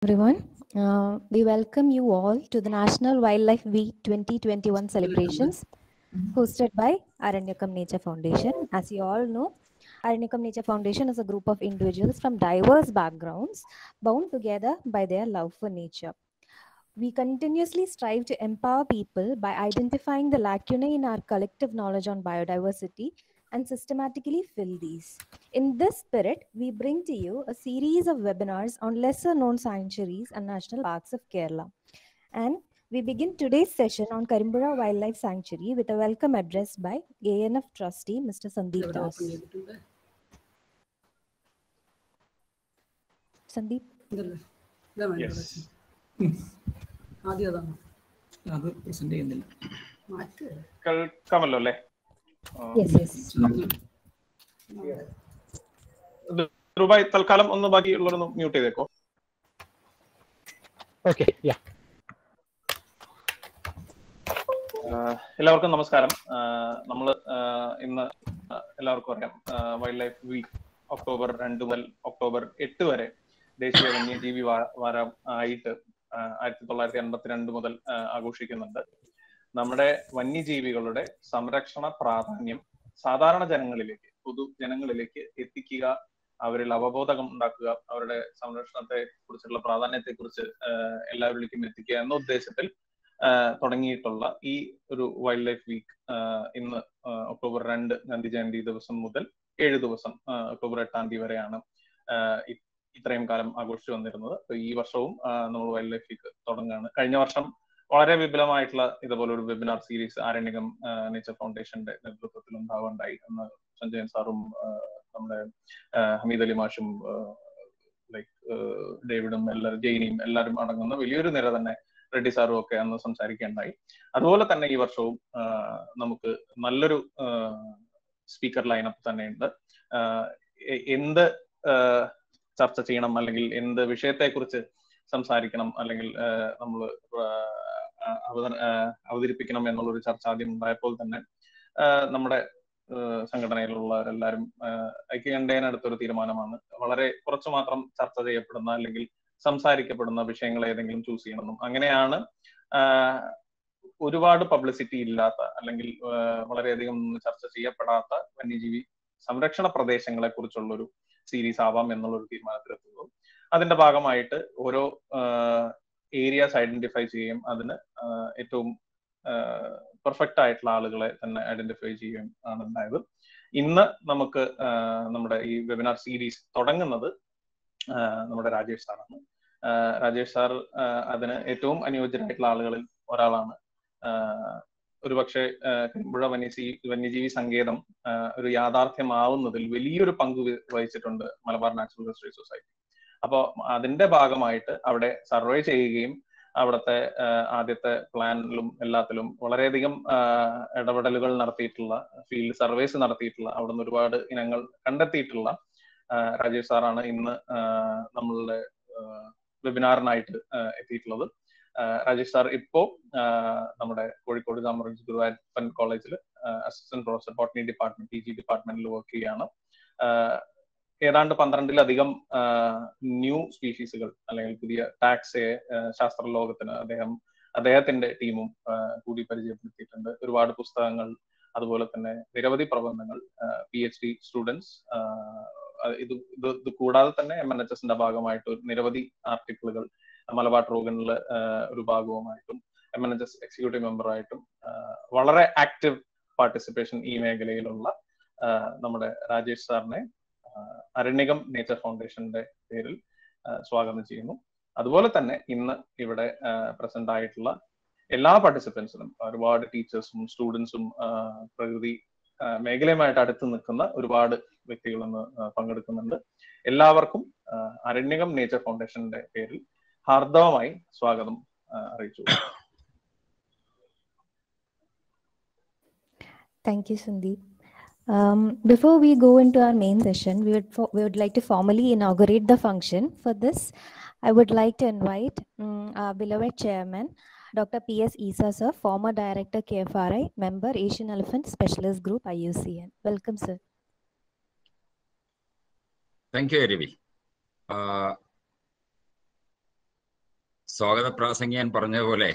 everyone. Uh, we welcome you all to the National Wildlife Week 2021 celebrations hosted by Aranyakam Nature Foundation. As you all know, Aranyakam Nature Foundation is a group of individuals from diverse backgrounds bound together by their love for nature. We continuously strive to empower people by identifying the lacunae in our collective knowledge on biodiversity and systematically fill these. In this spirit, we bring to you a series of webinars on lesser known sanctuaries and national parks of Kerala. And we begin today's session on Karimbura Wildlife Sanctuary with a welcome address by ANF trustee Mr. Sandeep ഇവിടെ Das. Open ചെയ്തിട്ടുണ്ട് Sandeep, ഇതല്ലേ ഇതാ വേണ്ട Yes. ആദ്യം അതാണ് അത് present ചെയ്യുന്നില്ല മാറ്റ് കേൾക്കാമല്ലോ അല്ലേ yes, yes. ദുബായ് തൽക്കാലം ഒന്ന് ബാക്കിയുള്ളവരൊന്ന് മ്യൂട്ട് ചെയ്തേക്കോ Okay, yeah. ആഹ് എല്ലാവർക്കും നമസ്കാരം നമ്മൾ ഇന്ന് ആഹ് എല്ലാവർക്കും അറിയാം വൈൽഡ് ലൈഫ് വീക്ക് ഒക്ടോബർ രണ്ട് മുതൽ ഒക്ടോബർ എട്ട് വരെ ദേശീയ വന്യജീവി വാ- വാരം ആയിട്ട് ആഹ് ആയിരത്തി തൊള്ളായിരത്തി എൺപത്തിരണ്ട് മുതൽ ആഹ് ആഘോഷിക്കുന്നുണ്ട് നമ്മുടെ വന്യജീവികളുടെ സംരക്ഷണ പ്രാധാന്യം സാധാരണ ജനങ്ങളിലേക്ക് പൊതു ജനങ്ങളിലേക്ക് എത്തിക്കുക അവരിൽ അവബോധം ഉണ്ടാക്കുക അവരുടെ സംരക്ഷണത്തെ കുറിച്ചുള്ള പ്രാധാന്യത്തെ കുറിച്ച് എല്ലാവരിലേക്കും എത്തിക്കുക എന്ന ഉദ്ദേശത്തിൽ ആഹ് തുടങ്ങിയിട്ടുള്ള ഈ ഒരു വൈൽഡ് ലൈഫ് വീക്ക് ഇന്ന് ആഹ് ഒക്ടോബർ രണ്ട് ഗാന്ധി ജയന്തി ദിവസം മുതൽ ഏഴ് ദിവസം ആഹ് ഒക്ടോബർ എട്ടാം തീയതി വരെയാണ് ആഹ് ഇ- ഇത്രയും കാലം ആഘോഷിച്ചു വന്നിരുന്നത് അപ്പൊ ഈ വർഷവും ആഹ് നമ്മൾ വൈൽഡ് ലൈഫ് വീക്ക് തുടങ്ങുകയാണ് കഴിഞ്ഞ വർഷം വളരെ വിപുലമായിട്ടുള്ള ഇതുപോലെ ഒരു വെബിനാർ സീരീസ് ആരണ്യകം നേച്ചർ ഫൗണ്ടേഷന്റെ നേതൃത്വത്തിൽ ഉണ്ടാവുകയുണ്ടായി എന്ന് സഞ്ജയൻ സാറും ആഹ് നമ്മുടെ ആഹ് ഹമീദ് അലി മാഷും ലൈക്ക് ഡേവിഡും എല്ലാവരും ജെയിനിയും എല്ലാവരും അടങ്ങുന്ന വലിയൊരു നിര തന്നെ റെഡ്ഡി സാറും ഒക്കെ അന്ന് സംസാരിക്കുകയുണ്ടായി അതുപോലെ തന്നെ ഈ വർഷവും ആഹ് നമുക്ക് നല്ലൊരു സ്പീക്കർ ലൈനപ്പ് തന്നെയുണ്ട് ആഹ് എ- എന്ത് ആഹ് ചർച്ച ചെയ്യണം അല്ലെങ്കിൽ എന്ത് വിഷയത്തെക്കുറിച്ച് സംസാരിക്കണം അല്ലെങ്കിൽ നമ്മൾ അവതരിപ്പിക്കണം എന്നുള്ളൊരു ചർച്ച ആദ്യം ഉണ്ടായപ്പോൾ തന്നെ ആഹ് നമ്മുടെ ആഹ് സംഘടനയിലുള്ളവരെല്ലാവരും ആഹ് ഐക്യകണ്ഠേനടുത്തൊരു തീരുമാനമാണ് വളരെ കുറച്ച് മാത്രം ചർച്ച ചെയ്യപ്പെടുന്ന അല്ലെങ്കിൽ സംസാരിക്കപ്പെടുന്ന വിഷയങ്ങൾ ഏതെങ്കിലും ചൂസ് ചെയ്യണമെന്നും അങ്ങനെയാണ് ആഹ് ഒരുപാട് പബ്ലിസിറ്റി ഇല്ലാത്ത അല്ലെങ്കിൽ ആഹ് വളരെയധികം ചർച്ച ചെയ്യപ്പെടാത്ത വന്യജീവി സംരക്ഷണ പ്രദേശങ്ങളെ കുറിച്ചുള്ള ഒരു സീരീസ് ആവാം എന്നുള്ള ഒരു തീരുമാനത്തിലെത്തുന്നു അതിന്റെ ഭാഗമായിട്ട് ഓരോ ഏരിയാസ് ഐഡന്റിഫൈ ചെയ്യുകയും അതിന് ആഹ് ഏറ്റവും പെർഫെക്റ്റ് ആയിട്ടുള്ള ആളുകളെ തന്നെ ഐഡന്റിഫൈ ചെയ്യുകയും ആണ് ഉണ്ടായത് ഇന്ന് നമുക്ക് ആഹ് നമ്മുടെ ഈ വെബിനാർ സീരീസ് തുടങ്ങുന്നത് ആഹ് നമ്മുടെ രാജേഷ് സാറാണ് ആഹ് രാജേഷ് സാർ ആഹ് അതിന് ഏറ്റവും അനുയോജ്യരായിട്ടുള്ള ആളുകളിൽ ഒരാളാണ് ആഹ് ഒരുപക്ഷെ ആഹ് കരിമ്പുഴ വന്യജീവി വന്യജീവി സങ്കേതം ആഹ് ഒരു യാഥാർത്ഥ്യമാവുന്നതിൽ വലിയൊരു പങ്ക് വ- വഹിച്ചിട്ടുണ്ട് മലബാർ നാച്ചുറൽ ഹിസ്റ്ററി സൊസൈറ്റി അപ്പോൾ അതിന്റെ ഭാഗമായിട്ട് അവിടെ സർവേ ചെയ്യുകയും അവിടുത്തെ ആഹ് ആദ്യത്തെ പ്ലാനിലും എല്ലാത്തിലും വളരെയധികം ആഹ് ഇടപെടലുകൾ നടത്തിയിട്ടുള്ള ഫീൽഡ് സർവേസ് നടത്തിയിട്ടുള്ള അവിടുന്ന് ഒരുപാട് ഇനങ്ങൾ കണ്ടെത്തിയിട്ടുള്ള ആഹ് രാജേഷ് സാറാണ് ഇന്ന് ആഹ് നമ്മളുടെ വെബിനാറിനായിട്ട് എത്തിയിട്ടുള്ളത് ആഹ് രാജേഷ് സാർ ഇപ്പോ ആഹ് നമ്മുടെ കോഴിക്കോട് കാമറേജ് ഗുരുവായൂരപ്പൻ കോളേജിൽ assistant professor botany department P G ഡിപ്പാർട്ട്മെന്റിൽ വർക്ക് ചെയ്യുകയാണ് ആഹ് ഏതാണ്ട് പന്ത്രണ്ടിലധികം ന്യൂ സ്പീഷീസുകൾ അല്ലെങ്കിൽ പുതിയ ടാക്സ് ശാസ്ത്ര ലോകത്തിന് അദ്ദേഹം അദ്ദേഹത്തിന്റെ ടീമും ആഹ് കൂടി പരിചയപ്പെടുത്തിയിട്ടുണ്ട് ഒരുപാട് പുസ്തകങ്ങൾ അതുപോലെ തന്നെ നിരവധി പ്രബന്ധങ്ങൾ പി എച്ച് ഡി സ്റ്റുഡൻസ് ഇത് ഇത് ഇത് കൂടാതെ തന്നെ എം എൻ എച്ച് എസിന്റെ ഭാഗമായിട്ട് ഒരു നിരവധി ആർട്ടിക്കിളുകൾ മലബാർ ട്രോഗനിൽ ഒരു ഭാഗവുമായിട്ടും M N H S executive മെമ്പറായിട്ടും ആഹ് വളരെ ആക്റ്റീവ് പാർട്ടിസിപ്പേഷൻ ഈ മേഖലയിലുള്ള ആഹ് നമ്മുടെ രാജേഷ് സാറിനെ ആഹ് അരണ്യകം നേച്ചർ ഫൗണ്ടേഷന്റെ പേരിൽ ആഹ് സ്വാഗതം ചെയ്യുന്നു അതുപോലെ തന്നെ ഇന്ന് ഇവിടെ പ്രസന്റ് ആയിട്ടുള്ള എല്ലാ പാർട്ടിസിപ്പൻസിനും ഒരുപാട് ടീച്ചേഴ്സും സ്റ്റുഡൻസും പ്രകൃതി ആഹ് മേഖലയുമായിട്ട് അടുത്ത് നിൽക്കുന്ന ഒരുപാട് വ്യക്തികൾ ഇന്ന് ആഹ് പങ്കെടുക്കുന്നുണ്ട് എല്ലാവർക്കും ആഹ് അരണ്യകം നേച്ചർ ഫൗണ്ടേഷന്റെ പേരിൽ ഹാർദവമായി സ്വാഗതം ആഹ് അറിയിച്ചു Thank you, Sandeep. Um, before we go into our main session, we would, fo- we would like to formally inaugurate the function. For this, I would like to invite um, our beloved chairman, Dr. P.S. Isa, sir, former director, KFRI, member, Asian Elephant Specialist Group, IUCN. Welcome, sir. Thank you, Erivi. Uh, സ്വാഗത പ്രാസംഗികൻ പറഞ്ഞതുപോലെ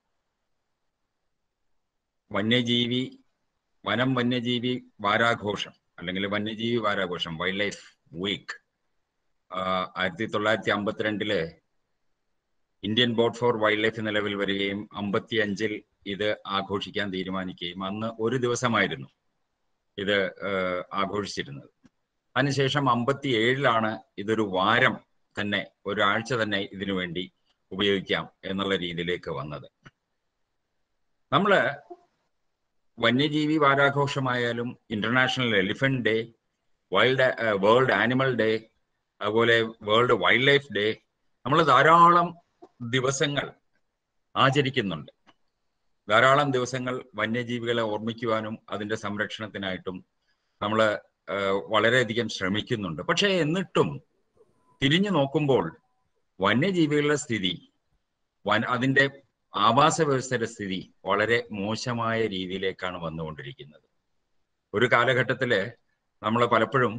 വന്യജീവി വനം വന്യജീവി വാരാഘോഷം അല്ലെങ്കിൽ വന്യജീവി വാരാഘോഷം wild life week ആയിരത്തി തൊള്ളായിരത്തി അമ്പത്തിരണ്ടില് Indian board for wildlife നിലവിൽ വരികയും അമ്പത്തി അഞ്ചിൽ ഇത് ആഘോഷിക്കാൻ തീരുമാനിക്കുകയും അന്ന് ഒരു ദിവസമായിരുന്നു ഇത് ആഹ്, ആഘോഷിച്ചിരുന്നത് അതിനുശേഷം അമ്പത്തി ഏഴിലാണ് ഇതൊരു വാരം തന്നെ ഒരാഴ്ച തന്നെ ഇതിനു വേണ്ടി ഉപയോഗിക്കാം എന്നുള്ള രീതിയിലേക്ക് വന്നത് നമ്മള് വന്യജീവി വാരാഘോഷമായാലും international elephant day wild world animal day അതുപോലെ വേൾഡ് വൈൽഡ് ലൈഫ് ഡേ നമ്മൾ ധാരാളം ദിവസങ്ങൾ ആചരിക്കുന്നുണ്ട് ധാരാളം ദിവസങ്ങൾ വന്യജീവികളെ ഓർമ്മിക്കുവാനും അതിന്റെ സംരക്ഷണത്തിനായിട്ടും നമ്മൾ വളരെയധികം ശ്രമിക്കുന്നുണ്ട് പക്ഷേ എന്നിട്ടും തിരിഞ്ഞു നോക്കുമ്പോൾ വന്യജീവികളുടെ സ്ഥിതി വൻ അതിന്റെ ആവാസ വ്യവസ്ഥയുടെ സ്ഥിതി വളരെ മോശമായ രീതിയിലേക്കാണ് വന്നുകൊണ്ടിരിക്കുന്നത് ഒരു കാലഘട്ടത്തില് നമ്മൾ പലപ്പോഴും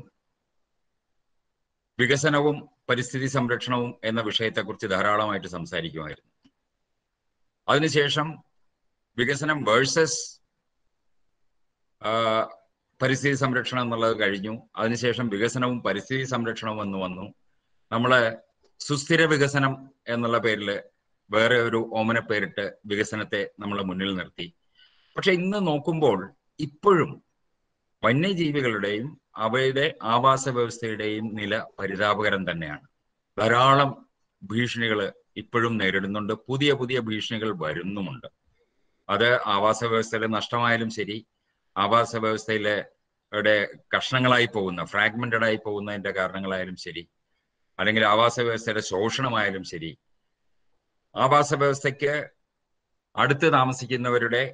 വികസനവും പരിസ്ഥിതി സംരക്ഷണവും എന്ന വിഷയത്തെക്കുറിച്ച് ധാരാളമായിട്ട് സംസാരിക്കുമായിരുന്നു അതിനുശേഷം വികസനം വേഴ്സസ് പരിസ്ഥിതി സംരക്ഷണം എന്നുള്ളത് കഴിഞ്ഞു അതിനുശേഷം വികസനവും പരിസ്ഥിതി സംരക്ഷണവും എന്ന് വന്നു നമ്മള് സുസ്ഥിര വികസനം എന്നുള്ള പേരിൽ വേറെ ഒരു ഓമന പേരിട്ട് വികസനത്തെ നമ്മൾ മുന്നിൽ നിർത്തി പക്ഷെ ഇന്ന് നോക്കുമ്പോൾ ഇപ്പോഴും വന്യജീവികളുടെയും അവയുടെ ആവാസ വ്യവസ്ഥയുടെയും നില പരിതാപകരം തന്നെയാണ് ധാരാളം ഭീഷണികൾ ഇപ്പോഴും നേരിടുന്നുണ്ട് പുതിയ പുതിയ ഭീഷണികൾ വരുന്നുമുണ്ട് അത് ആവാസ വ്യവസ്ഥയിലെ നഷ്ടമായാലും ശരി ആവാസ വ്യവസ്ഥയിലെ യുടെ കഷ്ണങ്ങളായി പോകുന്ന ഫ്രാഗ്മെന്റഡ് ആയി പോകുന്നതിന്റെ കാരണങ്ങളായാലും ശരി അല്ലെങ്കിൽ ആവാസ വ്യവസ്ഥയുടെ ശോഷണമായാലും ശരി ആവാസ വ്യവസ്ഥയ്ക്ക് അടുത്ത് താമസിക്കുന്നവരുടെ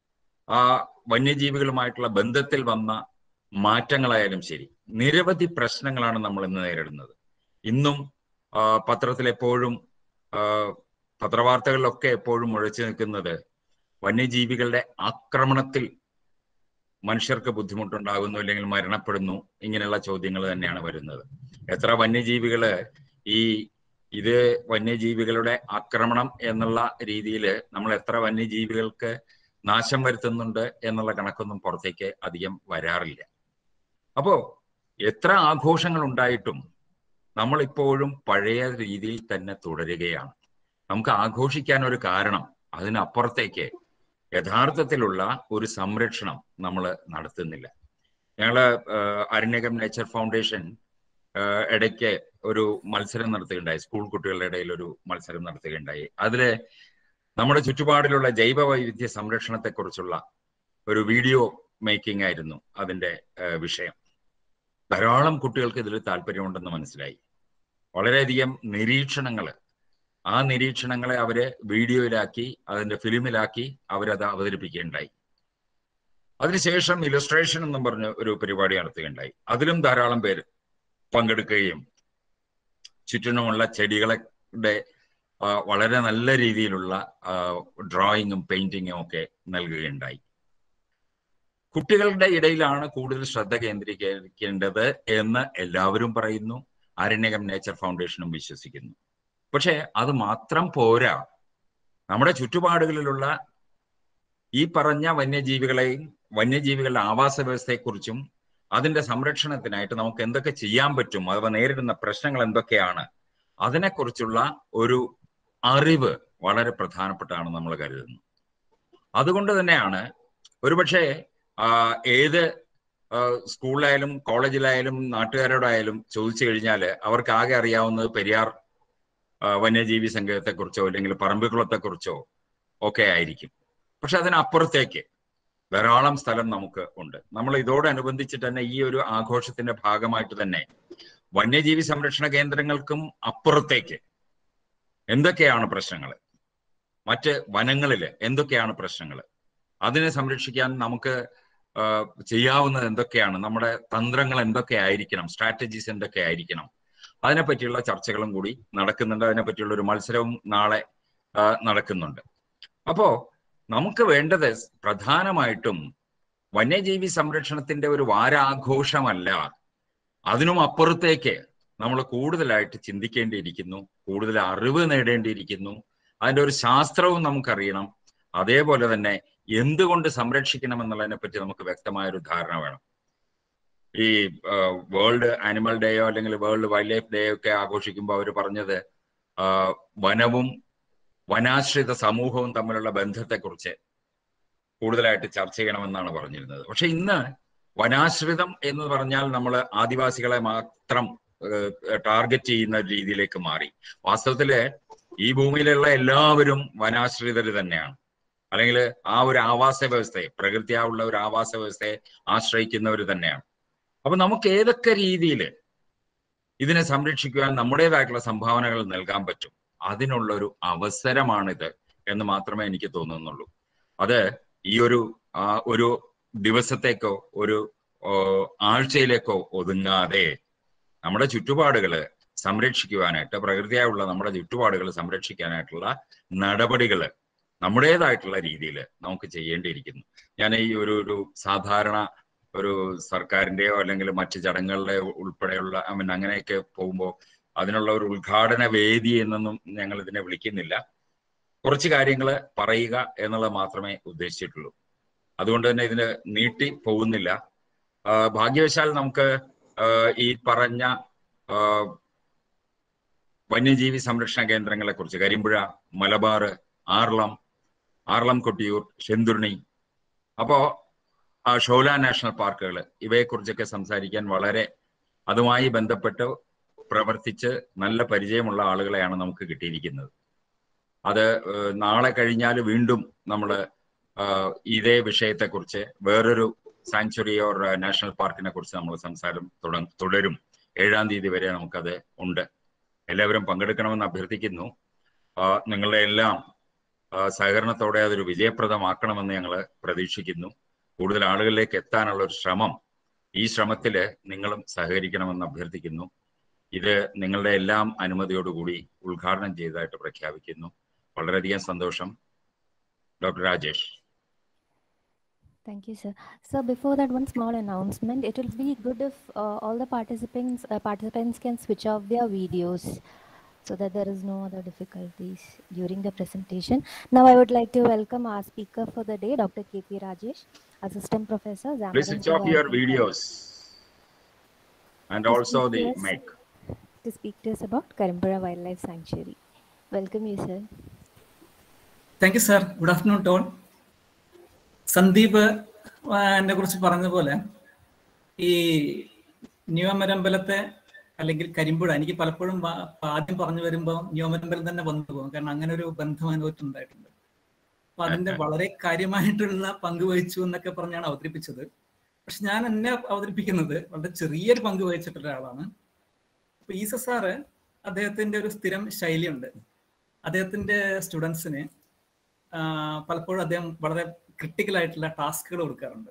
ആ വന്യജീവികളുമായിട്ടുള്ള ബന്ധത്തിൽ വന്ന മാറ്റങ്ങളായാലും ശരി നിരവധി പ്രശ്നങ്ങളാണ് നമ്മൾ ഇന്ന് നേരിടുന്നത് ഇന്നും ആ, പത്രത്തിൽ എപ്പോഴും ആ, പത്രവാർത്തകളിലൊക്കെ എപ്പോഴും മുഴച്ചു നിൽക്കുന്നത് വന്യജീവികളുടെ ആക്രമണത്തിൽ മനുഷ്യർക്ക് ബുദ്ധിമുട്ടുണ്ടാകുന്നു അല്ലെങ്കിൽ മരണപ്പെടുന്നു ഇങ്ങനെയുള്ള ചോദ്യങ്ങൾ തന്നെയാണ് വരുന്നത് എത്ര വന്യജീവികള് ഈ ഇത് വന്യജീവികളുടെ ആക്രമണം എന്നുള്ള രീതിയിൽ നമ്മൾ എത്ര വന്യജീവികൾക്ക് നാശം വരുത്തുന്നുണ്ട് എന്നുള്ള കണക്കൊന്നും പുറത്തേക്ക് അധികം വരാറില്ല അപ്പോ എത്ര ആഘോഷങ്ങൾ ഉണ്ടായിട്ടും നമ്മൾ ഇപ്പോഴും പഴയ രീതിയിൽ തന്നെ തുടരുകയാണ് നമുക്ക് ആഘോഷിക്കാൻ ഒരു കാരണം അതിനപ്പുറത്തേക്ക് യഥാർത്ഥത്തിലുള്ള ഒരു സംരക്ഷണം നമ്മൾ നടത്തുന്നില്ല ഞങ്ങള് ആഹ്, അരണ്യകം നേച്ചർ ഫൗണ്ടേഷൻ ആഹ്, ഇടയ്ക്ക് ഒരു മത്സരം നടത്തുകയുണ്ടായി സ്കൂൾ കുട്ടികളുടെ ഇടയിൽ ഒരു മത്സരം നടത്തുകയുണ്ടായി അതില് നമ്മുടെ ചുറ്റുപാടിലുള്ള ജൈവ വൈവിധ്യ സംരക്ഷണത്തെക്കുറിച്ചുള്ള ഒരു വീഡിയോ മേക്കിംഗ് ആയിരുന്നു അതിന്റെ ആഹ്, വിഷയം ധാരാളം കുട്ടികൾക്ക് ഇതിൽ താല്പര്യമുണ്ടെന്ന് മനസ്സിലായി വളരെയധികം നിരീക്ഷണങ്ങൾ ആ നിരീക്ഷണങ്ങളെ അവര് വീഡിയോയിലാക്കി അതിന്റെ ഫിലിമിലാക്കി അവരത് അവതരിപ്പിക്കുകയുണ്ടായി അതിനുശേഷം ഇലസ്ട്രേഷൻ എന്നും പറഞ്ഞ് ഒരു പരിപാടി നടത്തുകയുണ്ടായി അതിലും ധാരാളം പേര് പങ്കെടുക്കുകയും ചുറ്റിനുമുള്ള ചെടികളുടെ ആ, വളരെ നല്ല രീതിയിലുള്ള ഡ്രോയിങ്ങും പെയിന്റിങ്ങും ഒക്കെ നൽകുകയുണ്ടായി കുട്ടികളുടെ ഇടയിലാണ് കൂടുതൽ ശ്രദ്ധ കേന്ദ്രീകരിക്കേണ്ടത് എന്ന് എല്ലാവരും പറയുന്നു അരണ്യകം നേച്ചർ ഫൗണ്ടേഷനും വിശ്വസിക്കുന്നു പക്ഷെ അത് മാത്രം പോരാ നമ്മുടെ ചുറ്റുപാടുകളിലുള്ള ഈ പറഞ്ഞ വന്യജീവികളെയും വന്യജീവികളുടെ ആവാസ വ്യവസ്ഥയെക്കുറിച്ചും അതിന്റെ സംരക്ഷണത്തിനായിട്ട് നമുക്ക് എന്തൊക്കെ ചെയ്യാൻ പറ്റും അവ നേരിടുന്ന പ്രശ്നങ്ങൾ എന്തൊക്കെയാണ് അതിനെക്കുറിച്ചുള്ള ഒരു അറിവ് വളരെ പ്രധാനപ്പെട്ടാണ് നമ്മൾ കരുതുന്നത് അതുകൊണ്ട് തന്നെയാണ് ഒരുപക്ഷെ ആ, ഏത് ആ, സ്കൂളിലായാലും കോളേജിലായാലും നാട്ടുകാരോടായാലും ചോദിച്ചു കഴിഞ്ഞാൽ അവർക്ക് ആകെ അറിയാവുന്നത് പെരിയാർ ആ, വന്യജീവി സംഘത്തെക്കുറിച്ചോ അല്ലെങ്കിൽ പറമ്പിക്കുളത്തെക്കുറിച്ചോ ഒക്കെ ആയിരിക്കും പക്ഷെ അതിനപ്പുറത്തേക്ക് ധാരാളം സ്ഥലം നമുക്ക് ഉണ്ട് നമ്മൾ ഇതോടനുബന്ധിച്ച് തന്നെ ഈ ഒരു ആഘോഷത്തിന്റെ ഭാഗമായിട്ട് തന്നെ വന്യജീവി സംരക്ഷണ കേന്ദ്രങ്ങൾക്കും അപ്പുറത്തേക്ക് എന്തൊക്കെയാണ് പ്രശ്നങ്ങൾ മറ്റ് വനങ്ങളിൽ എന്തൊക്കെയാണ് പ്രശ്നങ്ങൾ അതിനെ സംരക്ഷിക്കാൻ നമുക്ക് ആ, ചെയ്യാവുന്നത് എന്തൊക്കെയാണ് നമ്മുടെ തന്ത്രങ്ങൾ എന്തൊക്കെ ആയിരിക്കണം സ്ട്രാറ്റജീസ് എന്തൊക്കെ ആയിരിക്കണം അതിനെപ്പറ്റിയുള്ള ചർച്ചകളും കൂടി നടക്കുന്നുണ്ട് അതിനെപ്പറ്റിയുള്ള ഒരു മത്സരവും നാളെ ആ, നടക്കുന്നുണ്ട് അപ്പോ നമുക്ക് വേണ്ടത് പ്രധാനമായിട്ടും വന്യജീവി സംരക്ഷണത്തിന്റെ ഒരു വാരാഘോഷമല്ല അതിനും അപ്പുറത്തേക്ക് നമ്മൾ കൂടുതലായിട്ട് ചിന്തിക്കേണ്ടിയിരിക്കുന്നു കൂടുതൽ അറിവ് നേടേണ്ടിയിരിക്കുന്നു അതിന്റെ ഒരു ശാസ്ത്രവും നമുക്കറിയണം അതേപോലെ തന്നെ എന്തുകൊണ്ട് സംരക്ഷിക്കണം എന്നുള്ളതിനെ പറ്റി നമുക്ക് വ്യക്തമായ ഒരു ധാരണ വേണം ഈ വേൾഡ് ആനിമൽ ഡേയോ അല്ലെങ്കിൽ വേൾഡ് വൈൽഡ് ലൈഫ് ഡേയോ ഒക്കെ ആഘോഷിക്കുമ്പോൾ അവർ പറഞ്ഞത് ആ, വനവും വനാശ്രിത സമൂഹവും തമ്മിലുള്ള ബന്ധത്തെക്കുറിച്ച് കൂടുതലായിട്ട് ചർച്ച ചെയ്യണമെന്നാണ് പറഞ്ഞിരുന്നത് പക്ഷെ ഇന്ന് വനാശ്രിതം എന്ന് പറഞ്ഞാൽ നമ്മൾ ആദിവാസികളെ മാത്രം ടാർഗറ്റ് ചെയ്യുന്ന രീതിയിലേക്ക് മാറി വാസ്തവത്തില് ഈ ഭൂമിയിലുള്ള എല്ലാവരും വനാശ്രിതർ തന്നെയാണ് അല്ലെങ്കിൽ ആ ഒരു ആവാസ വ്യവസ്ഥയെ പ്രകൃതിയാവുള്ള ഒരു ആവാസ വ്യവസ്ഥയെ ആശ്രയിക്കുന്നവർ തന്നെയാണ് അപ്പൊ നമുക്ക് ഏതൊക്കെ രീതിയിൽ ഇതിനെ സംരക്ഷിക്കുവാൻ നമ്മുടേതായിട്ടുള്ള സംഭാവനകൾ നൽകാൻ പറ്റും അതിനുള്ള ഒരു അവസരമാണിത് എന്ന് മാത്രമേ എനിക്ക് തോന്നുന്നുള്ളൂ അത് ഈ ഒരു ആ, ഒരു ദിവസത്തേക്കോ ഒരു ഓ, ആഴ്ചയിലേക്കോ ഒതുങ്ങാതെ നമ്മുടെ ചുറ്റുപാടുകള് സംരക്ഷിക്കുവാനായിട്ട് പ്രകൃതിയായുള്ള നമ്മുടെ ചുറ്റുപാടുകൾ സംരക്ഷിക്കാനായിട്ടുള്ള നടപടികൾ നമ്മുടേതായിട്ടുള്ള രീതിയിൽ നമുക്ക് ചെയ്യേണ്ടിയിരിക്കുന്നു ഞാൻ ഈ ഒരു ഒരു സാധാരണ ഒരു സർക്കാരിന്റെയോ അല്ലെങ്കിൽ മറ്റ് ചടങ്ങുകളുടെ ഉൾപ്പെടെയുള്ള ഐ മീൻ അങ്ങനെയൊക്കെ പോകുമ്പോൾ അതിനുള്ള ഒരു ഉദ്ഘാടന വേദി എന്നൊന്നും ഞങ്ങൾ ഇതിനെ വിളിക്കുന്നില്ല കുറച്ച് കാര്യങ്ങൾ പറയുക എന്നുള്ളത് മാത്രമേ ഉദ്ദേശിച്ചിട്ടുള്ളൂ അതുകൊണ്ട് തന്നെ ഇതിന് നീട്ടി പോകുന്നില്ല ആ, ഭാഗ്യവശാൽ നമുക്ക് ആ, ഈ പറഞ്ഞ ആ, വന്യജീവി സംരക്ഷണ കേന്ദ്രങ്ങളെ കുറിച്ച് കരിമ്പുഴ മലബാർ ആർളം ആർളം കൊട്ടിയൂർ ശെന്തുർണി അപ്പോ ആ ഷോല നാഷണൽ പാർക്കുകൾ ഇവയെക്കുറിച്ചൊക്കെ സംസാരിക്കാൻ വളരെ അതുമായി ബന്ധപ്പെട്ട് പ്രവർത്തിച്ച് നല്ല പരിചയമുള്ള ആളുകളെയാണ് നമുക്ക് കിട്ടിയിരിക്കുന്നത് അത് ഏഹ്, നാളെ കഴിഞ്ഞാൽ വീണ്ടും നമ്മൾ ഇതേ വിഷയത്തെക്കുറിച്ച് വേറൊരു സാങ്ച്വറി ഓർ നാഷണൽ പാർക്കിനെ കുറിച്ച് നമ്മൾ സംസാരം തുട- തുടരും ഏഴാം തീയതി വരെ നമുക്കത് ഉണ്ട് എല്ലാവരും പങ്കെടുക്കണമെന്ന് അഭ്യർത്ഥിക്കുന്നു ആ, നിങ്ങളുടെ എല്ലാം ആ, സഹകരണത്തോടെ അതൊരു വിജയപ്രദമാക്കണമെന്ന് ഞങ്ങൾ പ്രതീക്ഷിക്കുന്നു കൂടുതൽ ആളുകളിലേക്ക് എത്താനുള്ള ഒരു ശ്രമം ഈ ശ്രമത്തില് നിങ്ങളും സഹകരിക്കണമെന്ന് അഭ്യർത്ഥിക്കുന്നു ഇത് നിങ്ങളുടെ എല്ലാം അനുമതിയോടുകൂടി ഉദ്ഘാടനം ചെയ്തതായിട്ട് പ്രഖ്യാപിക്കുന്നു വളരെയധികം സന്തോഷം doctor Rajesh Thank you, sir. So before that, one small announcement. It will be good if uh, all the participants uh, participants can switch off their videos so that there is no other difficulties during the presentation. Now, I would like to welcome our speaker for the day, Dr. K.P. Rajesh, Assistant Professor. Please Zamarin switch off your Zoology videos and Yes, also the yes. mic. To speak to us about Karimbura Wildlife Sanctuary. Welcome you, sir. Thank you sir good afternoon ടോൺ സന്ദീപ് എന്നെ കുറിച്ച് പറഞ്ഞതുപോലെ ഈ ന്യൂമരമ്പലത്തെ അല്ലെങ്കിൽ കരിമ്പുഴ എനിക്ക് പലപ്പോഴും വ- ആദ്യം പറഞ്ഞു വരുമ്പോൾ ന്യൂമരമ്പലം തന്നെ വന്നു പോകും കാരണം അങ്ങനെ ഒരു ബന്ധം അനുഭവത്തിലുണ്ടായിട്ടുണ്ട് അപ്പൊ അതിന്റെ വളരെ കാര്യമായിട്ടുള്ള പങ്ക് വഹിച്ചു എന്നൊക്കെ പറഞ്ഞാണ് അവതരിപ്പിച്ചത് പക്ഷെ ഞാൻ എന്നെ അവതരിപ്പിക്കുന്നത് വളരെ ചെറിയൊരു പങ്ക് വഹിച്ചിട്ടുള്ള ഒരാളാണ് അപ്പൊ ഈസ സാറ് അദ്ദേഹത്തിന്റെ ഒരു സ്ഥിരം ശൈലിയുണ്ട് അദ്ദേഹത്തിന്റെ സ്റ്റുഡൻസിന് പലപ്പോഴും അദ്ദേഹം വളരെ ക്രിട്ടിക്കൽ ആയിട്ടുള്ള ടാസ്കുകൾ കൊടുക്കാറുണ്ട്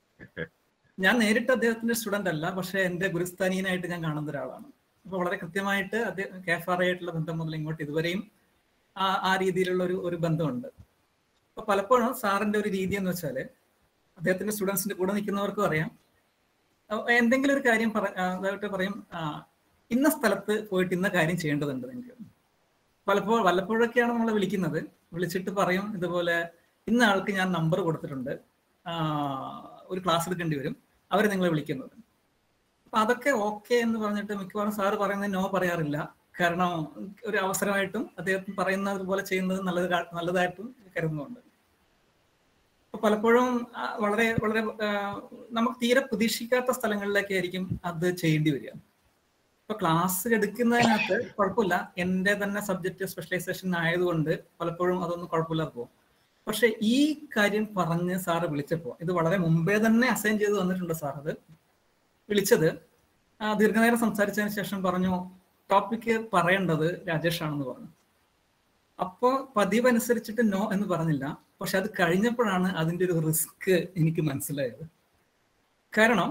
ഞാൻ നേരിട്ട് അദ്ദേഹത്തിന്റെ സ്റ്റുഡന്റ് അല്ല പക്ഷെ എന്റെ ഗുരുസ്ഥാനീയനായിട്ട് ഞാൻ കാണുന്ന ഒരാളാണ് അപ്പൊ വളരെ കൃത്യമായിട്ട് അദ്ദേഹം കേഫാർ ആയിട്ടുള്ള ബന്ധം മുതൽ ഇങ്ങോട്ട് ഇതുവരെയും ആ ആ രീതിയിലുള്ള ഒരു ഒരു ബന്ധമുണ്ട് അപ്പൊ പലപ്പോഴും സാറിന്റെ ഒരു രീതി എന്ന് വെച്ചാല് അദ്ദേഹത്തിന്റെ സ്റ്റുഡൻസിന്റെ കൂടെ നിൽക്കുന്നവർക്കും അറിയാം അഹ് എന്തെങ്കിലും ഒരു കാര്യം പറ ആ, അതായിട്ട് പറയും ആ, ഇന്ന സ്ഥലത്ത് പോയിട്ട് ഇന്ന കാര്യം ചെയ്യേണ്ടതുണ്ട് നിങ്ങൾക്ക് പലപ്പോൾ വല്ലപ്പോഴൊക്കെയാണ് നമ്മളെ വിളിക്കുന്നത് വിളിച്ചിട്ട് പറയും ഇതുപോലെ ഇന്ന ആൾക്ക് ഞാൻ നമ്പർ കൊടുത്തിട്ടുണ്ട് ആ, ഒരു ക്ലാസ് എടുക്കേണ്ടി വരും അവർ നിങ്ങളെ വിളിക്കുന്നത് അപ്പൊ അതൊക്കെ ഓക്കെ എന്ന് പറഞ്ഞിട്ട് മിക്കവാറും സാറ് പറയുന്നത് നോ പറയാറില്ല കാരണം ഒരു അവസരമായിട്ടും അദ്ദേഹത്തിന് പറയുന്നത് പോലെ ചെയ്യുന്നത് നല്ലത് നല്ലതായിട്ടും കരുതുന്നുണ്ട് അപ്പൊ പലപ്പോഴും ആ, വളരെ വളരെ ആ, നമുക്ക് തീരെ പ്രതീക്ഷിക്കാത്ത സ്ഥലങ്ങളിലേക്കായിരിക്കും അത് ചെയ്യേണ്ടി വരിക ഇപ്പൊ ക്ലാസ് എടുക്കുന്നതിനകത്ത് കുഴപ്പമില്ല എന്റെ തന്നെ സബ്ജക്ട് സ്പെഷ്യലൈസേഷൻ ആയതുകൊണ്ട് പലപ്പോഴും അതൊന്നും കുഴപ്പമില്ലാതെ പോകും പക്ഷെ ഈ കാര്യം പറഞ്ഞ് സാറ് വിളിച്ചപ്പോൾ ഇത് വളരെ മുമ്പേ തന്നെ അസൈൻ ചെയ്ത് വന്നിട്ടുണ്ട് സാർ അത് വിളിച്ചത് ആ, ദീർഘനേരം സംസാരിച്ചതിന് ശേഷം പറഞ്ഞു ടോപ്പിക്ക് പറയേണ്ടത് രാജേഷ് ആണെന്ന് പറഞ്ഞു അപ്പോൾ പതിവ് അനുസരിച്ചിട്ട് നോ എന്ന് പറഞ്ഞില്ല പക്ഷെ അത് കഴിഞ്ഞപ്പോഴാണ് അതിന്റെ ഒരു റിസ്ക് എനിക്ക് മനസ്സിലായത് കാരണം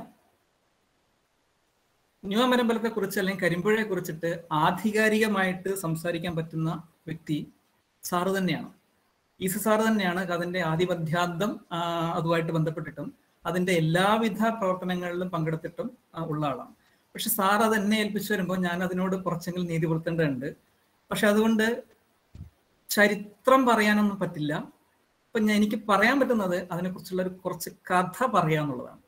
ന്യൂമരമ്പലത്തെ കുറിച്ച് അല്ലെങ്കിൽ കരിമ്പുഴയെ കുറിച്ചിട്ട് ആധികാരികമായിട്ട് സംസാരിക്കാൻ പറ്റുന്ന വ്യക്തി സാറ് തന്നെയാണ് ഈസ സാറ് തന്നെയാണ് അതിന്റെ ആധിപത്യാന്തം ആ, അതുമായിട്ട് ബന്ധപ്പെട്ടിട്ടും അതിന്റെ എല്ലാവിധ പ്രവർത്തനങ്ങളിലും പങ്കെടുത്തിട്ടും ആ, ഉള്ള ആളാണ് പക്ഷെ സാർ അത് എന്നെ ഏൽപ്പിച്ചു വരുമ്പോൾ ഞാൻ അതിനോട് കുറച്ചെങ്കിലും നീതി പുലർത്തേണ്ടതുണ്ട് പക്ഷെ അതുകൊണ്ട് ചരിത്രം പറയാനൊന്നും പറ്റില്ല അപ്പൊ ഞാൻ എനിക്ക് പറയാൻ പറ്റുന്നത് അതിനെക്കുറിച്ചുള്ള ഒരു കുറച്ച് കഥ പറയാന്നുള്ളതാണ്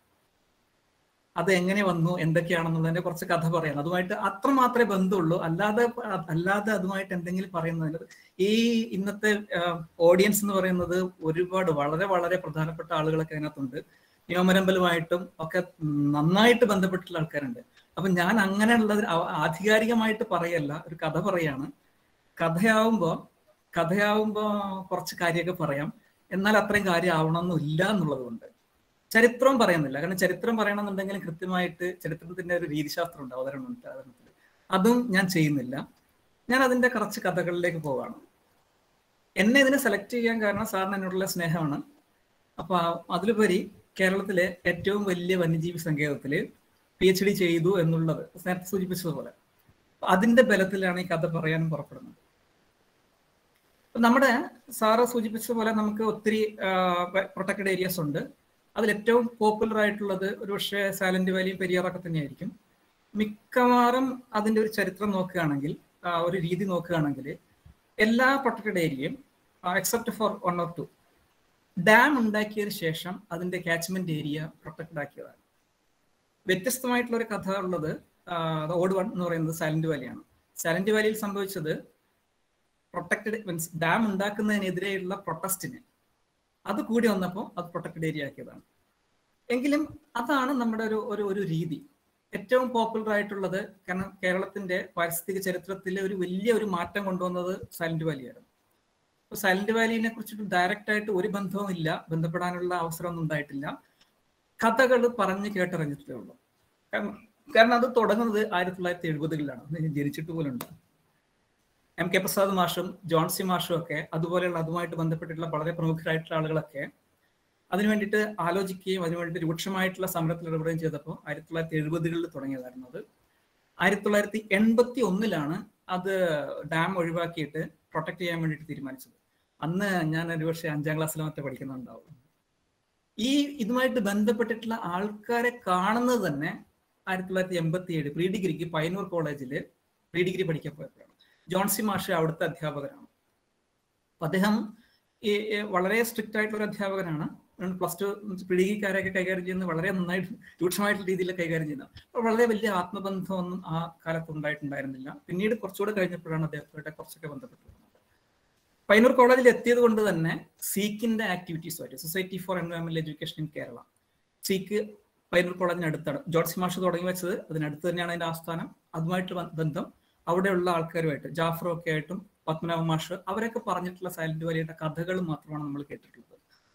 അത് എങ്ങനെ വന്നു എന്തൊക്കെയാണെന്നുള്ളതിന്റെ കുറച്ച് കഥ പറയാൻ അതുമായിട്ട് അത്ര മാത്രമേ ബന്ധമുള്ളൂ അല്ലാതെ അല്ലാതെ അതുമായിട്ട് എന്തെങ്കിലും പറയുന്നതിന് ഈ ഇന്നത്തെ ഓഡിയൻസ് എന്ന് പറയുന്നത് ഒരുപാട് വളരെ വളരെ പ്രധാനപ്പെട്ട ആളുകളൊക്കെ അതിനകത്തുണ്ട് നിയമരമ്പലുമായിട്ടും ഒക്കെ നന്നായിട്ട് ബന്ധപ്പെട്ടിട്ടുള്ള ആൾക്കാരുണ്ട് അപ്പൊ ഞാൻ അങ്ങനെയുള്ള ആധികാരികമായിട്ട് പറയല്ല ഒരു കഥ പറയാണ് കഥയാവുമ്പോ കഥയാവുമ്പോ കുറച്ച് കാര്യമൊക്കെ പറയാം എന്നാൽ അത്രയും കാര്യം ആവണമെന്നില്ല എന്നുള്ളത് കൊണ്ട് ചരിത്രം പറയുന്നില്ല കാരണം ചരിത്രം പറയണമെന്നുണ്ടെങ്കിലും കൃത്യമായിട്ട് ചരിത്രത്തിന്റെ ഒരു രീതിശാസ്ത്രം ഉണ്ട് അവതരണം അവതരണത്തിൽ അതും ഞാൻ ചെയ്യുന്നില്ല ഞാൻ അതിന്റെ കുറച്ച് കഥകളിലേക്ക് പോവാണ് എന്നെ ഇതിനെ സെലക്ട് ചെയ്യാൻ കാരണം സാറിന് എന്നോടുള്ള സ്നേഹമാണ് അപ്പൊ അതിലുപരി കേരളത്തിലെ ഏറ്റവും വലിയ വന്യജീവി സങ്കേതത്തില് പി എച്ച് ഡി ചെയ്തു എന്നുള്ളത് നേരത്തെ സൂചിപ്പിച്ചതുപോലെ അതിന്റെ ബലത്തിലാണ് ഈ കഥ പറയാനും പുറപ്പെടുന്നത് നമ്മുടെ സാറ് സൂചിപ്പിച്ചതുപോലെ നമുക്ക് ഒത്തിരി പ്രൊട്ടക്റ്റഡ് ഏരിയാസ് ഉണ്ട് അതിൽ ഏറ്റവും പോപ്പുലർ ആയിട്ടുള്ളത് ഒരുപക്ഷെ സാലന്റ് വാലിയും പെരിയാറൊക്കെ തന്നെയായിരിക്കും മിക്കവാറും അതിന്റെ ഒരു ചരിത്രം നോക്കുകയാണെങ്കിൽ ഒരു രീതി നോക്കുകയാണെങ്കിൽ എല്ലാ പ്രൊട്ടക്റ്റഡ് ഏരിയയും except for one or two dam ഉണ്ടാക്കിയതിന് ശേഷം അതിന്റെ കാച്ച്മെന്റ് ഏരിയ പ്രൊട്ടക്റ്റഡ് ആക്കിയതാണ് വ്യത്യസ്തമായിട്ടുള്ള ഒരു കഥ ഉള്ളത് ഓഡ് വൺ എന്ന് പറയുന്നത് സൈലന്റ് വാലിയാണ് സൈലന്റ് വാലിയിൽ സംഭവിച്ചത് പ്രൊട്ടക്റ്റഡ് മീൻസ് ഡാം ഉണ്ടാക്കുന്നതിനെതിരെയുള്ള പ്രൊട്ടസ്റ്റിന് അത് കൂടി വന്നപ്പോൾ അത് പ്രൊട്ടക്റ്റഡ് ഏരിയ ആക്കിയതാണ് എങ്കിലും അതാണ് നമ്മുടെ ഒരു ഒരു ഒരു രീതി ഏറ്റവും പോപ്പുലർ ആയിട്ടുള്ളത് കാരണം കേരളത്തിന്റെ പാരിസ്ഥിതിക ചരിത്രത്തിൽ ഒരു വലിയ ഒരു മാറ്റം കൊണ്ടുവന്നത് സൈലന്റ് വാലിയായിരുന്നു അപ്പോൾ സൈലന്റ് വാലിനെ കുറിച്ചിട്ട് ഡയറക്റ്റ് ആയിട്ട് ഒരു ബന്ധവും ഇല്ല ബന്ധപ്പെടാനുള്ള അവസരമൊന്നും ഉണ്ടായിട്ടില്ല കഥകൾ പറഞ്ഞ് കേട്ടറിഞ്ഞിട്ടേ ഉള്ളൂ കാരണം കാരണം അത് തുടങ്ങുന്നത് ആയിരത്തി തൊള്ളായിരത്തി എഴുപതുകളിലാണ് ജനിച്ചിട്ട് പോലും ഉണ്ട് എം കെ പ്രസാദ് മാഷും ജോൺസി മാഷും ഒക്കെ അതുപോലെയുള്ള അതുമായിട്ട് ബന്ധപ്പെട്ടിട്ടുള്ള വളരെ പ്രമുഖരായിട്ടുള്ള ആളുകളൊക്കെ അതിനു വേണ്ടിയിട്ട് ആലോചിക്കുകയും അതിനു വേണ്ടിയിട്ട് രൂക്ഷമായിട്ടുള്ള സമരത്തിൽ ഇടപെടുകയും ചെയ്തപ്പോൾ ആയിരത്തി തൊള്ളായിരത്തി എഴുപതുകളിൽ തുടങ്ങിയതായിരുന്നു അത് ആയിരത്തി തൊള്ളായിരത്തി എൺപത്തി ഒന്നിലാണ് അത് ഡാം ഒഴിവാക്കിയിട്ട് പ്രൊട്ടക്ട് ചെയ്യാൻ വേണ്ടിയിട്ട് തീരുമാനിച്ചത് അന്ന് ഞാൻ ഒരുപക്ഷെ അഞ്ചാം ക്ലാസ്സിലോ മറ്റേ പഠിക്കുന്നുണ്ടാവും ഈ ഇതുമായിട്ട് ബന്ധപ്പെട്ടിട്ടുള്ള ആൾക്കാരെ കാണുന്നത് തന്നെ ആയിരത്തി തൊള്ളായിരത്തി എൺപത്തി ഏഴ് പ്രീ ഡിഗ്രിക്ക് പയ്യന്നൂർ കോളേജിൽ പ്രീ ഡിഗ്രി പഠിക്കാൻ പോയപ്പോഴാണ് ജോൺസി മാഷ് അവിടുത്തെ അധ്യാപകനാണ് അപ്പൊ അദ്ദേഹം ഈ വളരെ സ്ട്രിക്റ്റ് ആയിട്ടുള്ള ഒരു അധ്യാപകനാണ് പ്ലസ് ടു പ്രീ ഡിഗ്രിക്കാരെയൊക്കെ കൈകാര്യം ചെയ്യുന്നത് വളരെ നന്നായിട്ട് രൂക്ഷമായിട്ടുള്ള രീതിയിൽ കൈകാര്യം ചെയ്യുന്നത് അപ്പോൾ വളരെ വലിയ ആത്മബന്ധമൊന്നും ആ കാലത്ത് ഉണ്ടായിട്ടുണ്ടായിരുന്നില്ല പിന്നീട് കുറച്ചുകൂടെ കഴിഞ്ഞപ്പോഴാണ് അദ്ദേഹത്തോടെ കുറച്ചൊക്കെ ബന്ധപ്പെട്ടത് പയ്യന്നൂർ കോളേജിൽ എത്തിയത് കൊണ്ട് തന്നെ സീക്കിന്റെ ആക്ടിവിറ്റീസുമായിട്ട് സൊസൈറ്റി ഫോർ എൻവയോൺമെന്റൽ education in Kerala SEEK Payyanur കോളേജിന് അടുത്താണ് ജോർജ് മാഷ് തുടങ്ങി വെച്ചത് അതിനടുത്ത് തന്നെയാണ് അതിന്റെ ആസ്ഥാനം അതുമായിട്ട് ബന്ധം അവിടെയുള്ള ആൾക്കാരുമായിട്ട് ജാഫറും ഒക്കെ ആയിട്ടും പത്മനാഭ മാഷ് അവരൊക്കെ പറഞ്ഞിട്ടുള്ള സൈലന്റ് വാലിയുടെ കഥകൾ മാത്രമാണ് നമ്മൾ കേട്ടിട്ടുള്ളത്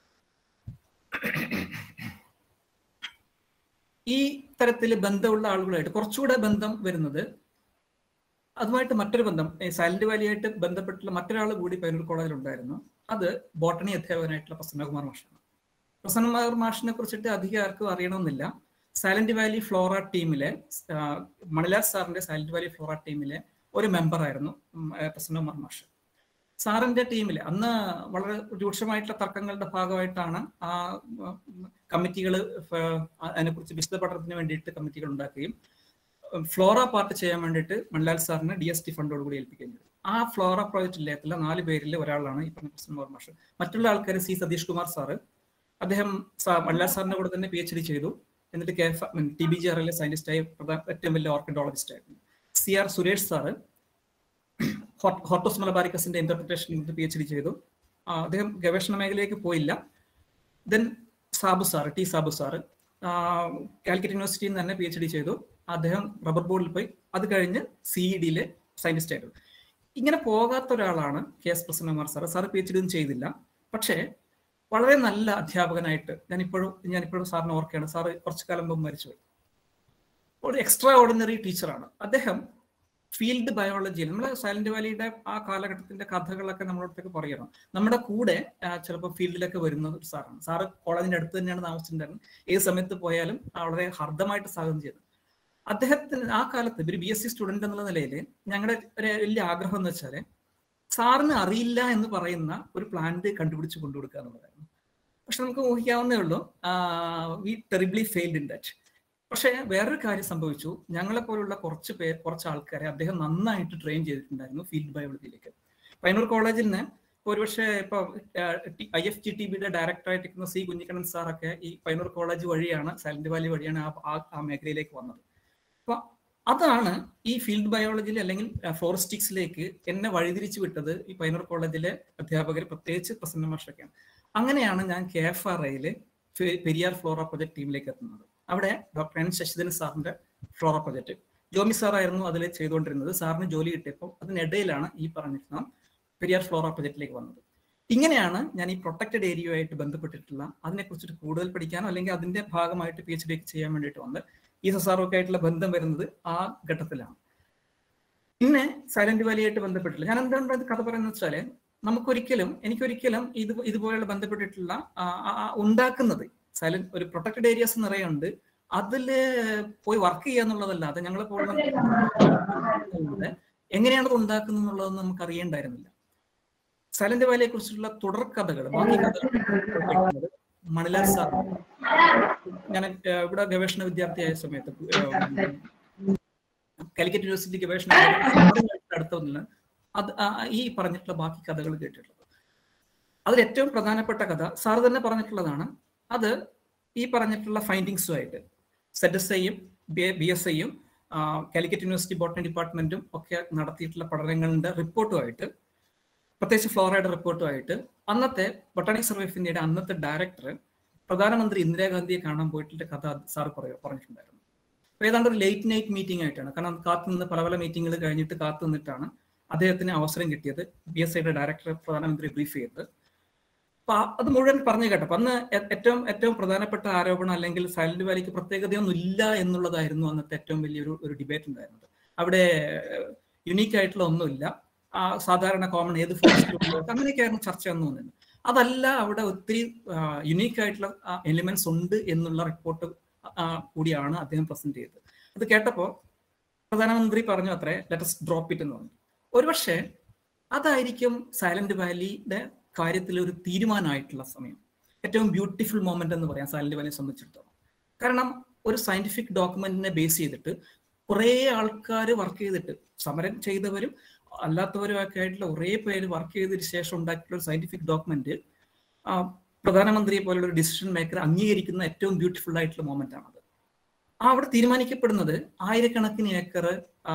ഈ തരത്തിൽ ബന്ധമുള്ള ആളുകളായിട്ട് കുറച്ചുകൂടെ ബന്ധം വരുന്നത് അതുമായിട്ട് മറ്റൊരു ബന്ധം സൈലന്റ് വാലിയായിട്ട് ബന്ധപ്പെട്ടുള്ള മറ്റൊരാൾ കൂടി പയ്യന്നൂർ കോളേജിൽ ഉണ്ടായിരുന്നു അത് ബോട്ടണി അധ്യാപകനായിട്ടുള്ള പ്രസന്നകുമാർ മാഷാണ് പ്രസന്നകുമാർ മാഷിനെ കുറിച്ചിട്ട് അധികം ആർക്കും അറിയണമെന്നില്ല സൈലന്റ് വാലി ഫ്ലോറ ടീമിലെ മണിലാൽ സാറിന്റെ സൈലന്റ് വാലി ഫ്ലോറ ടീമിലെ ഒരു മെമ്പർ ആയിരുന്നു പ്രസന്നകുമാർ മാഷ് സാറിന്റെ ടീമിൽ അന്ന് വളരെ രൂക്ഷമായിട്ടുള്ള തർക്കങ്ങളുടെ ഭാഗമായിട്ടാണ് ആ കമ്മിറ്റികൾ അതിനെക്കുറിച്ച് വിശദ പഠനത്തിന് വേണ്ടിയിട്ട് കമ്മിറ്റികൾ ഉണ്ടാക്കുകയും ഫ്ലോറ പാർട്ട് ചെയ്യാൻ വേണ്ടിയിട്ട് മൺലാൽ സാറിന് ഡി എസ് ടി ഫണ്ടോട് കൂടി ഏൽപ്പിക്കുകയും ചെയ്തു ആ ഫ്ലോറ പ്രോജക്റ്റിലേക്കുള്ള നാല് പേരിൽ ഒരാളാണ് ഈ പറഞ്ഞ പ്രസന്നകുമാർ മാഷ് മറ്റുള്ള ആൾക്കാർ സി സതീഷ് കുമാർ സാറ് അദ്ദേഹം മൺലാൽ സാറിന്റെ കൂടെ തന്നെ പി എച്ച് ഡി ചെയ്തു എന്നിട്ട് K F T B G ആറിലെ സയന്റിസ്റ്റായി ഏറ്റവും വലിയ ഓർക്കിഡോളജിസ്റ്റ് ആയിരുന്നു C R Suresh sir Hortus മലബാരിക്കസിന്റെ ഇന്റർപ്രിട്ടേഷൻ പി എച്ച് ഡി ചെയ്തു അദ്ദേഹം ഗവേഷണ മേഖലയിലേക്ക് പോയില്ല then Sabu sir T Sabu sir Calicut യൂണിവേഴ്സിറ്റിയിൽ നിന്ന് തന്നെ പി എച്ച് ഡി ചെയ്തു അദ്ദേഹം റബ്ബർ ബോർഡിൽ പോയി അത് കഴിഞ്ഞ് സി ഇ ഡിയിലെ സയന്റിസ്റ്റ് ആയിരുന്നു ഇങ്ങനെ പോകാത്ത ഒരാളാണ് K S Prasannakumar sir sir P H D ഒന്നും ചെയ്തില്ല പക്ഷേ വളരെ നല്ല അധ്യാപകനായിട്ട് ഞാനിപ്പോഴും ഞാനിപ്പോഴും സാറിനെ ഓർക്കുകയാണ് സാറ് കുറച്ചു കാലം മുമ്പ് മരിച്ചുപോയി ഒരു എക്സ്ട്രാ ഓർഡിനറി ടീച്ചറാണ് അദ്ദേഹം ഫീൽഡ് ബയോളജിയിൽ നമ്മൾ സൈലന്റ് വാലിയുടെ ആ കാലഘട്ടത്തിന്റെ കഥകളൊക്കെ നമ്മളോടത്തേക്ക് പറയണം നമ്മുടെ കൂടെ ചിലപ്പോൾ ഫീൽഡിലൊക്കെ വരുന്ന ഒരു സാറാണ് സാറ് കോളേജിന്റെ അടുത്ത് തന്നെയാണ് താമസിച്ചിട്ടുണ്ടായിരുന്നത് ഏത് സമയത്ത് പോയാലും വളരെ ഹർദ്ദമായിട്ട് സ്വാഗതം ചെയ്തു അദ്ദേഹത്തിന് ആ കാലത്ത് ഒരു ബി എസ് സി സ്റ്റുഡന്റ് എന്നുള്ള നിലയിൽ ഞങ്ങളുടെ ഒരു വലിയ ആഗ്രഹം എന്ന് വെച്ചാൽ സാറിന് അറിയില്ല എന്ന് പറയുന്ന ഒരു പ്ലാന്റ് കണ്ടുപിടിച്ച് കൊണ്ടുകൊടുക്കുക എന്നുള്ളതായിരുന്നു പക്ഷെ നമുക്ക് ഊഹിക്കാവുന്നേ ഉള്ളൂ we terribly failed in that പക്ഷേ വേറൊരു കാര്യം സംഭവിച്ചു ഞങ്ങളെ പോലുള്ള കുറച്ച് പേർ കുറച്ച് ആൾക്കാരെ അദ്ദേഹം നന്നായിട്ട് ട്രെയിൻ ചെയ്തിട്ടുണ്ടായിരുന്നു ഫീൽഡ് ബയോളജിയിലേക്ക് പൈനൂർ കോളേജിൽ നിന്ന് ഒരുപക്ഷെ ഇപ്പൊ ഐ എഫ് ജി ടി ബിയുടെ ഡയറക്ടറായിട്ട് ഇരിക്കുന്ന സി കുഞ്ഞിക്കണ്ണൻ സാറൊക്കെ ഈ പൈനൂർ കോളേജ് വഴിയാണ് സൈലന്റ് വാലി വഴിയാണ് ആ- ആ- ആ മേഖലയിലേക്ക് വന്നത് അപ്പൊ അതാണ് ഈ ഫീൽഡ് ബയോളജിയിൽ അല്ലെങ്കിൽ ഫോറസ്റ്റിക്സിലേക്ക് എന്നെ വഴിതിരിച്ചു വിട്ടത് ഈ പൈനൂർ കോളേജിലെ അധ്യാപകർ പ്രത്യേകിച്ച് പ്രസന്ന മാഷൊക്കെയാണ് അങ്ങനെയാണ് ഞാൻ കെ എഫ് ആർ ഐയില് പെരിയാർ ഫ്ലോറ പ്രൊജക്ട് ടീമിലേക്ക് എത്തുന്നത് അവിടെ ഡോക്ടർ എൻ ശശിധരൻ സാറിന്റെ ഫ്ലോറ പ്രൊജക്ട് ജോമി സാറായിരുന്നു അതിൽ ചെയ്തുകൊണ്ടിരുന്നത് സാറിന് ജോലി കിട്ടിയപ്പോൾ അതിനിടയിലാണ് ഈ പറഞ്ഞിരുന്ന പെരിയാർ ഫ്ലോറ പ്രൊജക്റ്റിലേക്ക് വന്നത് ഇങ്ങനെയാണ് ഞാൻ ഈ പ്രൊട്ടക്റ്റഡ് ഏരിയയുമായിട്ട് ബന്ധപ്പെട്ടിട്ടുള്ള അതിനെക്കുറിച്ചിട്ട് കൂടുതൽ പഠിക്കാനോ അല്ലെങ്കിൽ അതിന്റെ ഭാഗമായിട്ട് പി എച്ച് ഡി ഒക്കെ ചെയ്യാൻ വേണ്ടിയിട്ട് വന്നത് ഈ സാറൊക്കെ ആയിട്ടുള്ള ബന്ധം വരുന്നത് ആ ഘട്ടത്തിലാണ് പിന്നെ സൈലന്റ് വാലിയായിട്ട് ബന്ധപ്പെട്ടില്ല ഞാൻ എന്താണ് ഇത് കഥ പറയുന്നത് വെച്ചാല് നമുക്കൊരിക്കലും എനിക്കൊരിക്കലും ഇത് ഇതുപോലെയുള്ള ബന്ധപ്പെട്ടിട്ടുള്ള ആ, ആ, ആ, ഉണ്ടാക്കുന്നത് സൈലന്റ് ഒരു പ്രൊട്ടക്റ്റഡ് ഏരിയാസ് നിറയുണ്ട് അതില് പോയി വർക്ക് ചെയ്യുക എന്നുള്ളതല്ലാതെ ഞങ്ങളെ പോലുള്ള എങ്ങനെയാണ് അത് ഉണ്ടാക്കുന്നത് എന്നുള്ളതൊന്നും നമുക്ക് അറിയേണ്ടായിരുന്നില്ല സൈലന്റ് വാലിയെ കുറിച്ചുള്ള തുടർ കഥകൾ ബാക്കി കഥകൾ കേൾക്കുന്നത് മണിലാൽ സാർ ഞാൻ ഏഹ്, ഇവിടെ ഗവേഷണ വിദ്യാർത്ഥിയായ സമയത്ത് ഏഹ്, കാലിക്കറ്റ് യൂണിവേഴ്സിറ്റി ഗവേഷണ വിദ്യാർത്ഥി അടുത്തൊന്നില്ല അത് ആ- ഈ പറഞ്ഞിട്ടുള്ള ബാക്കി കഥകൾ കേട്ടിട്ടുള്ളത് അതിൽ ഏറ്റവും പ്രധാനപ്പെട്ട കഥ സാർ തന്നെ പറഞ്ഞിട്ടുള്ളതാണ് അത് ഈ പറഞ്ഞിട്ടുള്ള ഫൈൻഡിങ്സുമായിട്ട് സെഡ് എസ് ഐയും ബി എസ് ഐയും കാലിക്കറ്റ് യൂണിവേഴ്സിറ്റി ബോട്ടണി ഡിപ്പാർട്ട്മെന്റും ഒക്കെ നടത്തിയിട്ടുള്ള പഠനങ്ങളുടെ റിപ്പോർട്ടുമായിട്ട് പ്രത്യേകിച്ച് ഫ്ലോറയുടെ റിപ്പോർട്ടുമായിട്ട് അന്നത്തെ ബൊട്ടാണിക് സർവേ ഓഫ് ഇന്ത്യയുടെ അന്നത്തെ ഡയറക്ടർ പ്രധാനമന്ത്രി ഇന്ദിരാഗാന്ധിയെ കാണാൻ പോയിട്ടുള്ള കഥ സാർ പറയ പറഞ്ഞിട്ടുണ്ടായിരുന്നു അപ്പൊ ഏതാണ്ട് ഒരു ലേറ്റ് നൈറ്റ് മീറ്റിംഗ് ആയിട്ടാണ് കാരണം കാത്തു നിന്ന് പല പല മീറ്റിങ്ങുകൾ കഴിഞ്ഞിട്ട് കാത്തു നിന്നിട്ടാണ് അദ്ദേഹത്തിന് അവസരം കിട്ടിയത് ബി എസ് ഐയുടെ ഡയറക്ടർ പ്രധാനമന്ത്രി ബ്രീഫ് ചെയ്തത് അപ്പൊ ആ- അത് മുഴുവൻ പറഞ്ഞു കേട്ടോ അപ്പൊ അന്ന് ഏ- ഏറ്റവും ഏറ്റവും പ്രധാനപ്പെട്ട ആരോപണം അല്ലെങ്കിൽ സൈലന്റ് വാലിക്ക് പ്രത്യേകതയൊന്നും ഇല്ല എന്നുള്ളതായിരുന്നു അന്നത്തെ ഏറ്റവും വലിയൊരു ഒരു ഡിബേറ്റ് ഉണ്ടായിരുന്നത് അവിടെ യുണീക്ക് ആയിട്ടുള്ള ഒന്നുമില്ല ആ, സാധാരണ കോമൺ ഏത് ഫോറസ്റ്റ് അങ്ങനെയൊക്കെയായിരുന്നു ചർച്ച എന്ന് തോന്നുന്നത് അതല്ല അവിടെ ഒത്തിരി യുണീക്ക് ആയിട്ടുള്ള എലിമെന്റ്സ് ഉണ്ട് എന്നുള്ള റിപ്പോർട്ട് കൂടിയാണ് അദ്ദേഹം പ്രസന്റ് ചെയ്തത് അത് കേട്ടപ്പോൾ പ്രധാനമന്ത്രി പറഞ്ഞു അത്രേ ലെറ്റസ് ഡ്രോപ്പ് ഇറ്റ് എന്ന് പറഞ്ഞു ഒരുപക്ഷെ അതായിരിക്കും സൈലന്റ് വാലിയുടെ കാര്യത്തിൽ ഒരു തീരുമാനമായിട്ടുള്ള സമയം ഏറ്റവും ബ്യൂട്ടിഫുൾ മൊമെന്റ് എന്ന് പറയാം സൈലന്റ് വാലിയെ സംബന്ധിച്ചിടത്തോളം കാരണം ഒരു സയന്റിഫിക് ഡോക്യുമെന്റിനെ ബേസ് ചെയ്തിട്ട് കുറേ ആൾക്കാർ വർക്ക് ചെയ്തിട്ട് സമരം ചെയ്തവരും അല്ലാത്തവരും ഒക്കെ ആയിട്ടുള്ള കുറേ പേര് വർക്ക് ചെയ്തതിന് ശേഷം ഉണ്ടാക്കിയിട്ടുള്ള ഒരു സയന്റിഫിക് ഡോക്യുമെന്റ് പ്രധാനമന്ത്രിയെ പോലുള്ള ഒരു ഡിസിഷൻ മേക്കർ അംഗീകരിക്കുന്ന ഏറ്റവും ബ്യൂട്ടിഫുൾ ആയിട്ടുള്ള മൊമെന്റ് ആണത് ആ അവിടെ തീരുമാനിക്കപ്പെടുന്നത് ആയിരക്കണക്കിന് ഏക്കർ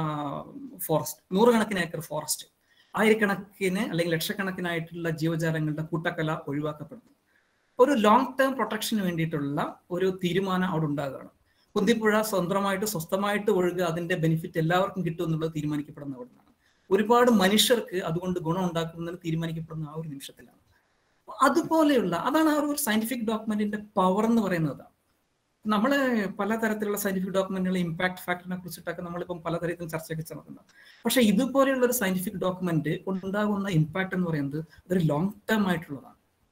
ഫോറസ്റ്റ് നൂറുകണക്കിന് ഏക്കർ ഫോറസ്റ്റ് ആയിരക്കണക്കിന് അല്ലെങ്കിൽ ലക്ഷക്കണക്കിനായിട്ടുള്ള ജീവജാലങ്ങളുടെ കൂട്ടക്കല ഒഴിവാക്കപ്പെടുന്നു ഒരു ലോങ് ടേം പ്രൊട്ടക്ഷന് വേണ്ടിയിട്ടുള്ള ഒരു തീരുമാനം അവിടെ ഉണ്ടാകുകയാണ് കുന്തിപ്പുഴ സ്വന്തമായിട്ട് സ്വസ്ഥമായിട്ട് ഒഴുകുക അതിന്റെ ബെനിഫിറ്റ് എല്ലാവർക്കും കിട്ടും എന്നുള്ളത് തീരുമാനിക്കപ്പെടുന്ന അവിടെ നിന്നാണ് ഒരുപാട് മനുഷ്യർക്ക് അതുകൊണ്ട് ഗുണം ഉണ്ടാക്കുന്നതിന് തീരുമാനിക്കപ്പെടുന്ന ആ ഒരു നിമിഷത്തിലാണ് അതുപോലെയുള്ള അതാണ് ആ ഒരു സയന്റിഫിക് ഡോക്യുമെന്റിന്റെ പവർ എന്ന് പറയുന്നത് നമ്മൾ പലതരത്തിലുള്ള സയന്റിഫിക് ഡോക്യുമെന്റുകളുടെ ഇമ്പാക്ട് ഫാക്ടറിനെ കുറിച്ചിട്ടൊക്കെ നമ്മളിപ്പം പലതരത്തിലും ചർച്ചയൊക്കെ നടക്കുന്നുണ്ട് പക്ഷെ ഇതുപോലെയുള്ള ഒരു സയന്റിഫിക് ഡോക്യുമെന്റ് ഉണ്ടാകുന്ന ഇമ്പാക്ട് എന്ന് പറയുന്നത് ഒരു ലോങ് ടേം ആയിട്ടുള്ളതാണ്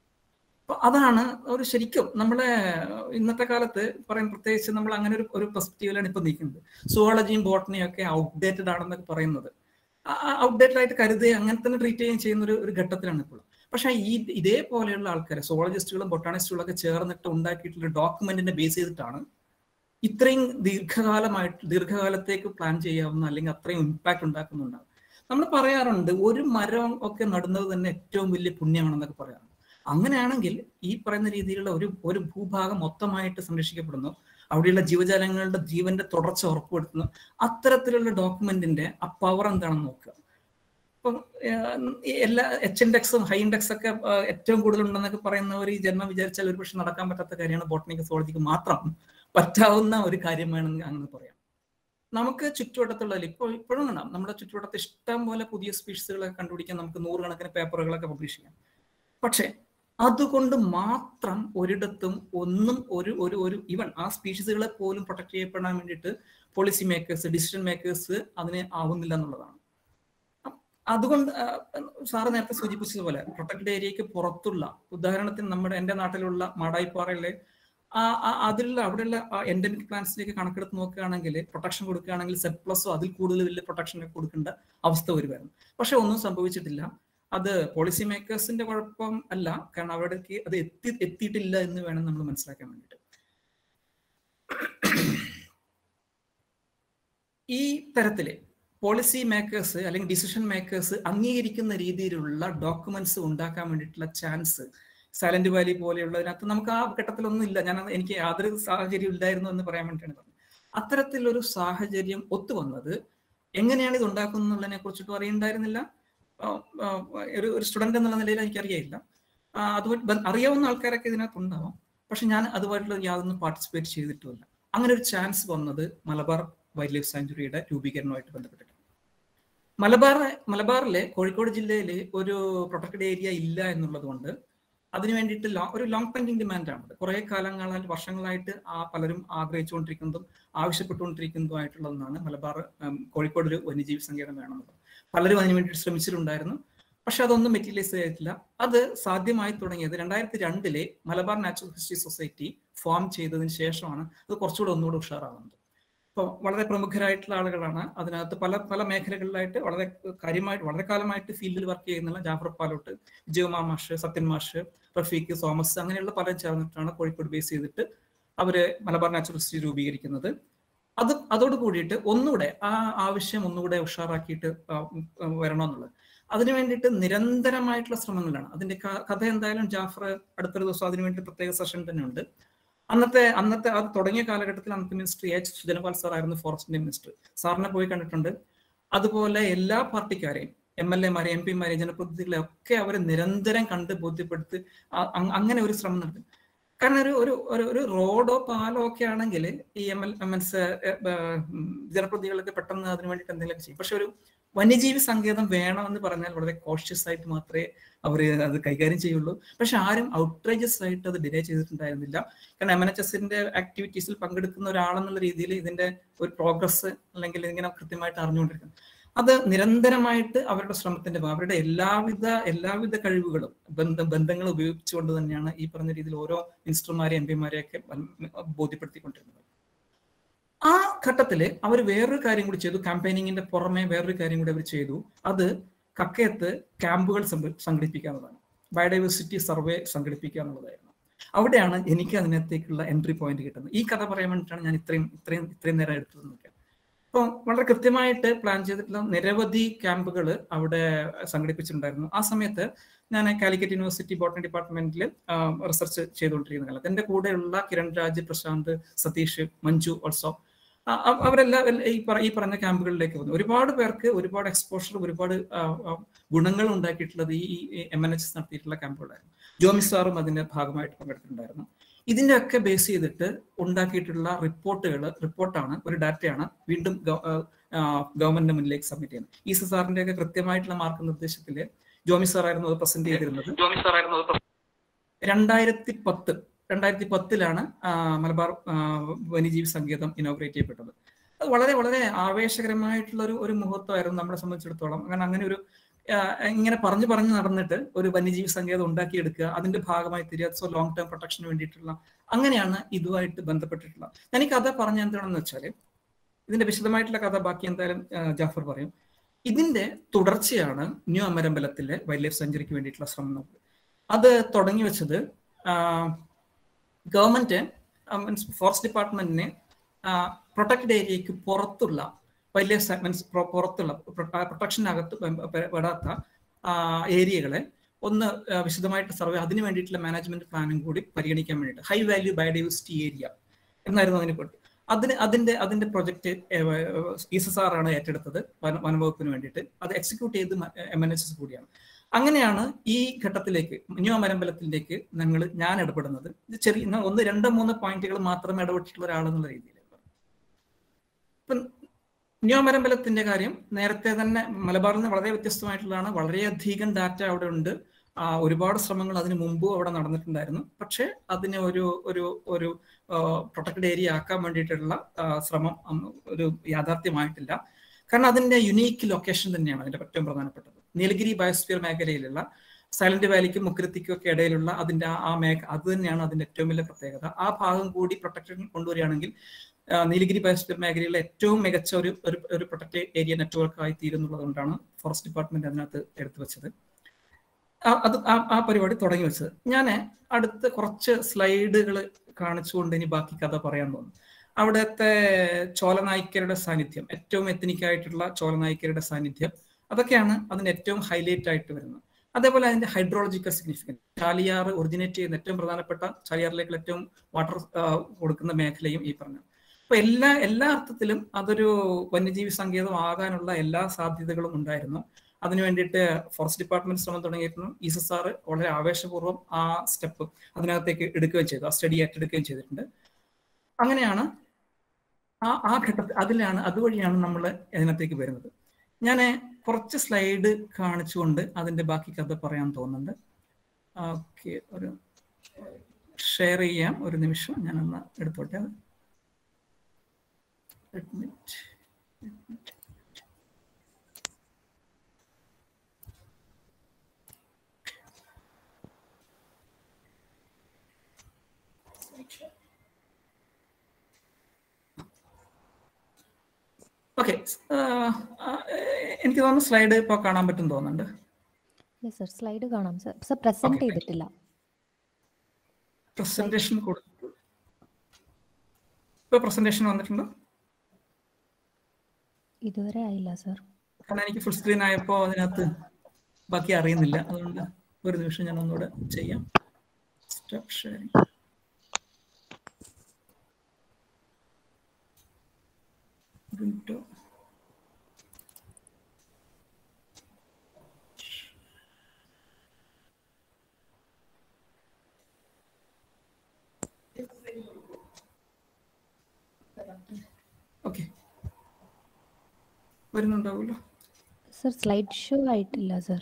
അപ്പൊ അതാണ് ഒരു ശരിക്കും നമ്മളെ ഇന്നത്തെ കാലത്ത് പറയും പ്രത്യേകിച്ച് നമ്മൾ അങ്ങനെ ഒരു ഒരു പെർസ്പെക്റ്റീവിലാണ് ഇപ്പൊ നിൽക്കുന്നത് സുവോളജിയും ബോട്ടണിയും ഒക്കെ ഔട്ട്ഡേറ്റഡ് ആണെന്നൊക്കെ പറയുന്നത് ഔട്ട്ഡേറ്റഡ് ആയിട്ട് കരുതി അങ്ങനെ തന്നെ ട്രീറ്റ് ചെയ്യുകയും ചെയ്യുന്ന ഒരു ഒരു ഘട്ടത്തിലാണ് ഇപ്പോൾ പക്ഷെ ഈ ഇതേപോലെയുള്ള ആൾക്കാരെ സോളജിസ്റ്റുകളും ബൊട്ടാണിസ്റ്റുകളും ഒക്കെ ചേർന്നിട്ട് ഉണ്ടാക്കിയിട്ടുള്ള ഡോക്യുമെന്റിനെ ബേസ് ചെയ്തിട്ടാണ് ഇത്രയും ദീർഘകാലമായിട്ട് ദീർഘകാലത്തേക്ക് പ്ലാൻ ചെയ്യാവുന്ന അല്ലെങ്കിൽ അത്രയും ഇമ്പാക്ട് ഉണ്ടാക്കുന്നുണ്ടാകും നമ്മൾ പറയാറുണ്ട് ഒരു മരം ഒക്കെ നടുന്നത് തന്നെ ഏറ്റവും വലിയ പുണ്യമാണെന്നൊക്കെ പറയാറുണ്ട് അങ്ങനെയാണെങ്കിൽ ഈ പറയുന്ന രീതിയിലുള്ള ഒരു ഒരു ഭൂഭാഗം മൊത്തമായിട്ട് സംരക്ഷിക്കപ്പെടുന്നു അവിടെയുള്ള ജീവജാലങ്ങളുടെ ജീവന്റെ തുടർച്ച ഉറപ്പുവരുത്തുന്നു അത്തരത്തിലുള്ള ഡോക്യുമെന്റിന്റെ ആ പവർ എന്താണെന്ന് നോക്കുക ഇപ്പം എല്ലാ എച്ച് ഇൻഡെക്സും ഹൈ ഇൻഡെക്സ് ഒക്കെ ഏറ്റവും കൂടുതൽ ഉണ്ടെന്നൊക്കെ പറയുന്നവർ ഈ ജന്മം വിചാരിച്ചാൽ ഒരു പക്ഷെ നടക്കാൻ പറ്റാത്ത കാര്യമാണ് ബോട്ടണിക് സോളജിക്ക് മാത്രം പറ്റാവുന്ന ഒരു കാര്യമാണെന്ന് അങ്ങനെ പറയാം നമുക്ക് ചുറ്റുവട്ടത്തുള്ള ഇപ്പോൾ ഇപ്പോഴും കാണാം നമ്മുടെ ചുറ്റുവട്ടത്ത് ഇഷ്ടം പോലെ പുതിയ സ്പീഷീസുകളൊക്കെ കണ്ടുപിടിക്കാൻ നമുക്ക് നൂറുകണക്കിന് പേപ്പറുകളൊക്കെ പബ്ലിഷ് ചെയ്യാം പക്ഷേ അതുകൊണ്ട് മാത്രം ഒരിടത്തും ഒന്നും ഒരു ഒരു ഒരു ഈവൻ ആ സ്പീഷീസുകളെ പോലും പ്രൊട്ടക്ട് ചെയ്യപ്പെടാൻ വേണ്ടിയിട്ട് പോളിസി മേക്കേഴ്സ് ഡിസിഷൻ മേക്കേഴ്സ് അതിന് ആവുന്നില്ല എന്നുള്ളതാണ് അതുകൊണ്ട് സാറ് നേരത്തെ സൂചിപ്പിച്ചതുപോലെ പ്രൊട്ടക്റ്റഡ് ഏരിയക്ക് പുറത്തുള്ള ഉദാഹരണത്തിന് നമ്മുടെ എൻ്റെ നാട്ടിലുള്ള മാടായിപ്പാറയിലെ ആ അതിലുള്ള അവിടെയുള്ള എൻഡമിക് പ്ലാന്റ്സിലേക്ക് കണക്കെടുത്ത് നോക്കുകയാണെങ്കിൽ പ്രൊട്ടക്ഷൻ കൊടുക്കുകയാണെങ്കിൽ സെറ്റ് പ്ലസോ അതിൽ കൂടുതൽ വലിയ പ്രൊട്ടക്ഷൻ കൊടുക്കേണ്ട അവസ്ഥ വരുമായിരുന്നു പക്ഷെ ഒന്നും സംഭവിച്ചിട്ടില്ല അത് പോളിസി മേക്കേഴ്സിന്റെ കുഴപ്പം അല്ല കാരണം അവിടേക്ക് അത് എത്തി എത്തിയിട്ടില്ല എന്ന് വേണം നമ്മൾ മനസ്സിലാക്കാൻ വേണ്ടിയിട്ട് ഈ തരത്തില് പോളിസി മേക്കേഴ്സ് അല്ലെങ്കിൽ ഡിസിഷൻ മേക്കേഴ്സ് അംഗീകരിക്കുന്ന രീതിയിലുള്ള ഡോക്യുമെന്റ്സ് ഉണ്ടാക്കാൻ വേണ്ടിയിട്ടുള്ള ചാൻസ് സൈലന്റ് വാലി പോലെയുള്ളതിനകത്ത് നമുക്ക് ആ ഘട്ടത്തിലൊന്നും ഇല്ല ഞാൻ എനിക്ക് യാതൊരു സാഹചര്യം ഇല്ലായിരുന്നു എന്ന് പറയാൻ വേണ്ടിയിട്ടാണ് പറഞ്ഞത് അത്തരത്തിലൊരു സാഹചര്യം ഒത്തുവന്നത് എങ്ങനെയാണ് ഇത് ഉണ്ടാക്കുന്നതിനെ കുറിച്ചിട്ടും അറിയണ്ടായിരുന്നില്ല ആ, ആ, ഒരു ഒരു സ്റ്റുഡന്റ് എന്നുള്ള നിലയിൽ എനിക്കറിയില്ല ആ, അതുമായിട്ട് ബന്ധ- അറിയാവുന്ന ആൾക്കാരൊക്കെ ഇതിനകത്ത് ഉണ്ടാവാം പക്ഷെ ഞാൻ അതുമായിട്ടുള്ള യാതൊന്നും പാർട്ടിസിപ്പേറ്റ് ചെയ്തിട്ടുമില്ല അങ്ങനെ ഒരു ചാൻസ് വന്നത് മലബാർ വൈൽഡ് ലൈഫ് സാഞ്ചുറിയുടെ രൂപീകരണവുമായിട്ട് ബന്ധപ്പെട്ടിട്ട് മലബാർ മലബാറിലെ കോഴിക്കോട് ജില്ലയിൽ ഒരു പ്രൊട്ടക്റ്റഡ് ഏരിയ ഇല്ല എന്നുള്ളത് കൊണ്ട് അതിനു വേണ്ടിയിട്ട് ലോ- ഒരു ലോങ് പെൻഡിങ് ഡിമാൻഡാണ് കുറെ കാലങ്ങളായിട്ട് വർഷങ്ങളായിട്ട് ആ പലരും ആഗ്രഹിച്ചുകൊണ്ടിരിക്കുന്നതും ആവശ്യപ്പെട്ടുകൊണ്ടിരിക്കുന്നതുമായിട്ടുള്ളതെന്നാണ് മലബാർ ഉം, കോഴിക്കോട് ഒരു വന്യജീവി സങ്കേതം വേണമെന്നുള്ളത് പലരും അതിനു വേണ്ടി ശ്രമിച്ചിട്ടുണ്ടായിരുന്നു പക്ഷെ അതൊന്നും മെറ്റീരിയലൈസ് ചെയ്തിട്ടില്ല അത് സാധ്യമായി തുടങ്ങിയത് രണ്ടായിരത്തി രണ്ടിലെ Malabar natural history society form ചെയ്തതിന് ശേഷമാണ് അത് കുറച്ചുകൂടെ ഒന്നുകൂടെ ഉഷാറാവുന്നത് ഇപ്പോൾ വളരെ പ്രമുഖരായിട്ടുള്ള ആളുകളാണ് അതിനകത്ത് പല പല മേഖലകളിലായിട്ട് വളരെ കാര്യമായിട്ട് വളരെ കാലമായിട്ട് ഫീൽഡിൽ വർക്ക് ചെയ്യുന്നുള്ള ജാഫർ പാലോട്ട് വിജയകുമാർ മാഷ് സത്യൻ മാഷ് റഫീഖ് തോമസ് അങ്ങനെയുള്ള പലരും ചേർന്നിട്ടാണ് കോഴിക്കോട് ബേസ് ചെയ്തിട്ട് അവര് മലബാർ നാച്ചുറൽ ഹിസ്റ്ററി രൂപീകരിക്കുന്നത് അത് അതോട് കൂടിയിട്ട് ഒന്നുകൂടെ ആ ആവശ്യം ഒന്നുകൂടെ ഉഷാറാക്കിയിട്ട് ആ, ഉം, ഉം, വരണമെന്നുള്ളത് അതിനു വേണ്ടിയിട്ട് നിരന്തരമായിട്ടുള്ള ശ്രമങ്ങളാണ് അതിന്റെ ക- കഥ എന്തായാലും ജാഫർ അടുത്തൊരു ദിവസം അതിനു വേണ്ടി പ്രത്യേക സെഷൻ തന്നെ ഉണ്ട് അന്നത്തെ അന്നത്തെ അത് തുടങ്ങിയ കാലഘട്ടത്തിൽ അന്നത്തെ മിനിസ്റ്റർ എച്ച് സുജനപാൽ സാർ ആയിരുന്നു ഫോറസ്റ്റിന്റെ മിനിസ്റ്റർ സാറിനെ പോയി കണ്ടിട്ടുണ്ട് അതുപോലെ എല്ലാ പാർട്ടിക്കാരെയും എം എൽ എമാരെ എം പിമാരെ ജനപ്രതിനിധികളെ ഒക്കെ അവരെ നിരന്തരം കണ്ട് ബോധ്യപ്പെടുത്തി ആ- അ- അങ്ങനെ ഒരു ശ്രമം നടത്തി കാരണം ഒരു ഒരു ഒരു ഒരു റോഡോ പാലോ ഒക്കെ ആണെങ്കിൽ ഈ എം എൽ മീൻസ് ജനപ്രതിനിധികളൊക്കെ പെട്ടെന്ന് അതിന് വേണ്ടിയിട്ട് എന്തെങ്കിലും ചെയ്യും പക്ഷെ ഒരു വന്യജീവി സങ്കേതം വേണമെന്ന് പറഞ്ഞാൽ വളരെ കോഷ്യസ് ആയിട്ട് മാത്രമേ അവർ അത് കൈകാര്യം ചെയ്യുള്ളൂ പക്ഷെ ആരും ഔട്ട്റേജസ് ആയിട്ട് അത് ഡിലേ ചെയ്തിട്ടുണ്ടായിരുന്നില്ല കാരണം എം എൻ എച്ച് എസിന്റെ ആക്ടിവിറ്റീസിൽ പങ്കെടുക്കുന്ന ഒരാളെന്നുള്ള രീതിയിൽ ഇതിന്റെ ഒരു പ്രോഗ്രസ് അല്ലെങ്കിൽ ഇങ്ങനെ കൃത്യമായിട്ട് അറിഞ്ഞുകൊണ്ടിരിക്കുന്നു അത് നിരന്തരമായിട്ട് അവരുടെ ശ്രമത്തിന്റെ ഭാഗം അവരുടെ എല്ലാവിധ എല്ലാവിധ കഴിവുകളും ബന്ധ ബന്ധങ്ങൾ ഉപയോഗിച്ചുകൊണ്ട് തന്നെയാണ് ഈ പറഞ്ഞ രീതിയിൽ ഓരോ മിനിസ്റ്റർമാരെ എം പിമാരെയൊക്കെ ബോധ്യപ്പെടുത്തിക്കൊണ്ടിരുന്നത് ആ ഘട്ടത്തില് അവർ വേറൊരു കാര്യം കൂടി ചെയ്തു ക്യാമ്പയിനിങ്ങിന്റെ പുറമെ വേറൊരു കാര്യം കൂടി അവർ ചെയ്തു അത് കക്കയത്ത് ക്യാമ്പുകൾ സംഘ- സംഘടിപ്പിക്കുക എന്നുള്ളതാണ് ബയോഡൈവേഴ്സിറ്റി സർവേ സംഘടിപ്പിക്കുക എന്നുള്ളതായിരുന്നു അവിടെയാണ് എനിക്ക് അതിനകത്തേക്കുള്ള എൻട്രി പോയിന്റ് കിട്ടുന്നത് ഈ കഥ പറയാൻ വേണ്ടിയിട്ടാണ് ഞാൻ ഇത്രയും ഇത്രയും ഇത്രയും നേരം എടുത്തത് എന്നൊക്കെ അപ്പോൾ വളരെ കൃത്യമായിട്ട് പ്ലാൻ ചെയ്തിട്ടുള്ള നിരവധി ക്യാമ്പുകൾ അവിടെ സംഘടിപ്പിച്ചിട്ടുണ്ടായിരുന്നു ആ സമയത്ത് ഞാൻ കാലിക്കറ്റ് യൂണിവേഴ്സിറ്റി ബോട്ടണി ഡിപ്പാർട്ട്മെന്റിൽ റിസർച്ച് ചെയ്തുകൊണ്ടിരിക്കുന്ന കാലത്ത് എൻ്റെ കൂടെയുള്ള കിരൺ രാജ് പ്രശാന്ത് സതീഷ് മഞ്ജു ഓൾസോ അവരെല്ലാം എല്ല- ഈ പറ- ഈ പറഞ്ഞ ക്യാമ്പുകളിലേക്ക് വന്നു ഒരുപാട് പേർക്ക് ഒരുപാട് എക്സ്പോഷർ ഒരുപാട് ആ, ആ, ഗുണങ്ങൾ ഉണ്ടാക്കിയിട്ടുള്ളത് ഈ എം എൻ എച്ച് നടത്തിയിട്ടുള്ള ക്യാമ്പുകളായിരുന്നു ജോമി സാറും അതിന്റെ ഭാഗമായിട്ട് പങ്കെടുത്തിട്ടുണ്ടായിരുന്നു ഇതിന്റെ ഒക്കെ ബേസ് ചെയ്തിട്ട് ഉണ്ടാക്കിയിട്ടുള്ള റിപ്പോർട്ടുകൾ റിപ്പോർട്ടാണ് ഒരു ഡാറ്റയാണ് വീണ്ടും ഗവൺമെന്റിന് മുന്നിലേക്ക് സബ്മിറ്റ് ചെയ്യുന്നത് ഈ സാറിന്റെ ഒക്കെ കൃത്യമായിട്ടുള്ള മാർഗനിർദ്ദേശത്തില് ജോമി സാർ ആയിരുന്നു അത് പ്രസന്റ് ചെയ്തിരുന്നത് ജോമി സാർ ആയിരുന്നു രണ്ടായിരത്തി പത്ത് രണ്ടായിരത്തി പത്തിലാണ് മലബാർ ആ, വന്യജീവി സങ്കേതം ഇനോഗ്രേറ്റ് ചെയ്യപ്പെട്ടത് അത് വളരെ വളരെ ആവേശകരമായിട്ടുള്ള ഒരു ഒരു മുഹൂർത്തമായിരുന്നു നമ്മളെ സംബന്ധിച്ചിടത്തോളം അങ്ങനെ അങ്ങനെ ഒരു ആ, ഇങ്ങനെ പറഞ്ഞു പറഞ്ഞു നടന്നിട്ട് ഒരു വന്യജീവി സങ്കേതം ഉണ്ടാക്കിയെടുക്കുക അതിന്റെ ഭാഗമായി തിരികെ സോ ലോങ് ടേം പ്രൊട്ടക്ഷന് വേണ്ടിയിട്ടുള്ള അങ്ങനെയാണ് ഇതുമായിട്ട് ബന്ധപ്പെട്ടിട്ടുള്ളത് ഞാൻ ഈ കഥ പറഞ്ഞ എന്താണെന്ന് വെച്ചാല് ഇതിന്റെ വിശദമായിട്ടുള്ള കഥ ബാക്കി എന്തായാലും ആ, ജാഫർ പറയും ഇതിന്റെ തുടർച്ചയാണ് ന്യൂ അമരമ്പലത്തിലെ വൈൽഡ് ലൈഫ് സെഞ്ചുറിക്ക് വേണ്ടിയിട്ടുള്ള ശ്രമം അത് തുടങ്ങി വെച്ചത് ഗവൺമെന്റ് മീൻസ് ഫോറസ്റ്റ് ഡിപ്പാർട്ട്മെന്റിന് പ്രൊട്ടക്റ്റഡ് ഏരിയക്ക് പുറത്തുള്ള വൈൽഡ് ലൈഫ് മീൻസ് പുറത്തുള്ള പ്രൊട്ടക്ഷനകത്ത് പെടാത്ത ഏരിയകളെ ഒന്ന് ആ, വിശദമായിട്ട് സർവേ അതിന് വേണ്ടിയിട്ടുള്ള മാനേജ്മെന്റ് പ്ലാനും കൂടി പരിഗണിക്കാൻ വേണ്ടിയിട്ട് ഹൈ വാല്യൂ ബയോഡൈവേഴ്സിറ്റി ഏരിയ എന്നായിരുന്നു അതിനെ പറ്റി അതിന് അതിന്റെ അതിന്റെ പ്രൊജക്ട് എസ് ആണ് ഏറ്റെടുത്തത് വന- വനംവകുപ്പിന് വേണ്ടിയിട്ട് അത് എക്സിക്യൂട്ട് ചെയ്ത് എം എൻ എച്ച് എസ് കൂടിയാണ് അങ്ങനെയാണ് ഈ ഘട്ടത്തിലേക്ക് ന്യൂ അമരമ്പലത്തിലേക്ക് ഞങ്ങൾ ഞാൻ ഇടപെടുന്നത് ഇത് ചെറിയ ഞാൻ ഒന്ന് രണ്ടോ മൂന്നോ പോയിന്റുകൾ മാത്രമേ ഇടപെട്ടിട്ടുള്ള ഒരാളെന്നുള്ള രീതിയിൽ ഇപ്പം ന്യൂ അമരമ്പലത്തിന്റെ കാര്യം നേരത്തെ തന്നെ മലബാറിൽ നിന്ന് വളരെ വ്യത്യസ്തമായിട്ടുള്ളതാണ് വളരെയധികം ഡാറ്റ അവിടെ ഉണ്ട് ആ, ഒരുപാട് ശ്രമങ്ങൾ അതിന് മുമ്പും അവിടെ നടന്നിട്ടുണ്ടായിരുന്നു പക്ഷേ അതിനെ ഒരു ഒരു ഒരു പ്രൊട്ടക്റ്റഡ് ഏരിയ ആക്കാൻ വേണ്ടിയിട്ടുള്ള ആ, ശ്രമം ഉം, ഒരു യാഥാർത്ഥ്യമായിട്ടില്ല കാരണം അതിന്റെ യുണീക്ക് ലൊക്കേഷൻ തന്നെയാണ് അതിന്റെ ഏറ്റവും പ്രധാനപ്പെട്ടത് നീലഗിരി ബയോസ്ഫിയർ മേഖലയിലുള്ള സൈലന്റ് വാലിക്കും മുക്കരത്തിക്കും ഒക്കെ ഇടയിലുള്ള അതിന്റെ ആ- ആ മേഖ അത് തന്നെയാണ് അതിന്റെ ഏറ്റവും വലിയ പ്രത്യേകത ആ ഭാഗം കൂടി പ്രൊട്ടക്ഷൻ കൊണ്ടുവരികയാണെങ്കിൽ ആ, നീലഗിരി ബയോസ്ഫിയർ മേഖലയിലെ ഏറ്റവും മികച്ച ഒരു ഒരു ഒരു പ്രൊട്ടക്റ്റ് ഏരിയ നെറ്റ്വർക്ക് ആയി തീരുന്നുള്ളത് കൊണ്ടാണ് ഫോറസ്റ്റ് ഡിപ്പാർട്ട്മെന്റ് അതിനകത്ത് എടുത്തു വെച്ചത് ആ- അത് ആ ആ പരിപാടി തുടങ്ങി വെച്ചത് ഞാൻ അടുത്ത കുറച്ച് സ്ലൈഡുകൾ കാണിച്ചുകൊണ്ട് ഇനി ബാക്കി കഥ പറയാൻ തോന്നുന്നു അവിടുത്തെ ചോലനായ്ക്കരുടെ സാന്നിധ്യം ഏറ്റവും എത്തനിക് ആയിട്ടുള്ള ചോലനായ്ക്കരുടെ സാന്നിധ്യം അതൊക്കെയാണ് അതിന്റെ ഏറ്റവും ഹൈലൈറ്റ് ആയിട്ട് വരുന്നത് അതേപോലെ അതിന്റെ ഹൈഡ്രോളജിക്കൽ സിഗ്നിഫിക്കൻസ് ചാലിയാർ ഒറിജിനേറ്റ് ചെയ്യുന്ന ഏറ്റവും പ്രധാനപ്പെട്ട ചാലിയാറിലേക്ക് ഏറ്റവും വാട്ടർ കൊടുക്കുന്ന മേഖലയും ഈ പറഞ്ഞു അപ്പൊ എല്ലാ എല്ലാ അർത്ഥത്തിലും അതൊരു വന്യജീവി സങ്കേതം ആകാനുള്ള എല്ലാ സാധ്യതകളും ഉണ്ടായിരുന്നു അതിനു വേണ്ടിയിട്ട് ഫോറസ്റ്റ് ഡിപ്പാർട്ട്മെന്റ് ശ്രമം തുടങ്ങിയിരുന്നു ഈസസ് ആർ വളരെ ആവേശപൂർവ്വം ആ സ്റ്റെപ്പ് അതിനകത്തേക്ക് എടുക്കുകയും ചെയ്തു ആ സ്റ്റഡി ഏറ്റെടുക്കുകയും ചെയ്തിട്ടുണ്ട് അങ്ങനെയാണ് ആ ആ ഘട്ടത്തിൽ അതിലാണ് അതുവഴിയാണ് നമ്മൾ ഇതിനകത്തേക്ക് വരുന്നത് ഞാൻ കുറച്ച് സ്ലൈഡ് കാണിച്ചുകൊണ്ട് അതിന്റെ ബാക്കി കഥ പറയാൻ തോന്നുന്നുണ്ട് ഓക്കെ ഒരു ഷെയർ ചെയ്യാം ഒരു നിമിഷം ഞാനൊന്ന് എടുത്തോട്ടെ അത് മിനിറ്റ് ഓക്കെ എനിക്ക് തോന്നുന്നു സ്ലൈഡ് ഇപ്പോൾ കാണാൻ പറ്റും തോന്നുന്നുണ്ട് യെസ് സർ സ്ലൈഡ് കാണാം സർ സർ പ്രസന്റ് Okay, ചെയ്തിട്ടില്ല പ്രസന്റേഷൻ കൊടുത്തു ഇപ്പൊ പ്രസന്റേഷൻ വന്നിട്ടുണ്ടോ ഇതുവരെ ആയില്ല സർ കാരണം എനിക്ക് ഫുൾ സ്ക്രീൻ ആയപ്പോൾ അതിനകത്ത് ബാക്കി അറിയുന്നില്ല അതുകൊണ്ട് ഒരു നിമിഷം ഞാൻ ഒന്നുകൂടെ ചെയ്യാം സ്റ്റോപ്പ് ഷെയറിംഗ് വിൻഡോ ഓക്കെ വരുന്നുണ്ടാവുമല്ലോ സർ സ്ലൈഡ് ഷോ ആയിട്ടില്ല സർ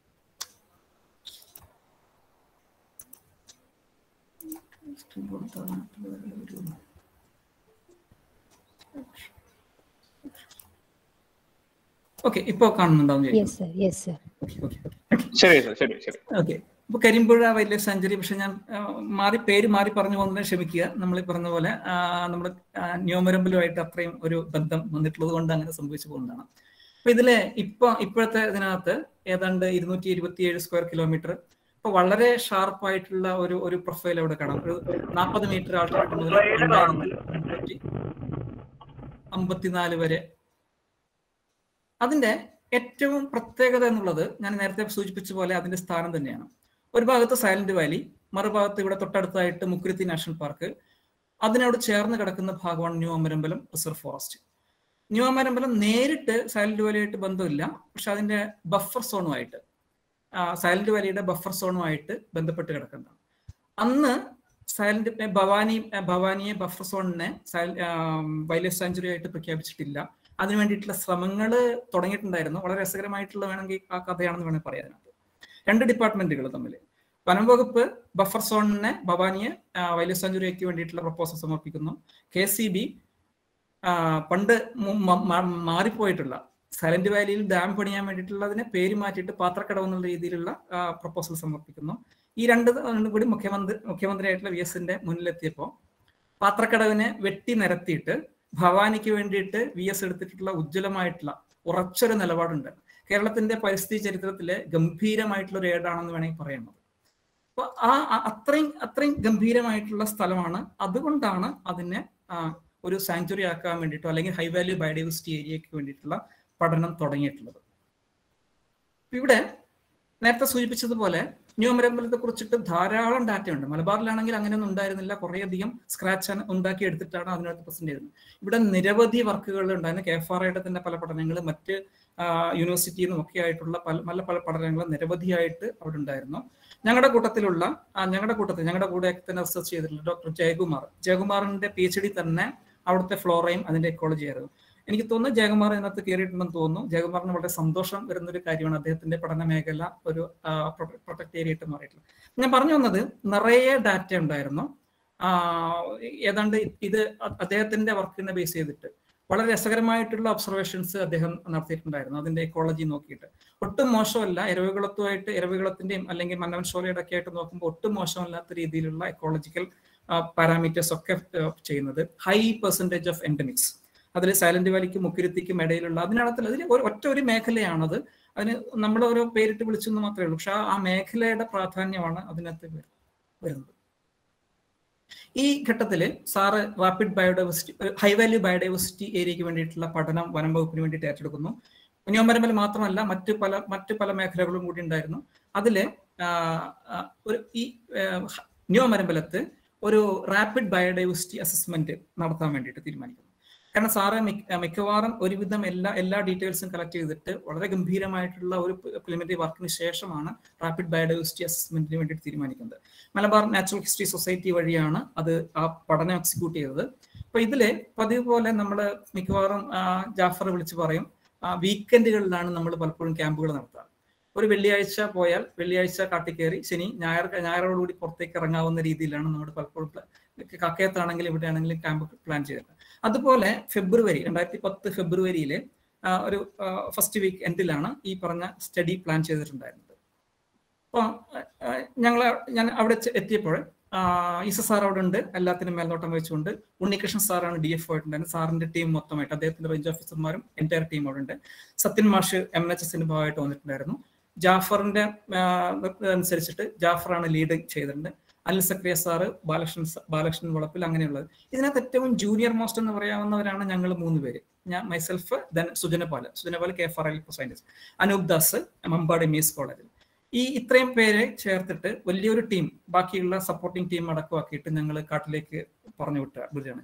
ഓക്കെ ഇപ്പോ കാണുന്നുണ്ടാവും യെസ് സർ യെസ് സർ ശരി സർ ശരി ശരി ഓക്കെ ഇപ്പൊ കരിമ്പുഴ വൈൽഡ് ലൈഫ് സാഞ്ചുറി പക്ഷെ ഞാൻ ആ, മാറി പേര് മാറി പറഞ്ഞു പോകുന്നതിനെ ക്ഷമിക്കുക നമ്മൾ ഈ പറഞ്ഞ പോലെ ആ, നമ്മുടെ ആ, ന്യൂമരമ്പലുമായിട്ട് അത്രയും ഒരു ബന്ധം വന്നിട്ടുള്ളത് കൊണ്ട് അങ്ങനെ സംഭവിച്ചു പോകുന്നതാണ് അപ്പൊ ഇതില് ഇപ്പൊ ഇപ്പോഴത്തെ ഇതിനകത്ത് ഏതാണ്ട് ഇരുന്നൂറ്റി ഇരുപത്തിയേഴ് സ്ക്വയർ കിലോമീറ്റർ ഇപ്പൊ വളരെ ഷാർപ്പ് ആയിട്ടുള്ള ഒരു ഒരു പ്രൊഫൈൽ അവിടെ കാണാം ഒരു നാൽപ്പത് മീറ്റർ ആൾക്കാർ മുതൽ രണ്ടായിരത്തി അമ്പത്തിനാല് വരെ അതിന്റെ ഏറ്റവും പ്രത്യേകത എന്നുള്ളത് ഞാൻ നേരത്തെ സൂചിപ്പിച്ച പോലെ അതിന്റെ സ്ഥാനം തന്നെയാണ് ഒരു ഭാഗത്ത് സൈലന്റ് വാലി മറുഭാഗത്ത് ഇവിടെ തൊട്ടടുത്തായിട്ട് മുക്കുരുത്തി നാഷണൽ പാർക്ക് അതിനോട് ചേർന്ന് കിടക്കുന്ന ഭാഗമാണ് new Amarambalam reserve forest new Amarambalam നേരിട്ട് സൈലന്റ് വാലിയായിട്ട് ബന്ധമില്ല പക്ഷെ അതിന്റെ ബഫർ സോണുമായിട്ട് സൈലന്റ് വാലിയുടെ ബഫർ സോണുമായിട്ട് ബന്ധപ്പെട്ട് കിടക്കുന്നതാണ് അന്ന് സൈലന്റ് ഭവാനി ഭവാനിയെ ബഫർ സോണിനെ വൈൽഡ് ലൈഫ് സാഞ്ചുറി ആയിട്ട് പ്രഖ്യാപിച്ചിട്ടില്ല അതിനു വേണ്ടിയിട്ടുള്ള ശ്രമങ്ങൾ തുടങ്ങിയിട്ടുണ്ടായിരുന്നു വളരെ രസകരമായിട്ടുള്ള വേണമെങ്കിൽ ആ കഥയാണെന്ന് വേണമെങ്കിൽ പറയാം അതിനകത്ത് രണ്ട് ഡിപ്പാർട്ട്മെന്റുകൾ തമ്മിൽ വനം വകുപ്പ് ബഫർ സോണിനെ ഭവാനിയെ വൈൽഡ് ലൈഫ് സാഞ്ചുറിക്ക് വേണ്ടിയിട്ടുള്ള പ്രപ്പോസൽ സമർപ്പിക്കുന്നു കെ സി ബി പണ്ട് മു- മ- മ- മാറിപ്പോയിട്ടുള്ള സൈലന്റ് വാലിയിൽ ഡാം പണിയാൻ വേണ്ടിയിട്ടുള്ളതിനെ പേര് മാറ്റിയിട്ട് പാത്രക്കടവ് എന്നുള്ള രീതിയിലുള്ള പ്രപ്പോസൽ സമർപ്പിക്കുന്നു ഈ രണ്ട് രണ്ടും കൂടി മുഖ്യമന്ത്രി മുഖ്യമന്ത്രിയായിട്ടുള്ള വി എസിന്റെ മുന്നിലെത്തിയപ്പോൾ പാത്രക്കടവിനെ വെട്ടി നിരത്തിയിട്ട് ഭവാനിക്ക് വേണ്ടിയിട്ട് വി എസ് എടുത്തിട്ടുള്ള ഉജ്ജ്വലമായിട്ടുള്ള ഉറച്ചൊരു നിലപാടുണ്ട് കേരളത്തിന്റെ പരിസ്ഥിതി ചരിത്രത്തിലെ ഗംഭീരമായിട്ടുള്ള ഒരു ഏടാണെന്ന് വേണമെങ്കിൽ പറയുന്നത് അപ്പൊ ആ ആ- അത്രയും അത്രയും ഗംഭീരമായിട്ടുള്ള സ്ഥലമാണ് അതുകൊണ്ടാണ് അതിനെ ആ, ഒരു സാങ്ച്വറി ആക്കാൻ വേണ്ടിയിട്ടോ അല്ലെങ്കിൽ ഹൈ വാല്യൂ ബയോഡൈവേഴ്സിറ്റി ഏരിയയ്ക്ക് വേണ്ടിയിട്ടുള്ള പഠനം തുടങ്ങിയിട്ടുള്ളത് ഇപ്പൊ ഇവിടെ നേരത്തെ സൂചിപ്പിച്ചതുപോലെ ന്യൂമരമ്പലത്തെ കുറിച്ചിട്ട് ധാരാളം ഡാറ്റ ഉണ്ട് മലബാറിലാണെങ്കിൽ അങ്ങനെയൊന്നും ഉണ്ടായിരുന്നില്ല കുറേയധികം സ്ക്രാച്ച് ഉണ്ടാക്കി എടുത്തിട്ടാണ് അതിനകത്ത് പ്രസന്റ് ചെയ്തത് ഇവിടെ നിരവധി വർക്കുകൾ ഉണ്ടായിരുന്നു കെ എഫ് ആർ ഐയുടെ തന്നെ പല പഠനങ്ങൾ മറ്റ് യൂണിവേഴ്സിറ്റിയിൽ നിന്നും ഒക്കെ ആയിട്ടുള്ള പല പല പല പഠനങ്ങൾ നിരവധിയായിട്ട് അവിടെ ഉണ്ടായിരുന്നു ഞങ്ങളുടെ കൂട്ടത്തിലുള്ള ആ, ഞങ്ങളുടെ കൂട്ടത്തിൽ ഞങ്ങളുടെ കൂടെ തന്നെ റിസർച്ച് ചെയ്തിട്ടുള്ള ഡോക്ടർ ജയകുമാർ ജയകുമാറിന്റെ പി എച്ച് ഡി തന്നെ അവിടുത്തെ ഫ്ലോറയും അതിന്റെ എക്കോളജി ആയിരുന്നു എനിക്ക് തോന്നുന്നു ജയകുമാർ ഇതിനകത്ത് കയറിയിട്ടുണ്ടെന്ന് തോന്നുന്നു ജയകുമാറിന് വളരെ സന്തോഷം വരുന്ന ഒരു കാര്യമാണ് അദ്ദേഹത്തിന്റെ പഠന മേഖല ഒരു പ്രൊട്ടക്ട് ഏരിയ ആയിട്ട് മാറിയിട്ടുള്ളത് ഞാൻ പറഞ്ഞു വന്നത് നിറയെ ഡാറ്റ ഉണ്ടായിരുന്നു ആ, ഏതാണ്ട് ഇത് അ- അദ്ദേഹത്തിന്റെ വർക്കിനെ ബേസ് ചെയ്തിട്ട് വളരെ രസകരമായിട്ടുള്ള ഒബ്സർവേഷൻസ് അദ്ദേഹം നടത്തിയിട്ടുണ്ടായിരുന്നു അതിന്റെ എക്കോളജി നോക്കിയിട്ട് ഒട്ടും മോശമല്ല ഇരവികുളത്തുമായിട്ട് ഇരവികുളത്തിന്റെയും അല്ലെങ്കിൽ മന്നവൻ ഷോലയുടെ ഒക്കെ ആയിട്ട് നോക്കുമ്പോൾ ഒട്ടും മോശമല്ലാത്ത രീതിയിലുള്ള എക്കോളജിക്കൽ പാരാമീറ്റേഴ്സ് ഒക്കെ ആ, ചെയ്യുന്നത് ഹൈ പെർസെൻറ്റേജ് ഓഫ് എൻഡമിക്സ് അതിൽ സൈലന്റ് വാലിക്കും മുക്കിരുത്തിക്കും ഇടയിലുള്ള അതിനകത്തിൽ അതിൽ ഒരു ഒറ്റ ഒരു മേഖലയാണത് അതിന് നമ്മൾ ഓരോ പേരിട്ട് വിളിച്ചെന്ന് മാത്രമേ ഉള്ളൂ പക്ഷെ ആ- ആ മേഖലയുടെ പ്രാധാന്യമാണ് അതിനകത്ത് വരു- വരുന്നത് ഈ ഘട്ടത്തിൽ sir rapid biodiversity high value biodiversity ഏരിയയ്ക്ക് വേണ്ടിയിട്ടുള്ള പഠനം വനം വകുപ്പിന് വേണ്ടിയിട്ട് ഏറ്റെടുക്കുന്നു കുഞ്ഞോമരമ്പൽ മാത്രമല്ല മറ്റു പല മറ്റു പല മേഖലകളും കൂടി ഉണ്ടായിരുന്നു അതില് ഒരു ഈ ന്യൂ മരമ്പലത്ത് ഒരു റാപ്പിഡ് ബയോഡൈവേഴ്സിറ്റി അസസ്മെന്റ് നടത്താൻ വേണ്ടിയിട്ട് തീരുമാനിക്കുന്നു കാരണം സാറ് മിക്കവാറും ഒരുവിധം എല്ലാ എല്ലാ ഡീറ്റെയിൽസും കളക്ട് ചെയ്തിട്ട് വളരെ ഗംഭീരമായിട്ടുള്ള ഒരു പ്രിലിമിനറി വർക്കിന് ശേഷമാണ് റാപ്പിഡ് ബയോഡൈവേഴ്സിറ്റി അസസ്മെന്റിന് വേണ്ടിയിട്ട് തീരുമാനിക്കുന്നത് മലബാർ നാച്ചുറൽ ഹിസ്റ്ററി സൊസൈറ്റി വഴിയാണ് അത് ആ പഠനം എക്സിക്യൂട്ട് ചെയ്തത് അപ്പൊ ഇതില് പതിവ് പോലെ നമ്മൾ മിക്കവാറും ജാഫർ വിളിച്ച് പറയും വീക്കെൻഡുകളിലാണ് നമ്മൾ പലപ്പോഴും ക്യാമ്പുകൾ നടത്താറ് ഒരു വെള്ളിയാഴ്ച പോയാൽ വെള്ളിയാഴ്ച കാട്ടിക്കയറി ശനി ഞായർ ഞായറോടുകൂടി പുറത്തേക്ക് ഇറങ്ങാവുന്ന രീതിയിലാണ് നമ്മൾ പലപ്പോഴും കക്കയത്താണെങ്കിലും ഇവിടെയാണെങ്കിലും ക്യാമ്പ് പ്ലാൻ ചെയ്തത് അതുപോലെ ഫെബ്രുവരി രണ്ടായിരത്തി പത്ത് ഫെബ്രുവരിയിലെ ഒരു ഫസ്റ്റ് വീക്ക് എൻഡിലാണ് ഈ പറഞ്ഞ സ്റ്റഡി പ്ലാൻ ചെയ്തിട്ടുണ്ടായിരുന്നത് അപ്പോൾ ഞങ്ങൾ ഞാൻ അവിടെ എത്തിയപ്പോൾ ഈസ സാർ അവിടെ ഉണ്ട് എല്ലാത്തിനും മേൽനോട്ടം വെച്ചുകൊണ്ട് ഉണ്ണികൃഷ്ണൻ സാറാണ് ഡി എഫ് ആയിട്ടുണ്ടായിരുന്നത് സാറിന്റെ ടീം മൊത്തമായിട്ട് അദ്ദേഹത്തിന്റെ റേഞ്ച് ഓഫീസർമാരും എൻറ്റയർ ടീം അവിടെ ഉണ്ട് സത്യൻ മാഷ് എം എച്ച് എസിന്റെ ഭാഗമായിട്ട് വന്നിട്ടുണ്ടായിരുന്നു ജാഫറിന്റെ അനുസരിച്ചിട്ട് ജാഫറാണ് ലീഡ് ചെയ്തിട്ടുണ്ട് അനിൽ സക്രിയ സാറ് ബാലകൃഷ്ണൻ ബാലകൃഷ്ണൻ വളപ്പിൽ അങ്ങനെയുള്ളത് ഇതിനകത്ത് ഏറ്റവും ജൂനിയർ മോസ്റ്റ് എന്ന് പറയാവുന്നവരാണ് ഞങ്ങൾ മൂന്ന് പേര് ഞാൻ myself then Sujanapal Sujanapal K F R L scientist Anoop Das Mampad M S കോളേജിൽ ഈ ഇത്രയും പേരെ ചേർത്തിട്ട് വലിയൊരു ടീം ബാക്കിയുള്ള സപ്പോർട്ടിംഗ് ടീം അടക്കമാക്കിയിട്ട് ഞങ്ങൾ കാട്ടിലേക്ക് പറഞ്ഞു വിട്ട ബിരുദാണ്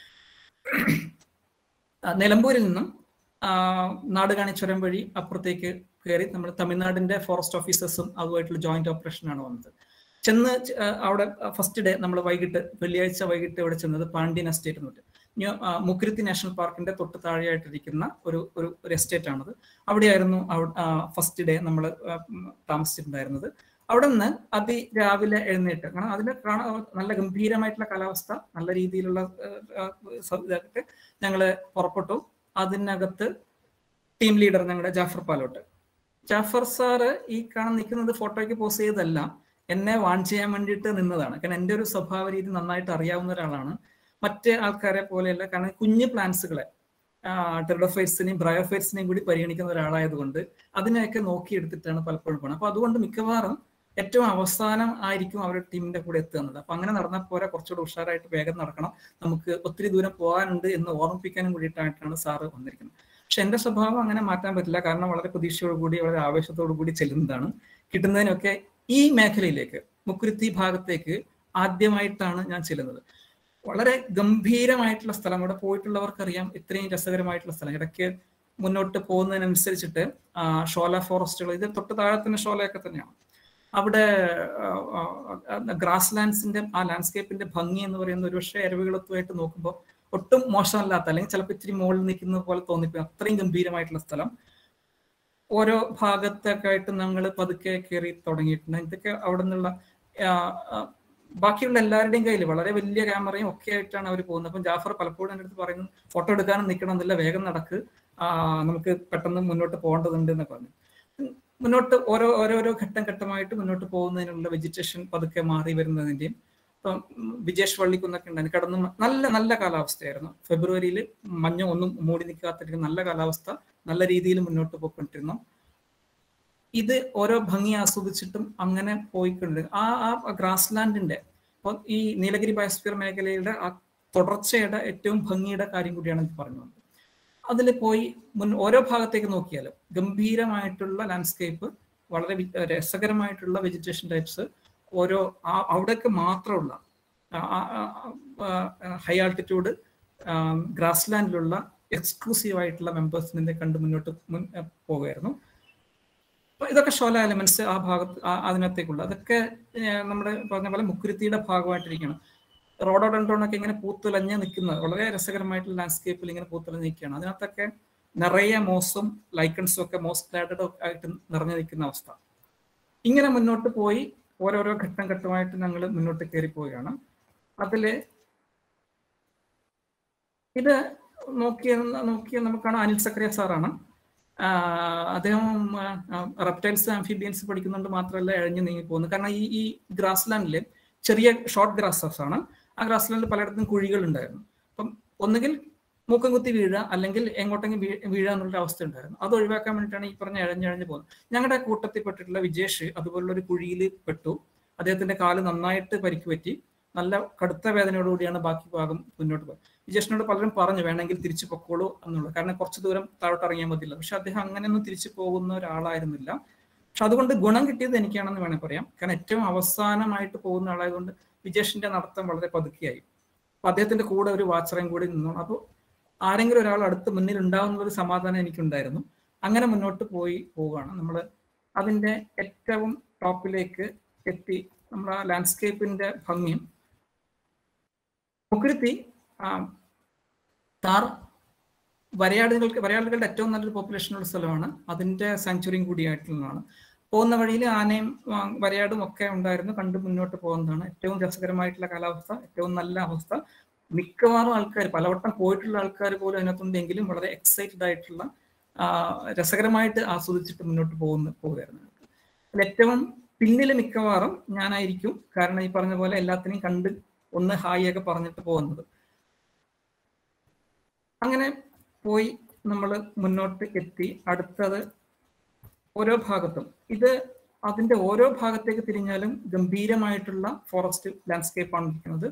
നിലമ്പൂരിൽ നിന്നും നാടുകാണി ചുരം വഴി അപ്പുറത്തേക്ക് കയറി നമ്മൾ തമിഴ്നാടിന്റെ ഫോറസ്റ്റ് ഓഫീസേഴ്സും അതുമായിട്ടുള്ള ജോയിന്റ് ഓപ്പറേഷനാണ് വന്നത് ചെന്ന് അവിടെ ഫസ്റ്റ് ഡേ നമ്മൾ വൈകിട്ട് വെള്ളിയാഴ്ച വൈകിട്ട് ഇവിടെ ചെന്നത് പാണ്ഡ്യൻ എസ്റ്റേറ്റ് എന്ന് ന്യൂ മുക്കുരുത്തി നാഷണൽ പാർക്കിന്റെ തൊട്ട് താഴെയായിട്ടിരിക്കുന്ന ഒരു ഒരു ഒരു എസ്റ്റേറ്റ് ആണത് അവിടെയായിരുന്നു ഫസ്റ്റ് ഡേ നമ്മൾ താമസിച്ചിട്ടുണ്ടായിരുന്നത് അവിടെ നിന്ന് അതി രാവിലെ എഴുന്നേറ്റ് കാരണം അതിന് കാണാൻ നല്ല ഗംഭീരമായിട്ടുള്ള കാലാവസ്ഥ നല്ല രീതിയിലുള്ള ഇതായിട്ട് ഞങ്ങൾ പുറപ്പെട്ടു അതിനകത്ത് ടീം ലീഡർ ഞങ്ങളുടെ ജാഫർ പാലോട്ട് ജാഫർ സാറ് ഈ കാണാൻ നിൽക്കുന്നത് ഫോട്ടോയ്ക്ക് പോസ് ചെയ്തല്ല എന്നെ വാൺ ചെയ്യാൻ വേണ്ടിയിട്ട് നിന്നതാണ് കാരണം എൻ്റെ ഒരു സ്വഭാവ രീതി നന്നായിട്ട് അറിയാവുന്ന ഒരാളാണ് മറ്റ് ആൾക്കാരെ പോലെയല്ല കാരണം കുഞ്ഞു പ്ലാന്റ്സുകളെ ടെറഡോഫൈറ്റ്സിനെയും ബ്രയോഫൈറ്റ്സിനെയും കൂടി പരിഗണിക്കുന്ന ഒരാളായതുകൊണ്ട് അതിനെയൊക്കെ നോക്കിയെടുത്തിട്ടാണ് പലപ്പോഴും പോണത് അപ്പൊ അതുകൊണ്ട് മിക്കവാറും ഏറ്റവും അവസാനം ആയിരിക്കും അവരുടെ ടീമിന്റെ കൂടെ എത്തുന്നത് അപ്പൊ അങ്ങനെ നടന്നാൽ പോരാ കുറച്ചുകൂടെ ഉഷാറായിട്ട് വേഗം നടക്കണം നമുക്ക് ഒത്തിരി ദൂരം പോകാനുണ്ട് എന്ന് ഓർമ്മിപ്പിക്കാനും കൂടിയിട്ടായിട്ടാണ് സാറ് വന്നിരിക്കുന്നത് പക്ഷെ എന്റെ സ്വഭാവം അങ്ങനെ മാറ്റാൻ പറ്റില്ല കാരണം വളരെ പ്രതീക്ഷയോടുകൂടി വളരെ ആവേശത്തോടു കൂടി ചെല്ലുന്നതാണ് കിട്ടുന്നതിനൊക്കെ ഈ മേഖലയിലേക്ക് മുക്കുരുത്തി ഭാഗത്തേക്ക് ആദ്യമായിട്ടാണ് ഞാൻ ചെല്ലുന്നത് വളരെ ഗംഭീരമായിട്ടുള്ള സ്ഥലം അവിടെ പോയിട്ടുള്ളവർക്കറിയാം ഇത്രയും രസകരമായിട്ടുള്ള സ്ഥലം ഇടയ്ക്ക് മുന്നോട്ട് പോകുന്നതിനനുസരിച്ചിട്ട് ഷോല ഫോറസ്റ്റുകൾ ഇത് തൊട്ട് താഴെ തന്നെ ഷോലയൊക്കെ തന്നെയാണ് അവിടെ ഗ്രാസ് ലാൻഡ്സിന്റെ ആ ലാൻഡ്സ്കേപ്പിന്റെ ഭംഗി എന്ന് പറയുന്ന ഒരുപക്ഷെ അരുവികളത്തുമായിട്ട് നോക്കുമ്പോൾ ഒട്ടും മോശമല്ലാത്ത അല്ലെങ്കിൽ ചിലപ്പോൾ ഇത്തിരി മുകളിൽ നിൽക്കുന്നത് പോലെ തോന്നിപ്പോ അത്രയും ഗംഭീരമായിട്ടുള്ള സ്ഥലം ഓരോ ഭാഗത്തൊക്കെ ആയിട്ട് ഞങ്ങൾ പതുക്കെ കയറി തുടങ്ങിയിട്ടുണ്ട് ഇതൊക്കെ അവിടെ നിന്നുള്ള ബാക്കിയുള്ള എല്ലാവരുടെയും കയ്യിൽ വളരെ വലിയ ക്യാമറയും ഒക്കെ ആയിട്ടാണ് അവർ പോകുന്നത് അപ്പം ജാഫർ പലപ്പോഴും എൻ്റെ അടുത്ത് പറയുന്നു ഫോട്ടോ എടുക്കാനും നിൽക്കണം എന്നില്ല വേഗം നടക്ക് നമുക്ക് പെട്ടെന്ന് മുന്നോട്ട് പോകേണ്ടതുണ്ട് എന്നൊക്കെ പറഞ്ഞു മുന്നോട്ട് ഓരോ ഓരോരോ ഘട്ടം ഘട്ടമായിട്ട് മുന്നോട്ട് പോകുന്നതിനുള്ള വെജിറ്റേഷൻ പതുക്കെ മാറി വരുന്നതിൻ്റെയും ഇപ്പം വിജേഷ് വള്ളിക്കുന്നൊക്കെ ഉണ്ടായിരുന്നു കടന്ന് നല്ല നല്ല കാലാവസ്ഥയായിരുന്നു ഫെബ്രുവരിയിൽ മഞ്ഞ ഒന്നും മൂടി നിൽക്കാത്തിരിക്കുന്ന നല്ല കാലാവസ്ഥ നല്ല രീതിയിൽ മുന്നോട്ട് പോയിക്കൊണ്ടിരുന്നു ഇത് ഓരോ ഭംഗി ആസ്വദിച്ചിട്ടും അങ്ങനെ പോയിക്കൊണ്ട് ആ ആ ഗ്രാസ് ലാൻഡിന്റെ അപ്പോൾ ഈ നീലഗിരി ബയോസ്ഫിയർ മേഖലയുടെ ആ തുടർച്ചയുടെ ഏറ്റവും ഭംഗിയുടെ കാര്യം കൂടിയാണ് എനിക്ക് പറഞ്ഞു വന്നത് അതിൽ പോയി മുൻ ഓരോ ഭാഗത്തേക്ക് നോക്കിയാലും ഗംഭീരമായിട്ടുള്ള ലാൻഡ്സ്കേപ്പ് വളരെ രസകരമായിട്ടുള്ള വെജിറ്റേഷൻ ടൈപ്സ് ഓരോ അവിടെയൊക്കെ മാത്രമുള്ള ഹൈ ആൾട്ടിറ്റ്യൂഡ് ഗ്രാസ് ലാൻഡിലുള്ള എക്സ്ക്ലൂസീവ് ആയിട്ടുള്ള മെമ്പേഴ്സിനെ കണ്ട് മുന്നോട്ട് മുൻ പോകുമായിരുന്നു അപ്പൊ ഇതൊക്കെ ഷോല എലമെന്റ്സ് ആ ഭാഗത്ത് അതിനകത്തേക്കുള്ള അതൊക്കെ നമ്മുടെ പറഞ്ഞ പോലെ മുക്കുരുത്തിയുടെ ഭാഗമായിട്ടിരിക്കണം റോഡോഡൻഡ്രോണൊക്കെ ഇങ്ങനെ പൂത്തുലഞ്ഞ് നിൽക്കുന്നത് വളരെ രസകരമായിട്ടുള്ള ലാൻഡ്സ്കേപ്പിൽ ഇങ്ങനെ പൂത്തുലഞ്ഞ് നിൽക്കുകയാണ് അതിനകത്തൊക്കെ നിറയെ മോസും ലൈക്കൺസും ഒക്കെ മോസ് ലാഡഡ് ആയിട്ട് നിറഞ്ഞു നിൽക്കുന്ന അവസ്ഥ ഇങ്ങനെ മുന്നോട്ട് പോയി ഓരോരോ ഘട്ടം ഘട്ടമായിട്ട് ഞങ്ങൾ മുന്നോട്ട് കയറി പോവുകയാണ് അതില് ഇത് നോക്കിയ നോക്കിയ നമുക്കാണ് അനിൽ സക്രിയ സാറാണ് അദ്ദേഹം റെപ്റ്റൈൽസ് ആംഫിബിയൻസ് പഠിക്കുന്നുണ്ട് മാത്രമല്ല എഴഞ്ഞു നീങ്ങി പോകുന്നു കാരണം ഈ ഈ ഗ്രാസ് ലാൻഡിൽ ചെറിയ ഷോർട്ട് ഗ്രാസസ് ആണ് ആ ഗ്രാസ് ലാൻഡിൽ പലയിടത്തും കുഴികൾ ഉണ്ടായിരുന്നു അപ്പം ഒന്നുകിൽ മൂക്കം കുത്തി വീഴുക അല്ലെങ്കിൽ എങ്ങോട്ടെങ്കിലും വീഴുക എന്നുള്ള അവസ്ഥ ഉണ്ടായിരുന്നു അത് ഒഴിവാക്കാൻ വേണ്ടിയിട്ടാണ് ഈ പറഞ്ഞ ഇഴഞ്ഞഴഞ്ഞ് പോകുന്നത് ഞങ്ങളുടെ കൂട്ടത്തിൽ പെട്ടിട്ടുള്ള വിജേഷ് അതുപോലുള്ള ഒരു കുഴിയിൽ പെട്ടു അദ്ദേഹത്തിന്റെ കാല് നന്നായിട്ട് പരിക്ക് പറ്റി നല്ല കടുത്ത വേദനയോടുകൂടിയാണ് ബാക്കി ഭാഗം മുന്നോട്ട് പോയത് വിജേഷിനോട് പലരും പറഞ്ഞു വേണമെങ്കിൽ തിരിച്ചു പൊക്കോളൂ എന്നുള്ളത് കാരണം കുറച്ച് ദൂരം താഴോട്ട് ഇറങ്ങിയാൽ മതിയല്ലോ പക്ഷെ അദ്ദേഹം അങ്ങനെയൊന്നും തിരിച്ചു പോകുന്ന ഒരാളായിരുന്നില്ല പക്ഷെ അതുകൊണ്ട് ഗുണം കിട്ടിയത് എനിക്കാണെന്ന് വേണമെങ്കിൽ പറയാം കാരണം ഏറ്റവും അവസാനമായിട്ട് പോകുന്ന ആളായതുകൊണ്ട് വിജേഷിന്റെ നടത്തം വളരെ പതുക്കെയായി അപ്പൊ അദ്ദേഹത്തിന്റെ കൂടെ ഒരു വാച്ചറയും കൂടി നിന്നു അപ്പോൾ ആരെങ്കിലും ഒരാൾ അടുത്ത് മുന്നിൽ ഉണ്ടാവുന്ന ഒരു സമാധാനം എനിക്കുണ്ടായിരുന്നു അങ്ങനെ മുന്നോട്ട് പോയി പോവുകയാണ് നമ്മൾ അതിന്റെ ഏറ്റവും ടോപ്പിലേക്ക് എത്തി നമ്മുടെ ആ ലാൻഡ്സ്കേപ്പിന്റെ ഭംഗിയും മുക്കുരുത്തി താർ വരയാടുകൾക്ക് വരയാടുകളുടെ ഏറ്റവും നല്ലൊരു പോപ്പുലേഷനുള്ള സ്ഥലമാണ് അതിന്റെ സാങ്ച്വറിയും കൂടിയായിട്ടുള്ളതാണ് പോകുന്ന വഴിയിൽ ആനയും ആ, വരയാടും ഒക്കെ ഉണ്ടായിരുന്നു കണ്ട് മുന്നോട്ട് പോകുന്നതാണ് ഏറ്റവും രസകരമായിട്ടുള്ള കാലാവസ്ഥ ഏറ്റവും നല്ല അവസ്ഥ മിക്കവാറും ആൾക്കാർ പലവട്ടം പോയിട്ടുള്ള ആൾക്കാർ പോലും അതിനകത്തുണ്ടെങ്കിലും വളരെ എക്സൈറ്റഡ് ആയിട്ടുള്ള ആ, രസകരമായിട്ട് ആസ്വദിച്ചിട്ട് മുന്നോട്ട് പോകുന്ന പോവുകയായിരുന്നു അതിൽ ഏറ്റവും പിന്നിൽ മിക്കവാറും ഞാനായിരിക്കും കാരണം ഈ പറഞ്ഞ പോലെ എല്ലാത്തിനെയും കണ്ട് ഒന്ന് ഹായ് ഒക്കെ പറഞ്ഞിട്ട് പോകുന്നത് അങ്ങനെ പോയി നമ്മൾ മുന്നോട്ട് എത്തി അടുത്തത് ഓരോ ഭാഗത്തും ഇത് അതിന്റെ ഓരോ ഭാഗത്തേക്ക് തിരിഞ്ഞാലും ഗംഭീരമായിട്ടുള്ള ഫോറസ്റ്റ് ലാൻഡ്സ്കേപ്പ് ആണ് ഇരിക്കുന്നത്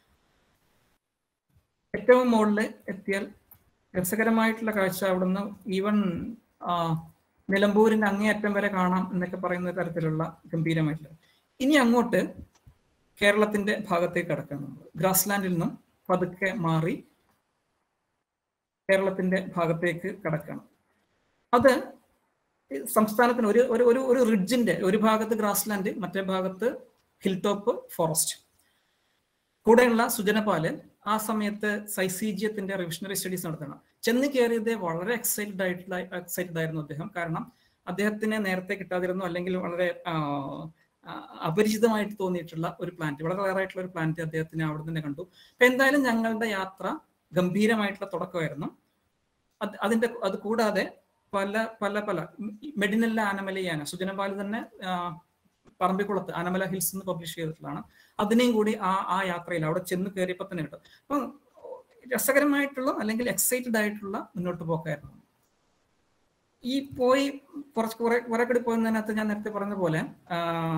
ഏറ്റവും മുകളിൽ എത്തിയാൽ രസകരമായിട്ടുള്ള കാഴ്ച അവിടുന്ന് ഈവൻ നിലമ്പൂരിന്റെ അങ്ങേയറ്റം വരെ കാണാം എന്നൊക്കെ പറയുന്ന തരത്തിലുള്ള ഗംഭീരമായിട്ടുള്ള ഇനി അങ്ങോട്ട് കേരളത്തിന്റെ ഭാഗത്തേക്ക് കടക്കാം നമ്മൾ ഗ്രാസ്ലാൻഡിൽ നിന്നും പതുക്കെ മാറി കേരളത്തിന്റെ ഭാഗത്തേക്ക് കടക്കണം അത് ഈ സംസ്ഥാനത്തിന് ഒരു ഒരു ഒരു ഒരു റിഡ്ജിന്റെ ഒരു ഭാഗത്ത് ഗ്രാസ്ലാൻഡ് മറ്റേ ഭാഗത്ത് ഹിൽ ടോപ്പ് ഫോറസ്റ്റ് കൂടെയുള്ള സുജനപാല് ആ സമയത്ത് സൈസീജിയത്തിന്റെ റിവിഷണറി സ്റ്റഡീസ് നടത്തണം ചെന്ന് കയറിയത് വളരെ എക്സൈറ്റഡ് ആയിട്ടുള്ള എക്സൈറ്റഡ് ആയിരുന്നു അദ്ദേഹം കാരണം അദ്ദേഹത്തിന് നേരത്തെ കിട്ടാതിരുന്നു അല്ലെങ്കിൽ വളരെ ആ, ആ, അപരിചിതമായിട്ട് തോന്നിയിട്ടുള്ള ഒരു പ്ലാന്റ് വളരെ റയർ ആയിട്ടുള്ള ഒരു പ്ലാന്റ് അദ്ദേഹത്തിന് അവിടെ തന്നെ കണ്ടു അപ്പൊ എന്തായാലും ഞങ്ങളുടെ യാത്ര ഗംഭീരമായിട്ടുള്ള തുടക്കമായിരുന്നു അത് അതിന്റെ അത് കൂടാതെ പല പല പല മെഡിനല്ല ആനമലയാന സുജനപാല് തന്നെ ആ, പറമ്പിക്കുളത്ത് ആനമല ഹിൽസ് എന്ന് പബ്ലിഷ് ചെയ്തിട്ടുള്ളതാണ് അതിനെയും കൂടി ആ ആ യാത്രയിൽ അവിടെ ചെന്ന് കയറിയപ്പോൾ തന്നെ കിട്ടും അപ്പം രസകരമായിട്ടുള്ള അല്ലെങ്കിൽ എക്സൈറ്റഡ് ആയിട്ടുള്ള മുന്നോട്ട് പോക്കായിരുന്നു ഈ പോയി കുറച്ച് കുറെ കുറെ കൂടി പോകുന്നതിനകത്ത് ഞാൻ നേരത്തെ പറഞ്ഞ പോലെ ആ,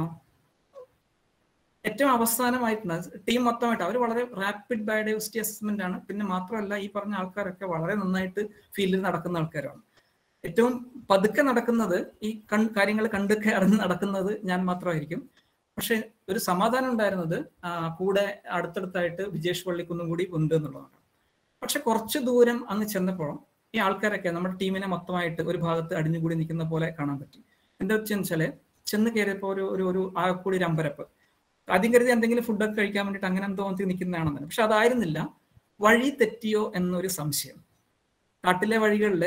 ഏറ്റവും അവസാനമായിട്ടുണ്ട് ടീം മൊത്തമായിട്ട് അവർ വളരെ റാപ്പിഡ് ബയോഡൈവേഴ്സിറ്റി അസസ്മെന്റ് ആണ് പിന്നെ മാത്രമല്ല ഈ പറഞ്ഞ ആൾക്കാരൊക്കെ വളരെ നന്നായിട്ട് ഫീൽഡിൽ നടക്കുന്ന ആൾക്കാരാണ് ഏറ്റവും പതുക്കെ നടക്കുന്നത് ഈ കൺ കാര്യങ്ങൾ കണ്ടൊക്കെ അറിഞ്ഞ് നടക്കുന്നത് ഞാൻ മാത്രമായിരിക്കും പക്ഷെ ഒരു സമാധാനം ഉണ്ടായിരുന്നത് ആ, കൂടെ അടുത്തടുത്തായിട്ട് വിജേഷ് പള്ളിക്കുന്നും കൂടി ഉണ്ട് എന്നുള്ളതാണ് പക്ഷെ കുറച്ച് ദൂരം അങ്ങ് ചെന്നപ്പോഴും ഈ ആൾക്കാരൊക്കെ നമ്മുടെ ടീമിനെ മൊത്തമായിട്ട് ഒരു ഭാഗത്ത് അടിഞ്ഞുകൂടി നിൽക്കുന്ന പോലെ കാണാൻ പറ്റി എന്താ വെച്ചാൽ വെച്ചാല് ചെന്ന് കയറിയപ്പോൾ ഒരു ഒരു ഒരു ആകെക്കൂടി ഒരു അമ്പരപ്പ് ആദ്യം കരുതി എന്തെങ്കിലും ഫുഡൊക്കെ കഴിക്കാൻ വേണ്ടിയിട്ട് അങ്ങനെ എന്തോ തോന്നി നിൽക്കുന്നതാണെന്ന് പക്ഷെ അതായിരുന്നില്ല വഴി തെറ്റിയോ എന്നൊരു സംശയം കാട്ടിലെ വഴികളിൽ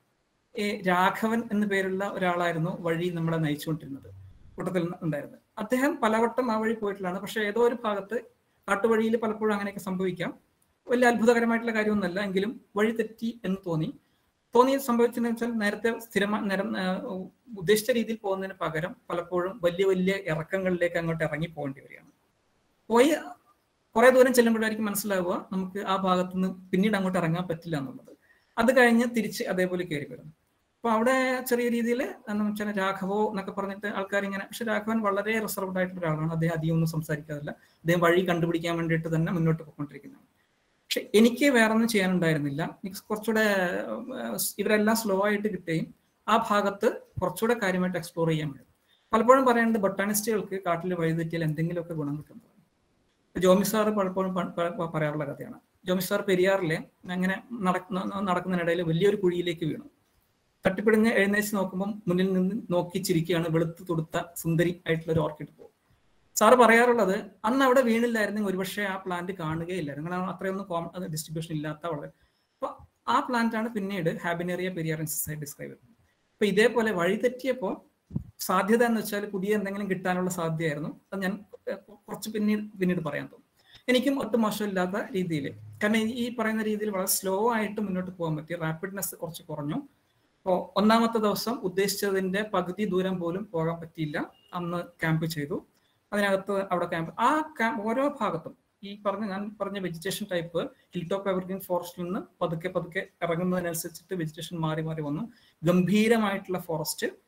രാഘവൻ എന്ന പേരുള്ള ഒരാളായിരുന്നു വഴി നമ്മളെ നയിച്ചുകൊണ്ടിരുന്നത് കൂട്ടത്തിൽ ഉണ്ടായിരുന്നത് അദ്ദേഹം പലവട്ടം ആ വഴി പോയിട്ടുള്ളതാണ് പക്ഷെ ഏതോ ഒരു ഭാഗത്ത് കാട്ടുവഴിയിൽ പലപ്പോഴും അങ്ങനെയൊക്കെ സംഭവിക്കാം വലിയ അത്ഭുതകരമായിട്ടുള്ള കാര്യമൊന്നുമല്ല എങ്കിലും വഴി തെറ്റി എന്ന് തോന്നി തോന്നി സംഭവിച്ചതെന്ന് വെച്ചാൽ നേരത്തെ സ്ഥിരമായി നിരം ആ, ഉദ്ദേശിച്ച രീതിയിൽ പോകുന്നതിന് പകരം പലപ്പോഴും വലിയ വലിയ ഇറക്കങ്ങളിലേക്ക് അങ്ങോട്ട് ഇറങ്ങി പോകേണ്ടി വരികയാണ് പോയി കുറെ ദൂരം ചെല്ലുമ്പോഴായിരിക്കും മനസ്സിലാവുക നമുക്ക് ആ ഭാഗത്തു നിന്ന് പിന്നീട് അങ്ങോട്ട് ഇറങ്ങാൻ പറ്റില്ല എന്നുള്ളത് അത് കഴിഞ്ഞ് തിരിച്ച് അതേപോലെ കയറി വരുന്നു അപ്പൊ അവിടെ ചെറിയ രീതിയിൽ എന്താ വെച്ചാൽ രാഘവോ എന്നൊക്കെ പറഞ്ഞിട്ട് ആൾക്കാർ ഇങ്ങനെ പക്ഷെ രാഘവൻ വളരെ റിസർവ്ഡ് ആയിട്ടുള്ള ഒരാളാണ് അദ്ദേഹം അധികം ഒന്നും സംസാരിക്കാറില്ല അദ്ദേഹം വഴി കണ്ടുപിടിക്കാൻ വേണ്ടിയിട്ട് തന്നെ മുന്നോട്ട് പോയിക്കൊണ്ടിരിക്കുന്നതാണ് പക്ഷെ എനിക്ക് വേറെ ഒന്നും ചെയ്യാനുണ്ടായിരുന്നില്ല എനിക്ക് കുറച്ചുകൂടെ ഏർ, ഇവരെല്ലാം സ്ലോ ആയിട്ട് കിട്ടുകയും ആ ഭാഗത്ത് കുറച്ചുകൂടെ കാര്യമായിട്ട് എക്സ്പ്ലോർ ചെയ്യാൻ പറ്റും പലപ്പോഴും പറയുന്നത് ബൊട്ടാണിസ്റ്റുകൾക്ക് കാട്ടിൽ വഴിതെറ്റിയാൽ എന്തെങ്കിലുമൊക്കെ ഗുണം കിട്ടുന്നത് ജോമി സാറ് പലപ്പോഴും പ- പ- പറയാറുള്ള കഥയാണ് ജോമി സാർ പെരിയാറിലെ അങ്ങനെ നടക്കുന്ന നടക്കുന്നതിനിടയിൽ വലിയൊരു കുഴിയിലേക്ക് വീണു തട്ടിപ്പിടിഞ്ഞ് എഴുന്നേച്ച് നോക്കുമ്പോൾ മുന്നിൽ നിന്ന് നോക്കി ചിരിക്കുകയാണ് വെളുത്ത് തൊടുത്ത സുന്ദരി ആയിട്ടുള്ള ഒരു ഓർക്കിഡ് പൂ സാറ് പറയാറുള്ളത് അന്ന് അവിടെ വീണില്ലായിരുന്നെങ്കിൽ ഒരുപക്ഷെ ആ പ്ലാന്റ് കാണുകയില്ലായിരുന്നു കാരണം അത്രയൊന്നും കോമൺ ഡിസ്ട്രിബ്യൂഷൻ ഇല്ലാത്ത വളരെ അപ്പൊ ആ പ്ലാന്റ് ആണ് പിന്നീട് ഹാബിനേറിയ പെരിയാറൻസസ് ആയി ഡിസ്ക്രൈബ് ചെയ്യുന്നത് അപ്പൊ ഇതേപോലെ വഴി തെറ്റിയപ്പോൾ സാധ്യത എന്ന് വെച്ചാൽ പുതിയ എന്തെങ്കിലും കിട്ടാനുള്ള സാധ്യതയായിരുന്നു അത് ഞാൻ ഏർ, കുറച്ച് പിന്നീട് പിന്നീട് പറയാൻ തോന്നും എനിക്കും ഒട്ടും മോശമില്ലാത്ത രീതിയിൽ കാരണം ഈ- ഈ പറയുന്ന രീതിയിൽ വളരെ സ്ലോ ആയിട്ട് മുന്നോട്ട് പോകാൻ പറ്റി റാപ്പിഡ്നെസ് കുറച്ച് കുറഞ്ഞു അപ്പോൾ ഒന്നാമത്തെ ദിവസം ഉദ്ദേശിച്ചതിന്റെ പകുതി ദൂരം പോലും പോകാൻ പറ്റിയില്ല അന്ന് ക്യാമ്പ് ചെയ്തു അതിനകത്ത് അവിടെ ക്യാമ്പ് ആ ക്യാമ്പ് ഓരോ ഭാഗത്തും ഈ പറഞ്ഞ ഞാൻ പറഞ്ഞ vegetation type hill top evergreen ഫോറസ്റ്റിൽ നിന്ന് പതുക്കെ പതുക്കെ ഇറങ്ങുന്നതിനനുസരിച്ചിട്ട് വെജിറ്റേഷൻ മാറി മാറി വന്നു ഗംഭീരമായിട്ടുള്ള ഫോറസ്റ്റ്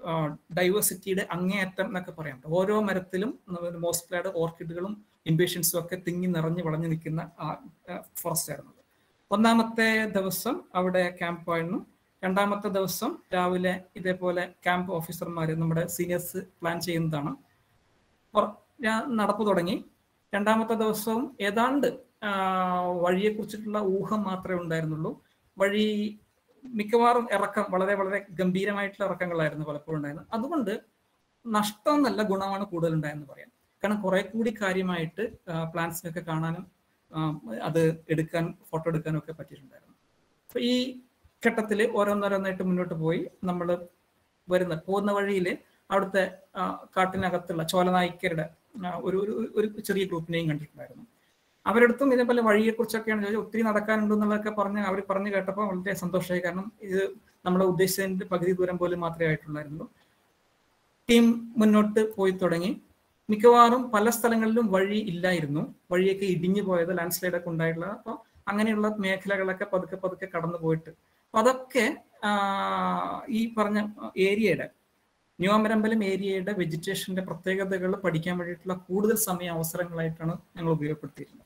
ഡൈവേഴ്സിറ്റിയുടെ അങ്ങേയറ്റം എന്നൊക്കെ പറയാം ഓരോ മരത്തിലും മോസ്ക്ലാഡ് ഓർക്കിഡുകളും ഇംപേഷ്യൻസും ഒക്കെ തിങ്ങി നിറഞ്ഞ് വളഞ്ഞു നിൽക്കുന്ന ഫോറസ്റ്റ് ആയിരുന്നു ഒന്നാമത്തെ ദിവസം അവിടെ ക്യാമ്പ് ആയിരുന്നു രണ്ടാമത്തെ ദിവസം രാവിലെ ഇതേപോലെ ക്യാമ്പ് ഓഫീസർമാർ നമ്മുടെ സീനിയേഴ്സ് പ്ലാൻ ചെയ്യുന്നതാണ് ഞാൻ നടപ്പ് തുടങ്ങി രണ്ടാമത്തെ ദിവസവും ഏതാണ്ട് വഴിയെ കുറിച്ചിട്ടുള്ള ഊഹം മാത്രമേ ഉണ്ടായിരുന്നുള്ളൂ വഴി മിക്കവാറും ഇറക്കം വളരെ വളരെ ഗംഭീരമായിട്ടുള്ള ഇറക്കങ്ങളായിരുന്നു പലപ്പോഴും ഉണ്ടായിരുന്നത് അതുകൊണ്ട് നഷ്ടം എന്നല്ല ഗുണമാണ് കൂടുതൽ ഉണ്ടായെന്ന് പറയാം കാരണം കുറെ കൂടി കാര്യമായിട്ട് പ്ലാൻസിനൊക്കെ കാണാനും അത് എടുക്കാൻ ഫോട്ടോ എടുക്കാനും ഒക്കെ പറ്റിയിട്ടുണ്ടായിരുന്നു അപ്പൊ ഈ ഘട്ടത്തിൽ ഓരോന്നോരോന്നായിട്ട് മുന്നോട്ട് പോയി നമ്മൾ വരുന്ന പോകുന്ന വഴിയിൽ അവിടുത്തെ കാട്ടിനകത്തുള്ള ചോലനായിക്കരുടെ ഒരു ഒരു ചെറിയ ഗ്രൂപ്പിനെയും കണ്ടിട്ടുണ്ടായിരുന്നു അവരടുത്തും ഇതേപോലെ വഴിയെക്കുറിച്ചൊക്കെയാണ് ചോദിച്ചത് ഒത്തിരി നടക്കാനുണ്ട് എന്നുള്ളതൊക്കെ പറഞ്ഞ് അവർ പറഞ്ഞു കേട്ടപ്പോൾ വളരെ സന്തോഷമായി കാരണം ഇത് നമ്മളെ ഉദ്ദേശിച്ചതിന്റെ പകുതി ദൂരം പോലും മാത്രമേ ആയിട്ടുള്ളായിരുന്നുള്ളൂ ടീം മുന്നോട്ട് പോയി തുടങ്ങി മിക്കവാറും പല സ്ഥലങ്ങളിലും വഴി ഇല്ലായിരുന്നു വഴിയൊക്കെ ഇടിഞ്ഞു പോയത് ലാൻഡ് സ്ലൈഡ് ഒക്കെ ഉണ്ടായിട്ടുള്ള അപ്പോൾ അങ്ങനെയുള്ള മേഖലകളൊക്കെ പതുക്കെ പതുക്കെ കടന്നു പോയിട്ട് അപ്പൊ അതൊക്കെ ഈ പറഞ്ഞ ഏരിയയുടെ ന്യൂമരമ്പലം ഏരിയയുടെ വെജിറ്റേഷന്റെ പ്രത്യേകതകൾ പഠിക്കാൻ വേണ്ടിയിട്ടുള്ള കൂടുതൽ സമയ അവസരങ്ങളായിട്ടാണ് ഞങ്ങൾ ഉപയോഗപ്പെടുത്തിയിരുന്നത്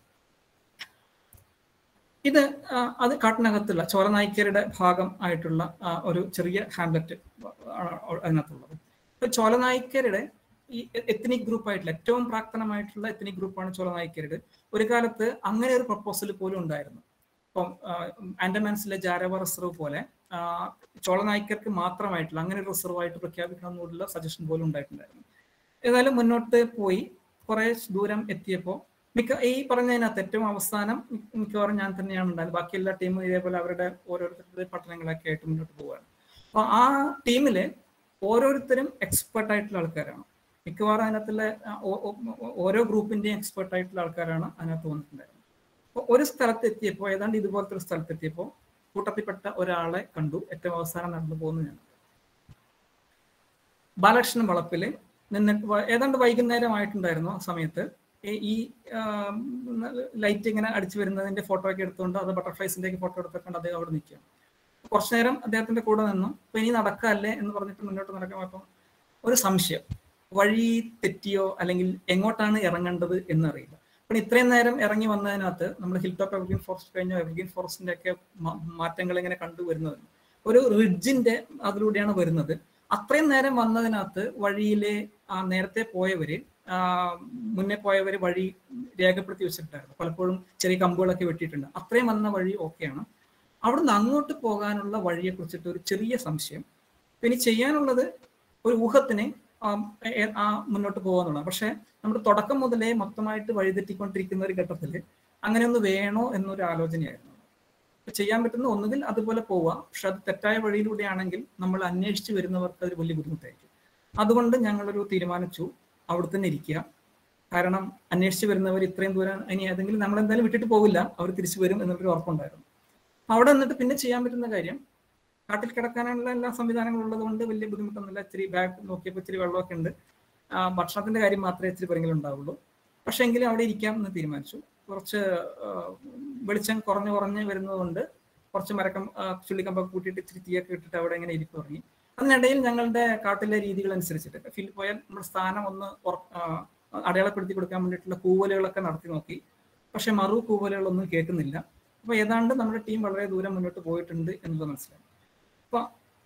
ഇത് അത് കാട്ടിനകത്തുള്ള ചോലനായ്ക്കരുടെ ഭാഗം ആയിട്ടുള്ള ഒരു ചെറിയ ഹാംലറ്റ് അതിനകത്തുള്ളത് ഇപ്പൊ ചോലനായ്ക്കരുടെ ഈ എത്തനിക് ഗ്രൂപ്പ് ആയിട്ടുള്ള ഏറ്റവും പ്രാക്തനമായിട്ടുള്ള എത്തനിക് ഗ്രൂപ്പാണ് ചോലനായ്ക്കരുടെ ഒരു കാലത്ത് അങ്ങനെ ഒരു പ്രപ്പോസൽ പോലും ഉണ്ടായിരുന്നു ഇപ്പം ആൻഡമാൻസിലെ ജാരവ റിസർവ് പോലെ ചോളനായ്ക്കർക്ക് മാത്രമായിട്ടുള്ള അങ്ങനെ ഒരു റിസർവ് ആയിട്ട് പ്രഖ്യാപിക്കണമെന്നുള്ള സജഷൻ പോലും ഉണ്ടായിട്ടുണ്ടായിരുന്നു ഏതായാലും മുന്നോട്ട് പോയി കുറെ ദൂരം എത്തിയപ്പോൾ മിക്ക ഈ പറഞ്ഞതിനകത്ത് ഏറ്റവും അവസാനം മിക്കവാറും ഞാൻ തന്നെയാണ് ഉണ്ടായത് ബാക്കി എല്ലാ ടീമും ഇതേപോലെ അവരുടെ ഓരോരുത്തരുടെ പട്ടണങ്ങളൊക്കെ ആയിട്ട് മുന്നോട്ട് പോവുകയാണ് അപ്പൊ ആ ടീമില് ഓരോരുത്തരും എക്സ്പെർട്ട് ആയിട്ടുള്ള ആൾക്കാരാണ് മിക്കവാറും അതിനകത്തുള്ള ഓരോ ഗ്രൂപ്പിന്റെയും എക്സ്പെർട്ട് ആയിട്ടുള്ള ആൾക്കാരാണ് അതിനകത്ത് വന്നിട്ടുണ്ടായിരുന്നത് അപ്പോൾ ഒരു സ്ഥലത്ത് എത്തിയപ്പോൾ ഏതാണ്ട് ഇതുപോലത്തെ ഒരു സ്ഥലത്ത് എത്തിയപ്പോൾ കൂട്ടത്തിൽപ്പെട്ട ഒരാളെ കണ്ടു ഏറ്റവും അവസാനം നടന്നു പോകുന്നു ഞാൻ ബാലകൃഷ്ണൻ വളപ്പില് നിന്നിട്ട് ഏതാണ്ട് വൈകുന്നേരമായിട്ടുണ്ടായിരുന്നു ആ സമയത്ത് ഈ ലൈറ്റ് ഇങ്ങനെ അടിച്ചു വരുന്നതിന്റെ ഫോട്ടോ ഒക്കെ എടുത്തുകൊണ്ട് അത് ബട്ടർഫ്ലൈസിന്റെ ഒക്കെ ഫോട്ടോ എടുത്തുകൊണ്ട് അദ്ദേഹം അവിടെ നിൽക്കുകയാണ് കുറച്ചു നേരം അദ്ദേഹത്തിന്റെ കൂടെ നിന്നു അപ്പൊ ഇനി നടക്കല്ലേ എന്ന് പറഞ്ഞിട്ട് മുന്നോട്ട് നടക്കാൻ അപ്പം ഒരു സംശയം വഴി തെറ്റിയോ അല്ലെങ്കിൽ എങ്ങോട്ടാണ് ഇറങ്ങേണ്ടത് എന്നറിയില്ല അപ്പോൾ ഇത്രയും നേരം ഇറങ്ങി വന്നതിനകത്ത് നമ്മൾ ഹിൽ ടോപ്പ് എവർഗ്രീൻ ഫോറസ്റ്റ് കഴിഞ്ഞ എവർഗ്രീൻ ഫോറസ്റ്റിന്റെ ഒക്കെ മാറ്റങ്ങൾ ഇങ്ങനെ കണ്ടുവരുന്നത് ഒരു റിഡ്ജിന്റെ അതിലൂടെയാണ് വരുന്നത് അത്രയും നേരം വന്നതിനകത്ത് വഴിയിലെ ആ നേരത്തെ പോയവര് മുന്നേ പോയവര് വഴി രേഖപ്പെടുത്തി വെച്ചിട്ടുണ്ടായിരുന്നു പലപ്പോഴും ചെറിയ കമ്പുകളൊക്കെ വെട്ടിയിട്ടുണ്ട് അത്രയും വന്ന വഴി ഓക്കെയാണ് അവിടുന്ന് അങ്ങോട്ട് പോകാനുള്ള വഴിയെ കുറിച്ചിട്ട് ഒരു ചെറിയ സംശയം ഇനി ചെയ്യാനുള്ളത് ഒരു ഊഹത്തിന് ആ മുന്നോട്ട് പോകാന്നുള്ളത് പക്ഷെ നമ്മുടെ തുടക്കം മുതലേ മൊത്തമായിട്ട് വഴിതെറ്റിക്കൊണ്ടിരിക്കുന്ന ഒരു ഘട്ടത്തിൽ അങ്ങനെ ഒന്ന് വേണോ എന്നൊരു ആലോചനയായിരുന്നു ചെയ്യാൻ പറ്റുന്ന ഒന്നുകിൽ അതുപോലെ പോവുക പക്ഷെ അത് തെറ്റായ വഴിയിലൂടെയാണെങ്കിൽ നമ്മൾ അന്വേഷിച്ച് വരുന്നവർക്ക് അത് വലിയ ബുദ്ധിമുട്ടായിരിക്കും അതുകൊണ്ട് ഞങ്ങളൊരു തീരുമാനിച്ചു അവിടെ തന്നെ ഇരിക്കുക കാരണം അന്വേഷിച്ച് വരുന്നവർ ഇത്രയും ദൂരം ഇനി ഏതെങ്കിലും നമ്മൾ എന്തായാലും വിട്ടിട്ട് പോകില്ല അവർ തിരിച്ചു വരും എന്നുള്ളൊരു ഉറപ്പുണ്ടായിരുന്നു അവിടെ നിന്നിട്ട് പിന്നെ ചെയ്യാൻ പറ്റുന്ന കാര്യം കാട്ടിൽ കിടക്കാനുള്ള എല്ലാ സംവിധാനങ്ങളും ഉള്ളത് കൊണ്ട് വലിയ ബുദ്ധിമുട്ടൊന്നുമില്ല ഇച്ചിരി ബാഗ് നോക്കിയപ്പോൾ ഇച്ചിരി വെള്ളമൊക്കെ ഉണ്ട് ഭക്ഷണത്തിന്റെ കാര്യം മാത്രമേ ഇച്ചിരി പെരെങ്കിലും ഉണ്ടാവുള്ളൂ പക്ഷെ എങ്കിലും അവിടെ ഇരിക്കാം എന്ന് തീരുമാനിച്ചു കുറച്ച് വെളിച്ചം കുറഞ്ഞു കുറഞ്ഞ് വരുന്നതുകൊണ്ട് കുറച്ച് മരക്കം ചുള്ളിക്കമ്പൊക്കെ കൂട്ടിയിട്ട് ഇച്ചിരി തീയൊക്കെ ഇട്ടിട്ട് അവിടെ ഇങ്ങനെ ഇരിക്കും തുടങ്ങി അതിനിടയിൽ ഞങ്ങളുടെ കാട്ടിലെ രീതികൾ അനുസരിച്ചിട്ട് ഫീൽഡ് പോയാൽ നമ്മുടെ സ്ഥാനം ഒന്ന് അടയാളപ്പെടുത്തി കൊടുക്കാൻ വേണ്ടിയിട്ടുള്ള കൂവലുകളൊക്കെ നടത്തി നോക്കി പക്ഷെ മറു കൂവലുകളൊന്നും കേൾക്കുന്നില്ല അപ്പൊ ഏതാണ്ട് നമ്മുടെ ടീം വളരെ ദൂരം മുന്നോട്ട് പോയിട്ടുണ്ട് എന്നുള്ളത് മനസ്സിലായി അപ്പൊ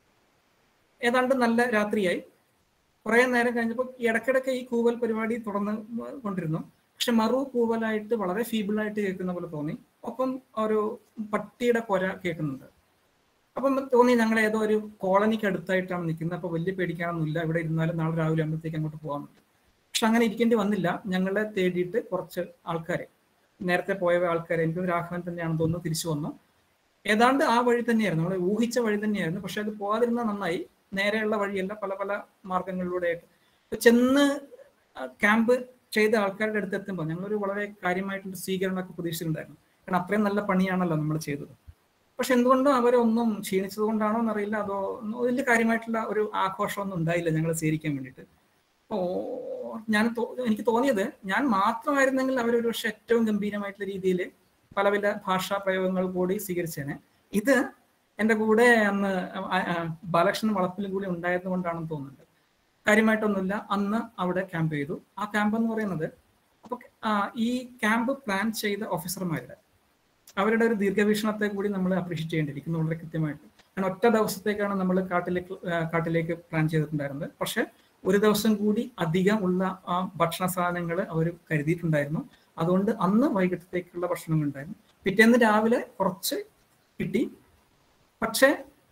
ഏതാണ്ട് നല്ല രാത്രിയായി കുറെ നേരം കഴിഞ്ഞപ്പോൾ ഇടയ്ക്കിടയ്ക്ക് ഈ കൂവൽ പരിപാടി തുടർന്ന് കൊണ്ടിരുന്നു പക്ഷെ മറു കൂവലായിട്ട് വളരെ ഫീബിളായിട്ട് കേൾക്കുന്ന പോലെ തോന്നി ഒപ്പം ഒരു പട്ടിയുടെ കൊര കേൾക്കുന്നുണ്ട് അപ്പം തോന്നി ഞങ്ങൾ ഏതോ ഒരു കോളനിക്ക് അടുത്തായിട്ടാണ് നിൽക്കുന്നത് അപ്പൊ വലിയ പേടിക്കാനൊന്നുമില്ല ഇവിടെ ഇരുന്നാലും നാളെ രാവിലെ ആകുമ്പോഴത്തേക്ക് അങ്ങോട്ട് പോകാമെന്നുണ്ട് പക്ഷെ അങ്ങനെ ഇരിക്കേണ്ടി വന്നില്ല ഞങ്ങളെ തേടിയിട്ട് കുറച്ച് ആൾക്കാരെ നേരത്തെ പോയ ആൾക്കാരെ എനിക്ക് രാഘവൻ തന്നെയാണെന്ന് തോന്നുന്നു തിരിച്ചു വന്നു ഏതാണ്ട് ആ വഴി തന്നെയായിരുന്നു നമ്മൾ ഊഹിച്ച വഴി തന്നെയായിരുന്നു പക്ഷെ അത് പോകാതിരുന്ന നന്നായി നേരെയുള്ള വഴിയല്ല പല പല മാർഗങ്ങളിലൂടെയായിട്ട് ചെന്ന് ക്യാമ്പ് ചെയ്ത ആൾക്കാരുടെ അടുത്ത് എത്തുമ്പോൾ ഞങ്ങളൊരു വളരെ കാര്യമായിട്ടുള്ള സ്വീകരണമൊക്കെ പ്രതീക്ഷിച്ചിട്ടുണ്ടായിരുന്നു കാരണം അത്രയും നല്ല പണിയാണല്ലോ നമ്മൾ ചെയ്തത് പക്ഷെ എന്തുകൊണ്ടും അവരൊന്നും ക്ഷീണിച്ചത് കൊണ്ടാണോ എന്നറിയില്ല അതോ വലിയ കാര്യമായിട്ടുള്ള ഒരു ആഘോഷമൊന്നും ഉണ്ടായില്ല ഞങ്ങൾ സ്വീകരിക്കാൻ വേണ്ടിയിട്ട് അപ്പോൾ ഞാൻ എനിക്ക് തോന്നിയത് ഞാൻ മാത്രമായിരുന്നെങ്കിൽ അവരൊരു പക്ഷെ ഏറ്റവും ഗംഭീരമായിട്ടുള്ള രീതിയിൽ പല പല ഭാഷാ പ്രയോഗങ്ങൾ കൂടി സ്വീകരിച്ചേനെ ഇത് എൻ്റെ കൂടെ അന്ന് ആ- ആ ബാലകൃഷ്ണൻ വളപ്പിലും കൂടി ഉണ്ടായത് കൊണ്ടാണെന്ന് തോന്നുന്നുണ്ട് കാര്യമായിട്ടൊന്നുമില്ല അന്ന് അവിടെ ക്യാമ്പ് ചെയ്തു ആ ക്യാമ്പ് എന്ന് പറയുന്നത് അപ്പൊ ആ, ഈ ക്യാമ്പ് പ്ലാൻ ചെയ്ത ഓഫീസർമാരുടെ അവരുടെ ഒരു ദീർഘവീക്ഷണത്തെ കൂടി നമ്മൾ അപ്രീഷിയേറ്റ് ചെയ്യേണ്ടിയിരിക്കുന്നു വളരെ കൃത്യമായിട്ട് കാരണം ഒറ്റ ദിവസത്തേക്കാണ് നമ്മൾ കാട്ടിലേക്ക് ആ, കാട്ടിലേക്ക് പ്ലാൻ ചെയ്തിട്ടുണ്ടായിരുന്നത് പക്ഷെ ഒരു ദിവസം കൂടി അധികം ഉള്ള ആ ഭക്ഷണ സാധനങ്ങൾ അവർ കരുതിയിട്ടുണ്ടായിരുന്നു അതുകൊണ്ട് അന്ന് വൈകിട്ടത്തേക്കുള്ള ഭക്ഷണം ഉണ്ടായിരുന്നു പിറ്റേന്ന് രാവിലെ കുറച്ച് കിട്ടി പക്ഷേ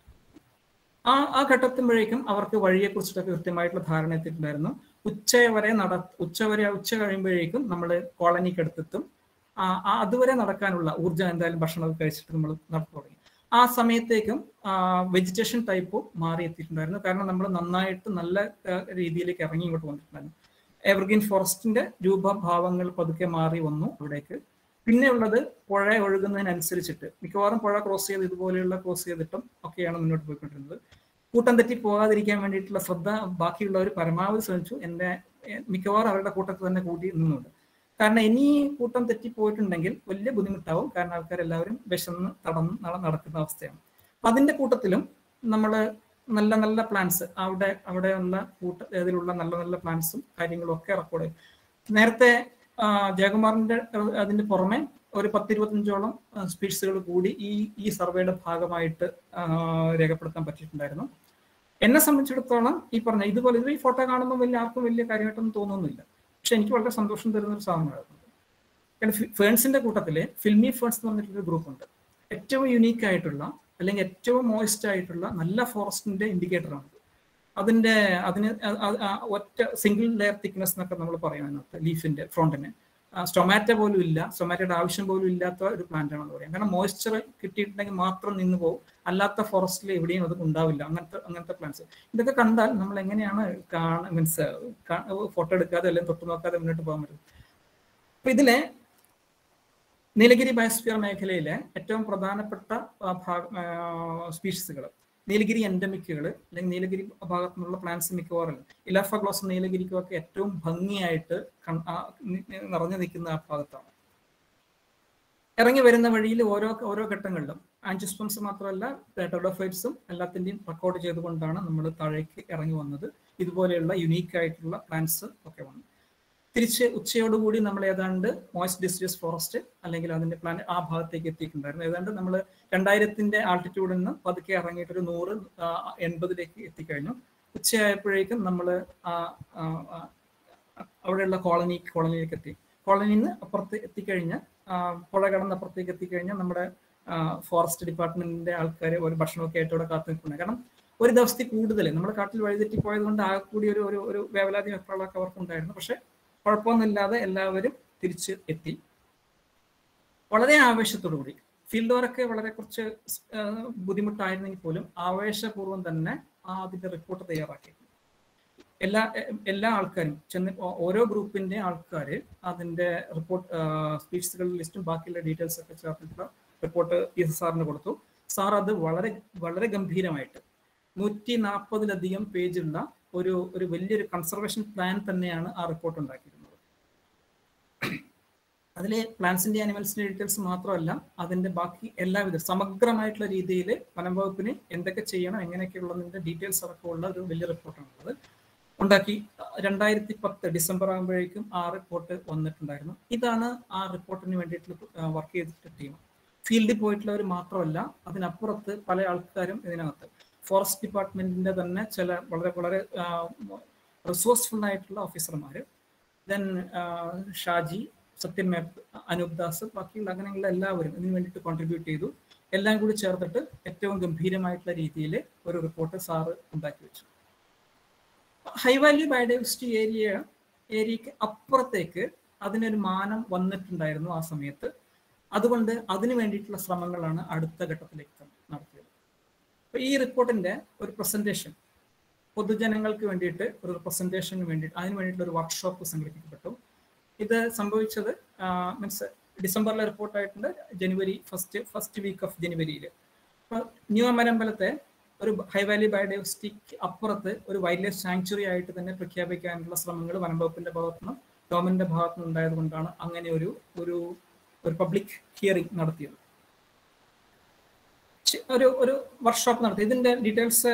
ആ ആ ഘട്ടത്തുമ്പോഴേക്കും അവർക്ക് വഴിയെ കുറിച്ചിട്ടൊക്കെ കൃത്യമായിട്ടുള്ള ധാരണ എത്തിയിട്ടുണ്ടായിരുന്നു ഉച്ച വരെ നട ഉച്ച വരെ ഉച്ച കഴിയുമ്പോഴേക്കും നമ്മൾ കോളനിക്ക് അടുത്തെത്തും ആ ആ അതുവരെ നടക്കാനുള്ള ഊർജ്ജം എന്തായാലും ഭക്ഷണം കഴിച്ചിട്ട് നമ്മൾ നടന്നു തുടങ്ങി ആ സമയത്തേക്കും വെജിറ്റേഷൻ ടൈപ്പ് മാറി എത്തിയിട്ടുണ്ടായിരുന്നു കാരണം നമ്മൾ നന്നായിട്ട് നല്ല ആ, രീതിയിലേക്ക് ഇറങ്ങി ഇങ്ങോട്ട് വന്നിട്ടുണ്ടായിരുന്നു എവർഗ്രീൻ ഫോറസ്റ്റിന്റെ രൂപഭാവങ്ങൾ പതുക്കെ മാറി വന്നു അവിടേക്ക് പിന്നെ ഉള്ളത് പുഴ ഒഴുകുന്നതിനനുസരിച്ചിട്ട് മിക്കവാറും പുഴ ക്രോസ് ചെയ്ത് ഇതുപോലെയുള്ള ക്രോസ് ചെയ്തിട്ടും ഒക്കെയാണ് മുന്നോട്ട് പോയിക്കൊണ്ടിരുന്നത് കൂട്ടം തെറ്റി പോകാതിരിക്കാൻ വേണ്ടിയിട്ടുള്ള ശ്രദ്ധ ബാക്കിയുള്ളവർ പരമാവധി ശ്രമിച്ചു എന്റെ എ- മിക്കവാറും അവരുടെ കൂട്ടത്തിൽ തന്നെ കൂടി നിന്നുണ്ട് കാരണം ഇനി കൂട്ടം തെറ്റി പോയിട്ടുണ്ടെങ്കിൽ വലിയ ബുദ്ധിമുട്ടാവും കാരണം ആൾക്കാരെല്ലാവരും വിശന്ന് തടന്ന് നട- നടക്കുന്ന അവസ്ഥയാണ് അപ്പൊ അതിന്റെ കൂട്ടത്തിലും നമ്മൾ നല്ല നല്ല പ്ലാൻസ് അവിടെ അവിടെ ഉള്ള കൂട്ട ഇതിലുള്ള നല്ല നല്ല പ്ലാൻസും കാര്യങ്ങളും ഒക്കെ റെക്കോർഡ് ചെയ്തു നേരത്തെ ആ, ജയകുമാറിന്റെ അഹ് അതിന്റെ പുറമെ ഒരു പത്തിരുപത്തഞ്ചോളം സ്പീഷീസുകൾ കൂടി ഈ ഈ സർവേയുടെ ഭാഗമായിട്ട് ആ, രേഖപ്പെടുത്താൻ പറ്റിയിട്ടുണ്ടായിരുന്നു എന്നെ സംബന്ധിച്ചിടത്തോളം ഈ പറഞ്ഞ ഇതുപോലെ ഇത് ഈ ഫോട്ടോ കാണുമ്പോൾ വലിയ ആർക്കും വലിയ കാര്യമായിട്ടൊന്നും തോന്നുന്നില്ല പക്ഷെ എനിക്ക് വളരെ സന്തോഷം തരുന്ന ഒരു സാധനമായിരുന്നു കാരണം ഫി- ഫേൺസിന്റെ കൂട്ടത്തില് ഫിൽമി ഫേൺസ് എന്ന് പറഞ്ഞിട്ടൊരു ഗ്രൂപ്പ് ഉണ്ട് ഏറ്റവും യുണീക്ക് ആയിട്ടുള്ള അല്ലെങ്കിൽ ഏറ്റവും മോയിസ്റ്റ് ആയിട്ടുള്ള നല്ല ഫോറസ്റ്റിന്റെ ഇൻഡിക്കേറ്റർ ആണ് അതിന്റെ അതിന് അ- അ- ആ ഒറ്റ സിംഗിൾ ലെയർ തിക്നെസ് എന്നൊക്കെ നമ്മൾ പറയും അതിനകത്ത് ലീഫിന്റെ ഫ്രോണ്ടിന് സ്റ്റൊമാറ്റോ പോലും ഇല്ല സ്റ്റൊമാറ്റോയുടെ ആവശ്യം പോലും ഇല്ലാത്ത ഒരു പ്ലാന്റ് ആണെന്ന് പറയാം കാരണം മോയ്സ്ചർ കിട്ടിയിട്ടുണ്ടെങ്കിൽ മാത്രം നിന്ന് പോകും അല്ലാത്ത ഫോറസ്റ്റിൽ എവിടെയും അത് ഉണ്ടാവില്ല അങ്ങനത്തെ അങ്ങനത്തെ പ്ലാന്റ്സ് ഇതൊക്കെ കണ്ടാൽ നമ്മൾ എങ്ങനെയാണ് കാണ മീൻസ് ഫോട്ടോ എടുക്കാതെ അല്ലെങ്കിൽ തൊട്ട് നോക്കാതെ മുന്നോട്ട് പോകാൻ പറ്റും അപ്പൊ ഇതിലെ നീലഗിരി ബയോസ്ഫിയർ മേഖലയിലെ ഏറ്റവും പ്രധാനപ്പെട്ട ആ, ഭാഗ സ്പീഷീസുകൾ നീലഗിരി എൻഡമിക്കുകൾ അല്ലെങ്കിൽ നീലഗിരി ഭാഗത്തു നിന്നുള്ള പ്ലാന്റ്സ് മിക്കവാറും ഇലാഫ ഗ്ലോസ് നീലഗിരിക്കും ഒക്കെ ഏറ്റവും ഭംഗിയായിട്ട് കൺ- ആ, നി- നി- നിറഞ്ഞു നിൽക്കുന്ന ആ ഭാഗത്താണ് ഇറങ്ങി വരുന്ന വഴിയിൽ ഓരോ ഓരോ ഘട്ടങ്ങളിലും ആൻജിസ്പംസ് മാത്രമല്ല ടെഡോഫൈറ്റ്സും എല്ലാത്തിൻ്റെയും റെക്കോർഡ് ചെയ്തുകൊണ്ടാണ് നമ്മൾ താഴേക്ക് ഇറങ്ങി വന്നത് ഇതുപോലെയുള്ള യുണീക്ക് ആയിട്ടുള്ള പ്ലാന്റ്സ് ഒക്കെ വന്നു തിരിച്ച് ഉച്ചയോടുകൂടി നമ്മൾ ഏതാണ്ട് മോയ്സ്റ്റ് ഡിസ്ട്രിയസ് ഫോറസ്റ്റ് അല്ലെങ്കിൽ അതിന്റെ പ്ലാൻ ആ ഭാഗത്തേക്ക് എത്തിയിട്ടുണ്ടായിരുന്നു ഏതാണ്ട് നമ്മൾ രണ്ടായിരത്തിന്റെ ആൾട്ടിറ്റ്യൂഡിൽ നിന്ന് പതുക്കെ ഇറങ്ങിയിട്ട് ഒരു നൂറ് ആ, എൺപതിലേക്ക് എത്തിക്കഴിഞ്ഞു ഉച്ചയായപ്പോഴേക്കും നമ്മൾ അവിടെയുള്ള കോളനി കോളനിയിലേക്ക് എത്തി കോളനിയിൽ നിന്ന് അപ്പുറത്ത് എത്തിക്കഴിഞ്ഞ് ആ, പുഴ കടന്ന് അപ്പുറത്തേക്ക് എത്തിക്കഴിഞ്ഞാൽ നമ്മുടെ ഫോറസ്റ്റ് ഡിപ്പാർട്ട്മെന്റിന്റെ ആൾക്കാർ ഒരു ഭക്ഷണമൊക്കെ ആയിട്ട് അവിടെ കാത്തു നിൽക്കുന്നത് കാരണം ഒരു ദിവസത്തിൽ കൂടുതൽ നമ്മുടെ കാട്ടിൽ വഴിതെറ്റി പോയത് കൊണ്ട് ആ കൂടി ഒരു ഒരു ഒരു വേവലാതി വെപ്രാളൊക്കെ അവർക്ക് ഉണ്ടായിരുന്നു പക്ഷെ കുഴപ്പമൊന്നുമില്ലാതെ എല്ലാവരും തിരിച്ച് എത്തി വളരെ ആവേശത്തോടു കൂടി ഫീൽഡ് വർക്ക് വളരെ കുറച്ച് ആ, ബുദ്ധിമുട്ടായിരുന്നെങ്കിൽ പോലും ആവേശപൂർവ്വം തന്നെ ആ അതിന്റെ റിപ്പോർട്ട് തയ്യാറാക്കി എല്ലാ എ- എല്ലാ ആൾക്കാരും ചെന്ന് ഓ- ഓരോ ഗ്രൂപ്പിന്റെ ആൾക്കാർ അതിന്റെ റിപ്പോർട്ട് സ്പീച്ചുകളുടെ ലിസ്റ്റും ബാക്കിയുള്ള ഡീറ്റെയിൽസ് ഒക്കെ ചേർത്തിട്ടുള്ള റിപ്പോർട്ട് പി എസ് സാറിന് കൊടുത്തു സാർ അത് വളരെ വളരെ ഗംഭീരമായിട്ട് നൂറ്റി നാൽപ്പതിലധികം പേജുള്ള ഒരു ഒരു വലിയൊരു കൺസർവേഷൻ പ്ലാൻ തന്നെയാണ് ആ റിപ്പോർട്ട് ഉണ്ടാക്കിയിരുന്നത് അതിലെ പ്ലാന്റ്സിന്റെ ആനിമൽസിന്റെ ഡീറ്റെയിൽസ് മാത്രമല്ല അതിന്റെ ബാക്കി എല്ലാവിധ സമഗ്രമായിട്ടുള്ള രീതിയിൽ വനം വകുപ്പിന് എന്തൊക്കെ ചെയ്യണം എങ്ങനെയൊക്കെ ഉള്ളതിന്റെ ഡീറ്റെയിൽസ് അടക്കം ഉള്ള ഒരു വലിയ റിപ്പോർട്ടാണുള്ളത് ഉണ്ടാക്കി രണ്ടായിരത്തി പത്ത് ഡിസംബർ ആകുമ്പോഴേക്കും ആ റിപ്പോർട്ട് വന്നിട്ടുണ്ടായിരുന്നു ഇതാണ് ആ റിപ്പോർട്ടിന് വേണ്ടിയിട്ട് വർക്ക് ചെയ്തിട്ട് ടീം ഫീൽഡിൽ പോയിട്ടുള്ളവർ മാത്രമല്ല അതിനപ്പുറത്ത് പല ആൾക്കാരും ഇതിനകത്ത് ഫോറസ്റ്റ് ഡിപ്പാർട്ട്മെന്റിന്റെ തന്നെ ചില വളരെ വളരെ റിസോഴ്സ്ഫുൾ ആയിട്ടുള്ള ഓഫീസർമാർ ദെൻ ഷാജി സത്യൻ മേപ്പ് അനൂപ് ദാസ് ബാക്കിയുള്ള അങ്ങനെയുള്ള എല്ലാവരും ഇതിനു വേണ്ടിയിട്ട് കോൺട്രിബ്യൂട്ട് ചെയ്തു എല്ലാം കൂടി ചേർത്തിട്ട് ഏറ്റവും ഗംഭീരമായിട്ടുള്ള രീതിയിൽ ഒരു റിപ്പോർട്ട് സാറ് ഉണ്ടാക്കി വെച്ചു ഹൈ വാല്യൂ ബയോഡൈവേഴ്സിറ്റി ഏരിയ ഏരിയക്ക് അപ്പുറത്തേക്ക് അതിനൊരു മാനം വന്നിട്ടുണ്ടായിരുന്നു ആ സമയത്ത് അതുകൊണ്ട് അതിനു വേണ്ടിയിട്ടുള്ള ശ്രമങ്ങളാണ് അടുത്ത ഘട്ടത്തിലേക്ക് നടത്തിയത് അപ്പൊ ഈ റിപ്പോർട്ടിന്റെ ഒരു പ്രസന്റേഷൻ പൊതുജനങ്ങൾക്ക് വേണ്ടിയിട്ട് ഒരു പ്രസന്റേഷന് വേണ്ടിയിട്ട് അതിന് വേണ്ടിയിട്ടുള്ള ഒരു വർക്ക്ഷോപ്പ് സംഘടിപ്പിക്കപ്പെട്ടു ഇത് സംഭവിച്ചത് മീൻസ് ഡിസംബറിലെ റിപ്പോർട്ടായിട്ടുണ്ട് ജനുവരി ഫസ്റ്റ് ഫസ്റ്റ് വീക്ക് ഓഫ് ജനുവരിയിൽ അപ്പോൾ ന്യൂ അമരമ്പലത്തെ ഒരു ഹൈ വാലി ബയോഡൈവേഴ്സിറ്റിക്ക് അപ്പുറത്ത് ഒരു വൈൽഡ് ലൈഫ് സാങ്ച്വറി ആയിട്ട് തന്നെ പ്രഖ്യാപിക്കാനുള്ള ശ്രമങ്ങൾ വനംവകുപ്പിന്റെ ഭാഗത്തുനിന്നും ഗവൺമെന്റിന്റെ ഭാഗത്തുനിന്നും ഉണ്ടായത് കൊണ്ടാണ് അങ്ങനെ ഒരു ഒരു ഒരു പബ്ലിക് ഹിയറിംഗ് നടത്തിയത് ചെ- ഒരു ഒരു വർക്ക്ഷോപ്പ് നടത്തി ഇതിന്റെ ഡീറ്റെയിൽസ്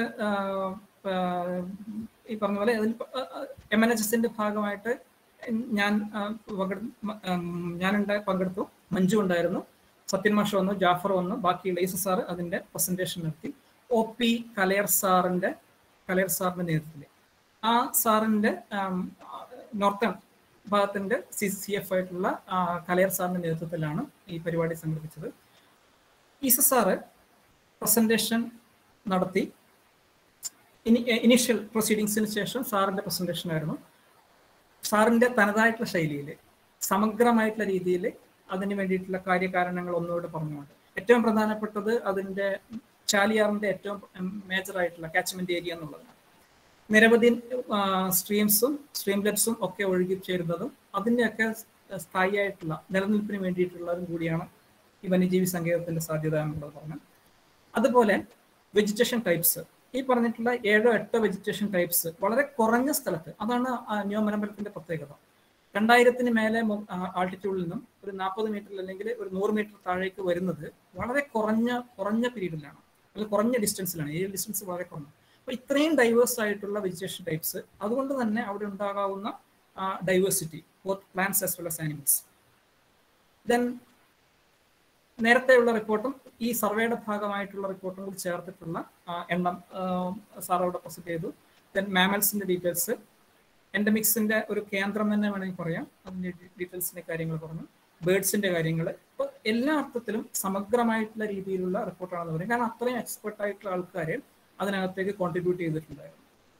ഈ പറഞ്ഞ പോലെ അതിൽ എം എൻ എച്ച് എസിന്റെ ഭാഗമായിട്ട് ഞാൻ ആ, പങ്കെടു ഞാനുണ്ടായി പങ്കെടുത്തു മഞ്ജു ഉണ്ടായിരുന്നു സത്യൻ മാഷ് വന്നു ജാഫർ വന്നു ബാക്കിയുള്ള ഈസ സാറ് അതിന്റെ പ്രസന്റേഷൻ നടത്തി ഒ പി കലയർ സാറിന്റെ കലയർ സാറിന്റെ നേതൃത്വത്തിൽ ആ സാറിന്റെ ആം, നോർത്തേൺ ഭാഗത്തിന്റെ സി സി എഫ് ആയിട്ടുള്ള ആ, കലയർ സാറിന്റെ നേതൃത്വത്തിലാണ് ഈ പരിപാടി സംഘടിപ്പിച്ചത് ഈസ സാറ് പ്രസന്റേഷൻ നടത്തി ഇനി ഇനീഷ്യൽ പ്രൊസീഡിങ്സിന് ശേഷം സാറിന്റെ പ്രസന്റേഷൻ ആയിരുന്നു സാറിന്റെ തനതായിട്ടുള്ള ശൈലിയിൽ സമഗ്രമായിട്ടുള്ള രീതിയിൽ അതിന് വേണ്ടിയിട്ടുള്ള കാര്യകാരണങ്ങൾ ഒന്നുകൂടെ പറഞ്ഞുകൊണ്ട് ഏറ്റവും പ്രധാനപ്പെട്ടത് അതിന്റെ ചാലിയാറിന്റെ ഏറ്റവും മേജർ ആയിട്ടുള്ള കാച്ച്മെന്റ് ഏരിയ എന്നുള്ളതാണ് നിരവധി സ്ട്രീംസും സ്ട്രീംലെറ്റ്സും ഒക്കെ ഒഴുകി ചേരുന്നതും അതിൻ്റെയൊക്കെ സ്ഥായിയായിട്ടുള്ള നിലനിൽപ്പിന് വേണ്ടിയിട്ടുള്ളതും കൂടിയാണ് ഈ വന്യജീവി സങ്കേതത്തിന്റെ സാധ്യത എന്നുള്ളത് പറഞ്ഞു അതുപോലെ വെജിറ്റേഷൻ ടൈപ്സ് ഈ പറഞ്ഞിട്ടുള്ള ഏഴോ എട്ടോ വെജിറ്റേഷൻ ടൈപ്സ് വളരെ കുറഞ്ഞ സ്ഥലത്ത് അതാണ് ആ ന്യൂമലമ്പലത്തിന്റെ പ്രത്യേകത രണ്ടായിരത്തിന് മേലെ ആൾട്ടിറ്റ്യൂഡിൽ നിന്നും ഒരു നാൽപ്പത് മീറ്റർ അല്ലെങ്കിൽ ഒരു നൂറ് മീറ്റർ താഴേക്ക് വരുന്നത് വളരെ കുറഞ്ഞ കുറഞ്ഞ പീരീഡിലാണ് അല്ലെങ്കിൽ കുറഞ്ഞ ഡിസ്റ്റൻസിലാണ് ഈ ഡിസ്റ്റൻസ് വളരെ കുറഞ്ഞു അപ്പൊ ഇത്രയും ഡൈവേഴ്സ് ആയിട്ടുള്ള വെജിറ്റേഷൻ ടൈപ്സ് അതുകൊണ്ട് തന്നെ അവിടെ ഉണ്ടാകാവുന്ന diversity both plants as well as animals then നേരത്തെയുള്ള റിപ്പോർട്ടും ഈ സർവേയുടെ ഭാഗമായിട്ടുള്ള റിപ്പോർട്ടും കൂടി ചേർത്തിട്ടുള്ള ആ, എണ്ണം സാർ അവിടെ പ്രസന്റ് ചെയ്തു ദെൻ മാമൽസിന്റെ ഡീറ്റെയിൽസ് എൻഡമിക്സിന്റെ ഒരു കേന്ദ്രം തന്നെ വേണമെങ്കിൽ പറയാം അതിന്റെ ഡീറ്റെയിൽസിന്റെ കാര്യങ്ങൾ പറഞ്ഞു ബേർഡ്സിന്റെ കാര്യങ്ങൾ അപ്പോൾ എല്ലാ അർത്ഥത്തിലും സമഗ്രമായിട്ടുള്ള രീതിയിലുള്ള റിപ്പോർട്ടാണെന്ന് പറയും കാരണം അത്രയും എക്സ്പെർട്ട് ആയിട്ടുള്ള ആൾക്കാർ അതിനകത്തേക്ക് കോൺട്രിബ്യൂട്ട് ചെയ്തിട്ടുണ്ടായിരുന്നു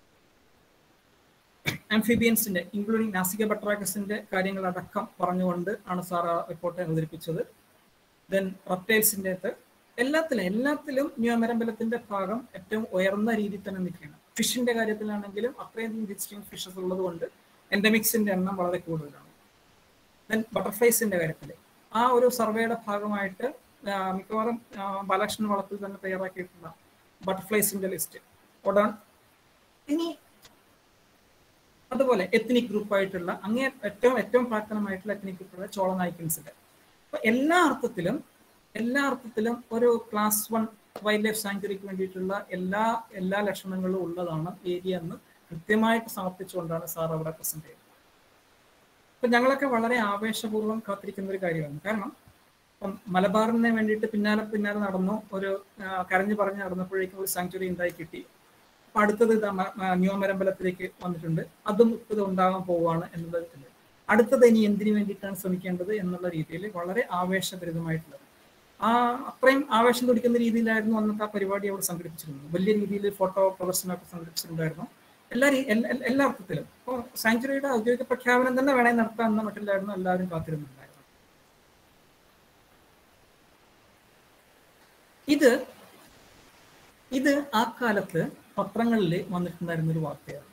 ആംഫിബിയൻസിന്റെ ഇൻക്ലൂഡിംഗ് നാസിക ബട്രാക്കസിന്റെ കാര്യങ്ങളടക്കം പറഞ്ഞുകൊണ്ട് ആണ് സാർ ആ റിപ്പോർട്ട് അവതരിപ്പിച്ചത് ദെൻ റെപ്റ്റൈൽസിൻ്റെ അകത്ത് എല്ലാത്തിലും എല്ലാത്തിലും ന്യൂമരമ്പലത്തിന്റെ ഭാഗം ഏറ്റവും ഉയർന്ന രീതിയിൽ തന്നെ നിൽക്കുകയാണ് ഫിഷിന്റെ കാര്യത്തിലാണെങ്കിലും അത്രയും ഡിസ്റ്റിങ് ഫിഷസ് ഉള്ളത് കൊണ്ട് എൻഡമിക്സിന്റെ എണ്ണം വളരെ കൂടുതലാണ് ദെൻ ബട്ടർഫ്ലൈസിന്റെ കാര്യത്തിൽ ആ ഒരു സർവേയുടെ ഭാഗമായിട്ട് ആ, മിക്കവാറും ആ, ബാലകൃഷ്ണൻ വളത്തിൽ തന്നെ തയ്യാറാക്കിയിട്ടുള്ള ബട്ടർഫ്ലൈസിന്റെ ലിസ്റ്റ് ഉടൻ ഇനി അതുപോലെ എത്നിക് ഗ്രൂപ്പായിട്ടുള്ള അങ്ങേ ഏറ്റവും ഏറ്റവും പ്രാക്തനമായിട്ടുള്ള എത്നിക് ഗ്രൂപ്പുള്ള ചോളനായിക്കൻസിന്റെ അപ്പൊ എല്ലാ അർത്ഥത്തിലും എല്ലാ അർത്ഥത്തിലും ഒരു ക്ലാസ് വൺ വൈൽഡ് ലൈഫ് സാങ്ച്വറിക്ക് വേണ്ടിയിട്ടുള്ള എല്ലാ എല്ലാ ലക്ഷണങ്ങളും ഉള്ളതാണ് ഏരിയ എന്ന് കൃത്യമായിട്ട് സമർപ്പിച്ചുകൊണ്ടാണ് സാർ അവിടെ പ്രസന്റ് ചെയ്തത് അപ്പൊ ഞങ്ങളൊക്കെ വളരെ ആവേശപൂർവ്വം കാത്തിരിക്കുന്ന ഒരു കാര്യമാണ് കാരണം ഇപ്പം മലബാറിന് വേണ്ടിയിട്ട് പിന്നാലെ പിന്നാലെ നടന്നു ഒരു ആ, കരഞ്ഞു പറഞ്ഞ് നടന്നപ്പോഴേക്കും ഒരു സാങ്ച്വറി ഉണ്ടായി കിട്ടി അപ്പൊ അടുത്തത് ഇതാ മ- ആ, ന്യൂമരമ്പലത്തിലേക്ക് വന്നിട്ടുണ്ട് അതും ഇത് ഉണ്ടാകാൻ പോവുകയാണ് എന്നുള്ളതിൽ അടുത്തത് ഇനി എന്തിനു വേണ്ടിയിട്ടാണ് ശ്രമിക്കേണ്ടത് എന്നുള്ള രീതിയിൽ വളരെ ആവേശഭരിതമായിട്ടുള്ളത് ആ അത്രയും ആവേശം തുടിക്കുന്ന രീതിയിലായിരുന്നു അന്നത്തെ ആ പരിപാടി അവിടെ സംഘടിപ്പിച്ചിരുന്നത് വലിയ രീതിയിൽ ഫോട്ടോ പ്രദർശനമൊക്കെ സംഘടിപ്പിച്ചിട്ടുണ്ടായിരുന്നു എല്ലാ രീ- എല്ലാ- എല്ലാ- എല്ലാ അർത്ഥത്തിലും ഇപ്പോൾ സാങ്ച്വറിയുടെ ഔദ്യോഗിക പ്രഖ്യാപനം തന്നെ വേണമെങ്കിൽ നടത്താം എന്ന മട്ടിലായിരുന്നു എല്ലാവരും കാത്തിരുന്നുണ്ടായിരുന്നത് ഇത് ഇത് ആ കാലത്ത് പത്രങ്ങളിൽ വന്നിട്ടുണ്ടായിരുന്ന ഒരു വാർത്തയാണ്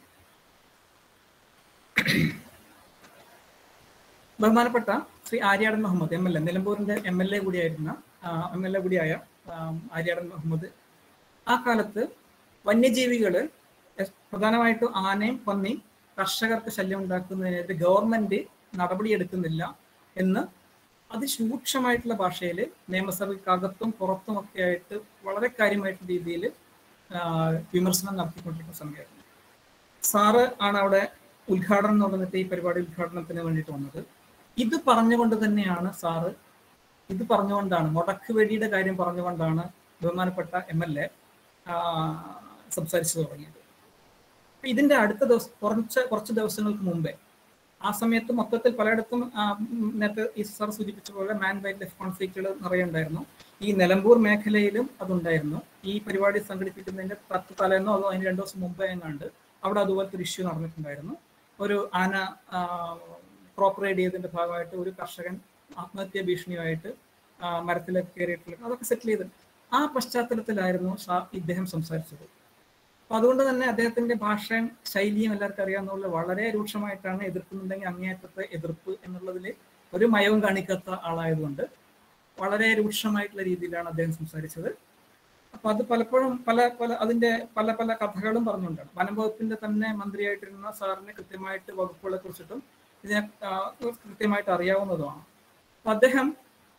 ബഹുമാനപ്പെട്ട Shri Aryadan Muhammad M L A നിലമ്പൂരിന്റെ എം എൽ എ കൂടിയായിരുന്ന എം എൽ എ കൂടിയായ ആ, ആര്യാടൻ മുഹമ്മദ് ആ കാലത്ത് വന്യജീവികള് എസ്- പ്രധാനമായിട്ടും ആനയും പന്നിയും കർഷകർക്ക് ശല്യം ഉണ്ടാക്കുന്നതിനെതിരെ ഗവൺമെന്റ് നടപടിയെടുക്കുന്നില്ല എന്ന് അതിസൂക്ഷ്മമായിട്ടുള്ള ഭാഷയിൽ നിയമസഭയ്ക്കകത്തും പുറത്തും ഒക്കെ ആയിട്ട് വളരെ കാര്യമായിട്ടുള്ള രീതിയിൽ വിമർശനം നടത്തിക്കൊണ്ടിരിക്കുന്ന സമയമായിരുന്നു സാറ് ആണ് അവിടെ ഉദ്ഘാടനം എന്ന് പറഞ്ഞിട്ട് ഈ പരിപാടി ഉദ്ഘാടനത്തിന് വേണ്ടിയിട്ട് വന്നത് ഇത് പറഞ്ഞുകൊണ്ട് തന്നെയാണ് സാറ് ഇത് പറഞ്ഞുകൊണ്ടാണ് മുടക്ക് വെടിയുടെ കാര്യം പറഞ്ഞുകൊണ്ടാണ് ബഹുമാനപ്പെട്ട എം എൽ എ സംസാരിച്ചു തുടങ്ങിയത് അപ്പൊ ഇതിന്റെ അടുത്ത ദിവസം കുറച്ച് കുറച്ച് ദിവസങ്ങൾക്ക് മുമ്പേ ആ സമയത്ത് മൊത്തത്തിൽ പലയിടത്തും ആ, ഉം, നേരത്തെ ഈ സാർ സൂചിപ്പിച്ച പോലെ മാൻ വൈൽഡ് ലൈഫ് കോൺഫ്ലിക്റ്റുകൾ നിറയെ ഉണ്ടായിരുന്നു ഈ നിലമ്പൂർ മേഖലയിലും അതുണ്ടായിരുന്നു ഈ പരിപാടി സംഘടിപ്പിക്കുന്നതിന്റെ പത്ത് തലേന്നോ അതോ അതിന് രണ്ടു ദിവസം മുമ്പേ എങ്ങാണ്ട് അവിടെ അതുപോലത്തെ ഒരു ഇഷ്യൂ നടന്നിട്ടുണ്ടായിരുന്നു ഒരു ആന പ്രോപ്പർ റൈഡ് ചെയ്തതിന്റെ ഭാഗമായിട്ട് ഒരു കർഷകൻ ആത്മഹത്യാ ഭീഷണിയുമായിട്ട് ആ, മരത്തിലേക്ക് കയറിയിട്ടുള്ള അതൊക്കെ സെറ്റിൽ ചെയ്ത് ആ പശ്ചാത്തലത്തിലായിരുന്നു സാ- ഇദ്ദേഹം സംസാരിച്ചത് അപ്പൊ അതുകൊണ്ട് തന്നെ അദ്ദേഹത്തിന്റെ ഭാഷയും ശൈലിയും എല്ലാവർക്കും അറിയാവുന്ന വളരെ രൂക്ഷമായിട്ടാണ് എതിർക്കുന്നുണ്ടെങ്കിൽ അങ്ങേയറ്റത്തെ എതിർപ്പ് എന്നുള്ളതിൽ ഒരു മയവും കാണിക്കാത്ത ആളായതുകൊണ്ട് വളരെ രൂക്ഷമായിട്ടുള്ള രീതിയിലാണ് അദ്ദേഹം സംസാരിച്ചത് അപ്പൊ അത് പലപ്പോഴും പല പല അതിന്റെ പല പല കഥകളും പറഞ്ഞുകൊണ്ടാണ് വനം വകുപ്പിന്റെ തന്നെ മന്ത്രിയായിട്ടിരുന്ന സാറിന് കൃത്യമായിട്ട് വകുപ്പുകളെ കുറിച്ചിട്ടും ഇതിനെ ആ, കൃത്യമായിട്ട് അറിയാവുന്നതുമാണ് അപ്പൊ അദ്ദേഹം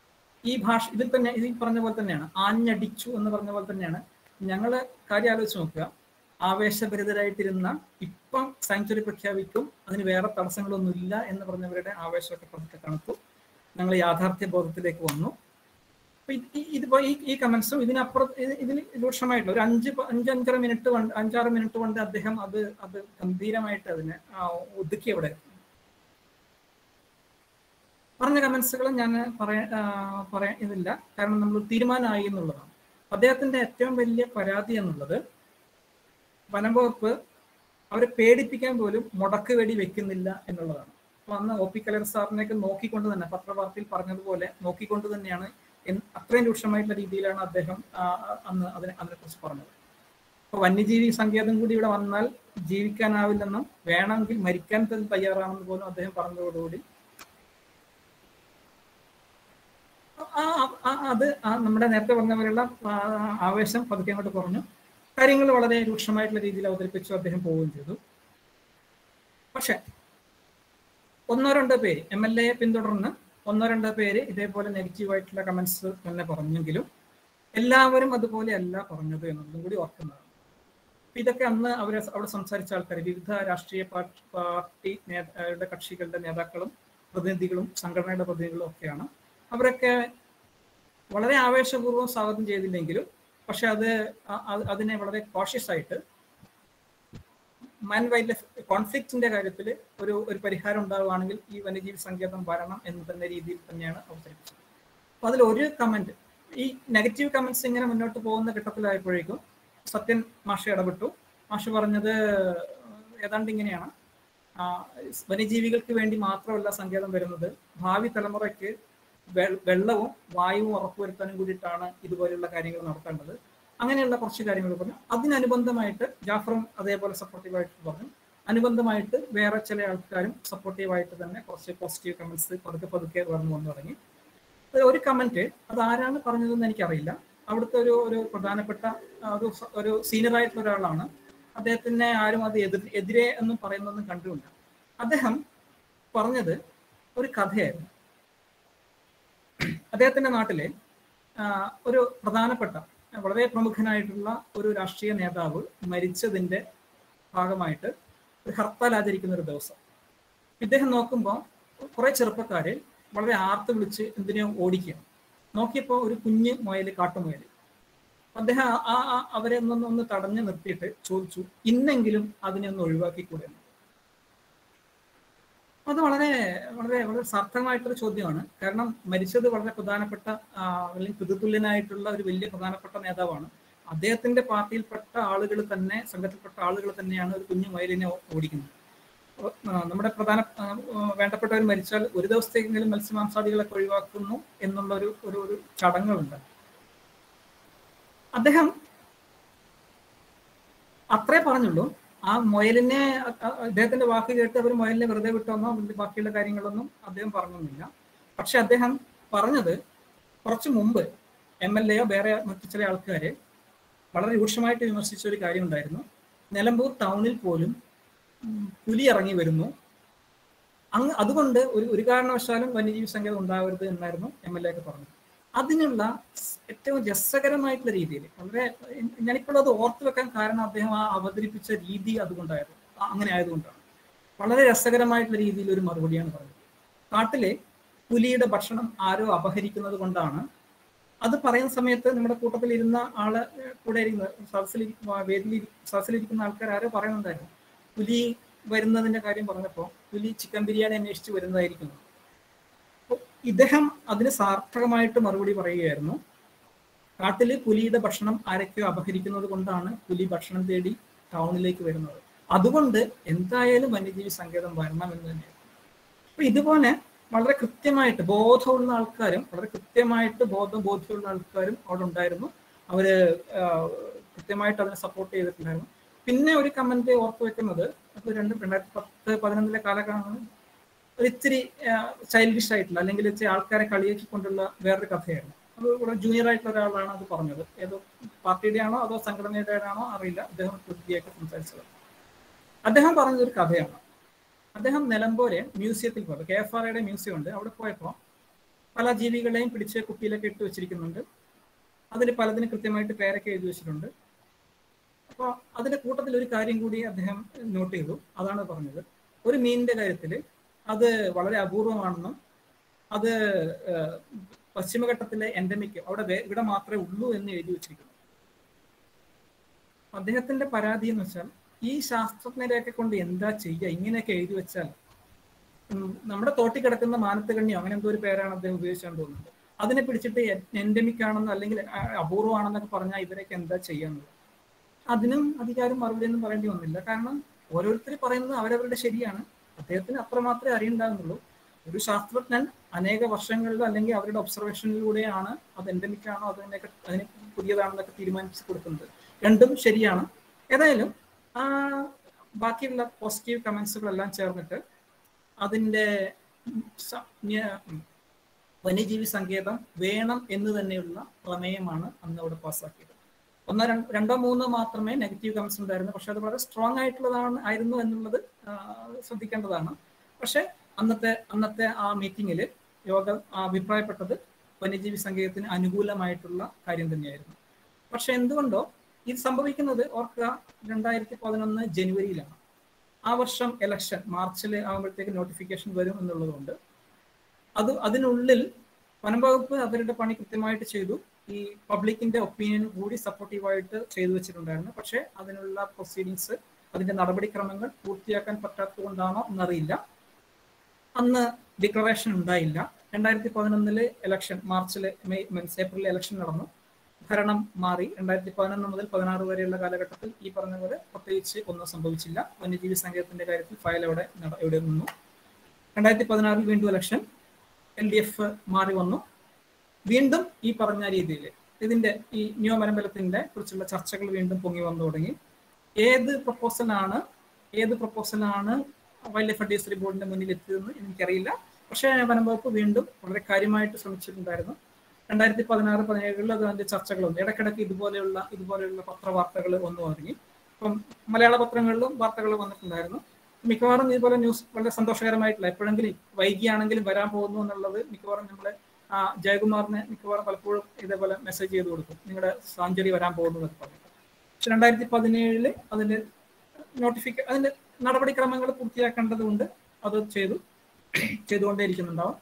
ഈ ഭാഷ ഇതിൽ തന്നെ ഇതിൽ പറഞ്ഞ പോലെ തന്നെയാണ് ആഞ്ഞടിച്ചു എന്ന് പറഞ്ഞ പോലെ തന്നെയാണ് ഞങ്ങള് കാര്യം ആലോചിച്ച് നോക്കുക ആവേശഭരിതരായിട്ടിരുന്ന ഇപ്പം സാങ്ച്വറി പ്രഖ്യാപിക്കും അതിന് വേറെ തടസ്സങ്ങളൊന്നുമില്ല എന്ന് പറഞ്ഞവരുടെ ആവേശമൊക്കെ പതുക്കെ തണുത്തു ഞങ്ങൾ യാഥാർത്ഥ്യ ബോധത്തിലേക്ക് വന്നു അപ്പൊ ഇത് ഈ- ഇതിപ്പോ ഈ ഈ കമന്റ്സും ഇതിനപ്പുറം ഇത് ഇതിന് രൂക്ഷമായിട്ടുള്ള ഒരു അഞ്ച് പ- അഞ്ച് അഞ്ചര മിനിറ്റ് കൊണ്ട് അഞ്ചാറ് മിനിറ്റ് കൊണ്ട് അദ്ദേഹം അത് അത് ഗംഭീരമായിട്ട് അതിനെ ആ, ഒതുക്കി അവിടെ പറഞ്ഞ കമന്റ്സുകൾ ഞാൻ പറയാ ആ, പറയാൻ ഇതില്ല കാരണം നമ്മൾ തീരുമാനമായി എന്നുള്ളതാണ് അദ്ദേഹത്തിന്റെ ഏറ്റവും വലിയ പരാതി എന്നുള്ളത് വനം വകുപ്പ് അവരെ പേടിപ്പിക്കാൻ പോലും മുടക്ക് വെടി വെക്കുന്നില്ല എന്നുള്ളതാണ് അപ്പൊ അന്ന് ഒ പി കലർ സാറിനെയൊക്കെ നോക്കിക്കൊണ്ട് തന്നെ പത്രവാർത്തയിൽ പറഞ്ഞതുപോലെ നോക്കിക്കൊണ്ട് തന്നെയാണ് എൻ- അത്രയും രൂക്ഷമായിട്ടുള്ള രീതിയിലാണ് അദ്ദേഹം ആ, അന്ന് അതിനെ അതിനെക്കുറിച്ച് പറഞ്ഞത് അപ്പൊ വന്യജീവി സങ്കേതം കൂടി ഇവിടെ വന്നാൽ ജീവിക്കാനാവില്ലെന്നും വേണമെങ്കിൽ മരിക്കാൻ തന്നെ തയ്യാറാണെന്ന് പോലും അദ്ദേഹം പറഞ്ഞതോടുകൂടി ആ ആ- ആ- അത് ആ നമ്മുടെ നേരത്തെ പറഞ്ഞ പോലെയുള്ള ആ, ആവേശം പതുക്കെ അങ്ങോട്ട് കുറഞ്ഞു കാര്യങ്ങൾ വളരെ രൂക്ഷമായിട്ടുള്ള രീതിയിൽ അവതരിപ്പിച്ചു അദ്ദേഹം പോവുകയും ചെയ്തു പക്ഷെ ഒന്നോ രണ്ടോ പേര് എം എൽ എയെ പിന്തുടർന്ന് ഒന്നോ രണ്ടോ പേര് ഇതേപോലെ നെഗറ്റീവ് ആയിട്ടുള്ള കമന്റ്സ് തന്നെ പറഞ്ഞെങ്കിലും എല്ലാവരും അതുപോലെ അല്ല പറഞ്ഞത് എന്നുള്ളതും കൂടി ഓർക്കുന്നതാണ് അപ്പൊ ഇതൊക്കെ അന്ന് അവരെ അവിടെ സംസാരിച്ച ആൾക്കാർ വിവിധ രാഷ്ട്രീയ പാർട്ടി പാർട്ടി നേതാ കക്ഷികളുടെ നേതാക്കളും പ്രതിനിധികളും സംഘടനയുടെ പ്രതിനിധികളും ഒക്കെയാണ് അവരൊക്കെ വളരെ ആവേശപൂർവ്വം സ്വാഗതം ചെയ്തില്ലെങ്കിലും പക്ഷെ അത് അ- അ- അതിനെ വളരെ കോഷ്യസ് ആയിട്ട് മാൻ വൈൽഡ് ലൈഫ് കോൺഫ്ലിക്റ്റിന്റെ കാര്യത്തിൽ ഒരു ഒരു പരിഹാരം ഉണ്ടാവുകയാണെങ്കിൽ ഈ വന്യജീവി സങ്കേതം വരണം എന്ന് തന്നെ രീതിയിൽ തന്നെയാണ് അവതരിപ്പിച്ചത് അപ്പൊ അതിൽ ഒരു കമന്റ് ഈ നെഗറ്റീവ് കമന്റ്സ് ഇങ്ങനെ മുന്നോട്ട് പോകുന്ന ഘട്ടത്തിലായപ്പോഴേക്കും സത്യൻ മാഷ ഇടപെട്ടു മാഷ പറഞ്ഞത് ഏതാണ്ട് ഇങ്ങനെയാണ് ആ, വന്യജീവികൾക്ക് വേണ്ടി മാത്രമല്ല സങ്കേതം വരുന്നത് ഭാവി തലമുറയ്ക്ക് വെ- വെള്ളവും വായുവും ഉറപ്പുവരുത്താനും കൂടിയിട്ടാണ് ഇതുപോലെയുള്ള കാര്യങ്ങൾ നടത്തേണ്ടത് അങ്ങനെയുള്ള കുറച്ച് കാര്യങ്ങൾ പറഞ്ഞു അതിനനുബന്ധമായിട്ട് ജാഫറും അതേപോലെ സപ്പോർട്ടീവായിട്ട് പറഞ്ഞു അനുബന്ധമായിട്ട് വേറെ ചില ആൾക്കാരും സപ്പോർട്ടീവായിട്ട് തന്നെ കുറച്ച് പോസിറ്റീവ് കമന്റ്സ് പതുക്കെ പതുക്കെ വന്നു വന്നു തുടങ്ങി അതിൽ ഒരു കമന്റ് അത് ആരാണ് പറഞ്ഞതെന്ന് എനിക്കറിയില്ല അവിടുത്തെ ഒരു ഒരു പ്രധാനപ്പെട്ട ആ, ഒരു സ- ഒരു സീനിയർ ആയിട്ടുള്ള ഒരാളാണ് അദ്ദേഹത്തിനെ ആരും അത് എതിർ എതിരെ എന്നും പറയുന്നൊന്നും കണ്ടുമില്ല അദ്ദേഹം പറഞ്ഞത് ഒരു കഥയായിരുന്നു അദ്ദേഹത്തിന്റെ നാട്ടിലെ ആ, ഒരു പ്രധാനപ്പെട്ട വളരെ പ്രമുഖനായിട്ടുള്ള ഒരു രാഷ്ട്രീയ നേതാവ് മരിച്ചതിന്റെ ഭാഗമായിട്ട് ഒരു ഹർത്താൽ ആചരിക്കുന്ന ഒരു ദിവസം ഇദ്ദേഹം നോക്കുമ്പോൾ കുറെ ചെറുപ്പക്കാര് വളരെ ആർത്ത് വിളിച്ച് എന്തിനോ ഓടിക്കുകയാണ് നോക്കിയപ്പോൾ ഒരു കുഞ്ഞ് മുയൽ കാട്ടുമുയൽ അദ്ദേഹം ആ- ആ ആ അവരെ ഒന്നൊന്ന് ഒന്ന് തടഞ്ഞു നിർത്തിയിട്ട് ചോദിച്ചു ഇന്നെങ്കിലും അതിനെ ഒന്ന് ഒഴിവാക്കിക്കൂടെ എന്ന്. അത് വളരെ വളരെ വളരെ സാർത്ഥകമായിട്ടൊരു ചോദ്യമാണ് കാരണം മരിച്ചത് വളരെ പ്രധാനപ്പെട്ട ആ, അല്ലെങ്കിൽ പിതൃതുല്യനായിട്ടുള്ള ഒരു വലിയ പ്രധാനപ്പെട്ട നേതാവാണ് അദ്ദേഹത്തിന്റെ പാർട്ടിയിൽപ്പെട്ട ആളുകൾ തന്നെ സംഘത്തിൽപ്പെട്ട ആളുകൾ തന്നെയാണ് ഒരു കുഞ്ഞു മയിലിനെ ഓ- ഓടിക്കുന്നത് അപ്പൊ, ആ, നമ്മുടെ പ്രധാന ആ, ആ, വേണ്ടപ്പെട്ടവർ മരിച്ചാൽ ഒരു ദിവസത്തേക്കെങ്കിലും മത്സ്യമാംസാദികളൊക്കെ ഒഴിവാക്കുന്നു എന്നുള്ള ഒരു ഒരു ഒരു ചടങ്ങുകളുണ്ട് അദ്ദേഹം അത്രേ പറഞ്ഞുള്ളൂ ആ മുയലിനെ അ- അ- അദ്ദേഹത്തിന്റെ വാക്ക് കേട്ട് അവർ മുയലിനെ വെറുതെ വിട്ടോന്നോ അതിന്റെ ബാക്കിയുള്ള കാര്യങ്ങളൊന്നും അദ്ദേഹം പറഞ്ഞൊന്നുമില്ല പക്ഷെ അദ്ദേഹം പറഞ്ഞത് കുറച്ചു മുമ്പ് എം എൽ എയോ വേറെ മറ്റു ചില ആൾക്കാര് വളരെ രൂക്ഷമായിട്ട് വിമർശിച്ച ഒരു കാര്യം ഉണ്ടായിരുന്നു നിലമ്പൂർ ടൗണിൽ പോലും ഉം, പുലി ഇറങ്ങി വരുന്നു അങ്ങ് അതുകൊണ്ട് ഒരു ഒരു കാരണവശാലും വന്യജീവി സങ്കേതം ഉണ്ടാവരുത് എന്നായിരുന്നു എം എൽ എ ഒക്കെ പറഞ്ഞത് അതിനുള്ള സ് ഏറ്റവും രസകരമായിട്ടുള്ള രീതിയിൽ വളരെ ഞാനിപ്പോൾ അത് ഓർത്തു വെക്കാൻ കാരണം അദ്ദേഹം ആ അവതരിപ്പിച്ച രീതി അതുകൊണ്ടായിരുന്നു ആ- അങ്ങനെ ആയതുകൊണ്ടാണ് വളരെ രസകരമായിട്ടുള്ള രീതിയിൽ ഒരു മറുപടിയാണ് പറഞ്ഞത് കാട്ടിലെ പുലിയുടെ ഭക്ഷണം ആരോ അപഹരിക്കുന്നത് കൊണ്ടാണ് അത് പറയുന്ന സമയത്ത് നമ്മുടെ കൂട്ടത്തിൽ ഇരുന്ന ആള് കൂടെ ഇരുന്ന് സദസ്സിൽ വേദിയിൽ സദസ്സിലിരിക്കുന്ന ആൾക്കാർ ആരോ പറയുന്നുണ്ടായിരുന്നു പുലി വരുന്നതിന്റെ കാര്യം പറഞ്ഞപ്പോൾ പുലി ചിക്കൻ ബിരിയാണി അന്വേഷിച്ച് വരുന്നതായിരിക്കുന്നു അപ്പൊ ഇദ്ദേഹം അതിന് സാർത്ഥകമായിട്ട് മറുപടി പറയുകയായിരുന്നു കാട്ടില് പുലിയുടെ ഭക്ഷണം ആരൊക്കെയോ അപഹരിക്കുന്നത് കൊണ്ടാണ് പുലി ഭക്ഷണം തേടി ടൗണിലേക്ക് വരുന്നത് അതുകൊണ്ട് എന്തായാലും വന്യജീവി സങ്കേതം വരണം എന്ന് തന്നെയാണ് അപ്പൊ ഇതുപോലെ വളരെ കൃത്യമായിട്ട് ബോധമുള്ള ആൾക്കാരും വളരെ കൃത്യമായിട്ട് ബോധം ബോധ്യമുള്ള ആൾക്കാരും അവിടെ ഉണ്ടായിരുന്നു അവര് ആ, കൃത്യമായിട്ട് അതിനെ സപ്പോർട്ട് ചെയ്തിട്ടുണ്ടായിരുന്നു പിന്നെ ഒരു കമന്റ് ഓർത്തു വെക്കുന്നത് അത് രണ്ടും രണ്ടായിരത്തി പത്ത് പതിനൊന്നിലെ കാലഘട്ടമാണ് ഒരു ഇത്തിരി ചൈൽഡിഷ് ആയിട്ടുള്ള അല്ലെങ്കിൽ ഇച്ചിരി ആൾക്കാരെ കളിയാക്കിക്കൊണ്ടുള്ള വേറൊരു കഥയായിരുന്നു അത് ഇവിടെ ജൂനിയർ ആയിട്ടുള്ള ഒരാളാണ് അത് പറഞ്ഞത് ഏതോ പാർട്ടിയുടെ ആണോ അതോ സംഘടനയുടെ ആണോ അറിയില്ല അദ്ദേഹം കൃത്യമായിട്ട് സംസാരിച്ചത് അദ്ദേഹം പറഞ്ഞത് ഒരു കഥയാണ് അദ്ദേഹം നിലമ്പൂരെ മ്യൂസിയത്തിൽ പോയത് കെ എഫ് ആർ ഐയുടെ മ്യൂസിയം ഉണ്ട് അവിടെ പോയപ്പോൾ പല ജീവികളെയും പിടിച്ച് കുപ്പിയിലൊക്കെ ഇട്ട് വെച്ചിരിക്കുന്നുണ്ട് അതിൽ പലതിന് കൃത്യമായിട്ട് പേരൊക്കെ എഴുതി വെച്ചിട്ടുണ്ട് അപ്പോൾ അതിന്റെ കൂട്ടത്തിൽ ഒരു കാര്യം കൂടി അദ്ദേഹം നോട്ട് ചെയ്തു അതാണ് പറഞ്ഞത് ഒരു മീനിന്റെ കാര്യത്തിൽ അത് വളരെ അപൂർവമാണെന്നും അത് ഏഹ്, പശ്ചിമഘട്ടത്തിലെ എൻഡമിക് അവിടെ വേ- ഇവിടെ മാത്രമേ ഉള്ളൂ എന്ന് എഴുതി വെച്ചിരിക്കുന്നു അദ്ദേഹത്തിന്റെ പരാതി എന്ന് വെച്ചാൽ ഈ ശാസ്ത്രജ്ഞരെയൊക്കെ കൊണ്ട് എന്താ ചെയ്യുക ഇങ്ങനെയൊക്കെ എഴുതി വെച്ചാൽ ഉം, നമ്മുടെ തോട്ടി കിടക്കുന്ന മാനത്തുകണ്ണിയോ അങ്ങനെ എന്തോ ഒരു പേരാണ് അദ്ദേഹം ഉപയോഗിച്ചാണ് തോന്നുന്നത് അതിനെ പിടിച്ചിട്ട് എൻഡമിക് ആണെന്ന് അല്ലെങ്കിൽ അ- അപൂർവമാണെന്നൊക്കെ പറഞ്ഞാൽ ഇവരൊക്കെ എന്താ ചെയ്യാന്നുള്ളത് അതിനും അധികാരം മറുപടി ഒന്നും പറയേണ്ടി വന്നില്ല കാരണം ഓരോരുത്തർ പറയുന്നത് അവരവരുടെ ശരിയാണ് അദ്ദേഹത്തിന് അത്ര മാത്രമേ അറിയണ്ടാകുന്നുള്ളൂ ഒരു ശാസ്ത്രജ്ഞൻ അനേക വർഷങ്ങളിലോ അല്ലെങ്കിൽ അവരുടെ ഒബ്സർവേഷനിലൂടെയാണ് അത് എൻഡമിക് ആണോ അതിനൊക്കെ അതിന് പുതിയതാണെന്നൊക്കെ തീരുമാനിച്ച് കൊടുക്കുന്നത് രണ്ടും ശരിയാണ് ഏതായാലും ആ ബാക്കിയുള്ള പോസിറ്റീവ് കമന്റ്സുകളെല്ലാം ചേർന്നിട്ട് അതിൻ്റെ സ- ന്യ- വന്യജീവി സങ്കേതം വേണം എന്ന് തന്നെയുള്ള പ്രമേയമാണ് അന്ന് അവിടെ പാസ്സാക്കിയത് ഒന്നോ രണ്ട് രണ്ടോ മൂന്നോ മാത്രമേ നെഗറ്റീവ് കമന്റ്സ് ഉണ്ടായിരുന്നു പക്ഷെ അത് വളരെ സ്ട്രോങ് ആയിട്ടുള്ളതാണ് ആയിരുന്നു എന്നുള്ളത് ആ, ശ്രദ്ധിക്കേണ്ടതാണ് പക്ഷെ അന്നത്തെ അന്നത്തെ ആ മീറ്റിംഗിൽ യോഗം അഭിപ്രായപ്പെട്ടത് വന്യജീവി സങ്കേതത്തിന് അനുകൂലമായിട്ടുള്ള കാര്യം തന്നെയായിരുന്നു പക്ഷെ എന്തുകൊണ്ടോ ഇത് സംഭവിക്കുന്നത് ഓർക്കുക രണ്ടായിരത്തി പതിനൊന്ന് ജനുവരിയിലാണ് ആ വർഷം ഇലക്ഷൻ മാർച്ചിൽ ആകുമ്പോഴത്തേക്ക് നോട്ടിഫിക്കേഷൻ വരും എന്നുള്ളതുകൊണ്ട് അത് അതിനുള്ളിൽ വനം വകുപ്പ് അവരുടെ പണി കൃത്യമായിട്ട് ചെയ്തു ഈ പബ്ലിക്കിന്റെ ഒപ്പീനിയൻ കൂടി സപ്പോർട്ടീവായിട്ട് ചെയ്തു വെച്ചിട്ടുണ്ടായിരുന്നു പക്ഷേ അതിനുള്ള പ്രൊസീഡിങ്സ് അതിന്റെ നടപടിക്രമങ്ങൾ പൂർത്തിയാക്കാൻ പറ്റാത്തത് കൊണ്ടാണോ എന്നറിയില്ല അന്ന് ഡിക്ലറേഷൻ ഉണ്ടായില്ല രണ്ടായിരത്തി പതിനൊന്നില് ഇലക്ഷൻ മാർച്ചില് മെയ് മീൻസ് ഏപ്രിലിൽ ഇലക്ഷൻ നടന്നു ഭരണം മാറി രണ്ടായിരത്തി പതിനൊന്ന് മുതൽ പതിനാറ് വരെയുള്ള കാലഘട്ടത്തിൽ ഈ പറഞ്ഞ പോലെ പ്രത്യേകിച്ച് ഒന്നും സംഭവിച്ചില്ല വന്യജീവി സങ്കേതത്തിന്റെ കാര്യത്തിൽ ഫയൽ എവിടെ നട- എവിടെ നിന്നു രണ്ടായിരത്തി പതിനാറിൽ വീണ്ടും ഇലക്ഷൻ എൽ ഡി എഫ് മാറി വന്നു വീണ്ടും ഈ പറഞ്ഞ രീതിയിൽ ഇതിന്റെ ഈ നിയമനബലത്തിന്റെ കുറിച്ചുള്ള ചർച്ചകൾ വീണ്ടും പൊങ്ങി വന്നു തുടങ്ങി ഏത് പ്രപ്പോസലാണ് ഏത് പ്രപ്പോസലാണ് വൈൽഡ് ലൈഫ് അഡ്വൈസറി ബോർഡിന്റെ മുന്നിൽ എത്തിയതെന്ന് എനിക്കറിയില്ല പക്ഷേ വനം വകുപ്പ് വീണ്ടും വളരെ കാര്യമായിട്ട് ശ്രമിച്ചിട്ടുണ്ടായിരുന്നു രണ്ടായിരത്തി പതിനാറ് പതിനേഴിൽ അത് അതിന്റെ ചർച്ചകളുണ്ട് ഇടയ്ക്കിടയ്ക്ക് ഇതുപോലെയുള്ള ഇതുപോലെയുള്ള പത്രവാർത്തകൾ വന്നു തുടങ്ങി ഇപ്പം മലയാള പത്രങ്ങളിലും വാർത്തകൾ വന്നിട്ടുണ്ടായിരുന്നു മിക്കവാറും ഇതുപോലെ ന്യൂസ് വളരെ സന്തോഷകരമായിട്ടില്ല എപ്പോഴെങ്കിലും വൈകിയാണെങ്കിലും വരാൻ പോകുന്നു എന്നുള്ളത് മിക്കവാറും നമ്മളെ ആ, ജയകുമാറിനെ മിക്കവാറും പലപ്പോഴും ഇതേപോലെ മെസ്സേജ് ചെയ്ത് കൊടുക്കും നിങ്ങളുടെ സാഞ്ചുറി വരാൻ പോകുന്നു എന്നൊക്കെ പറഞ്ഞിട്ട് പക്ഷെ രണ്ടായിരത്തി പതിനേഴില് അതിന്റെ നോട്ടിഫിക്ക അതിന്റെ നടപടിക്രമങ്ങൾ പൂർത്തിയാക്കേണ്ടതുകൊണ്ട് അത് ചെയ്തു ചെയ്തുകൊണ്ടേയിരിക്കുന്നുണ്ടാവും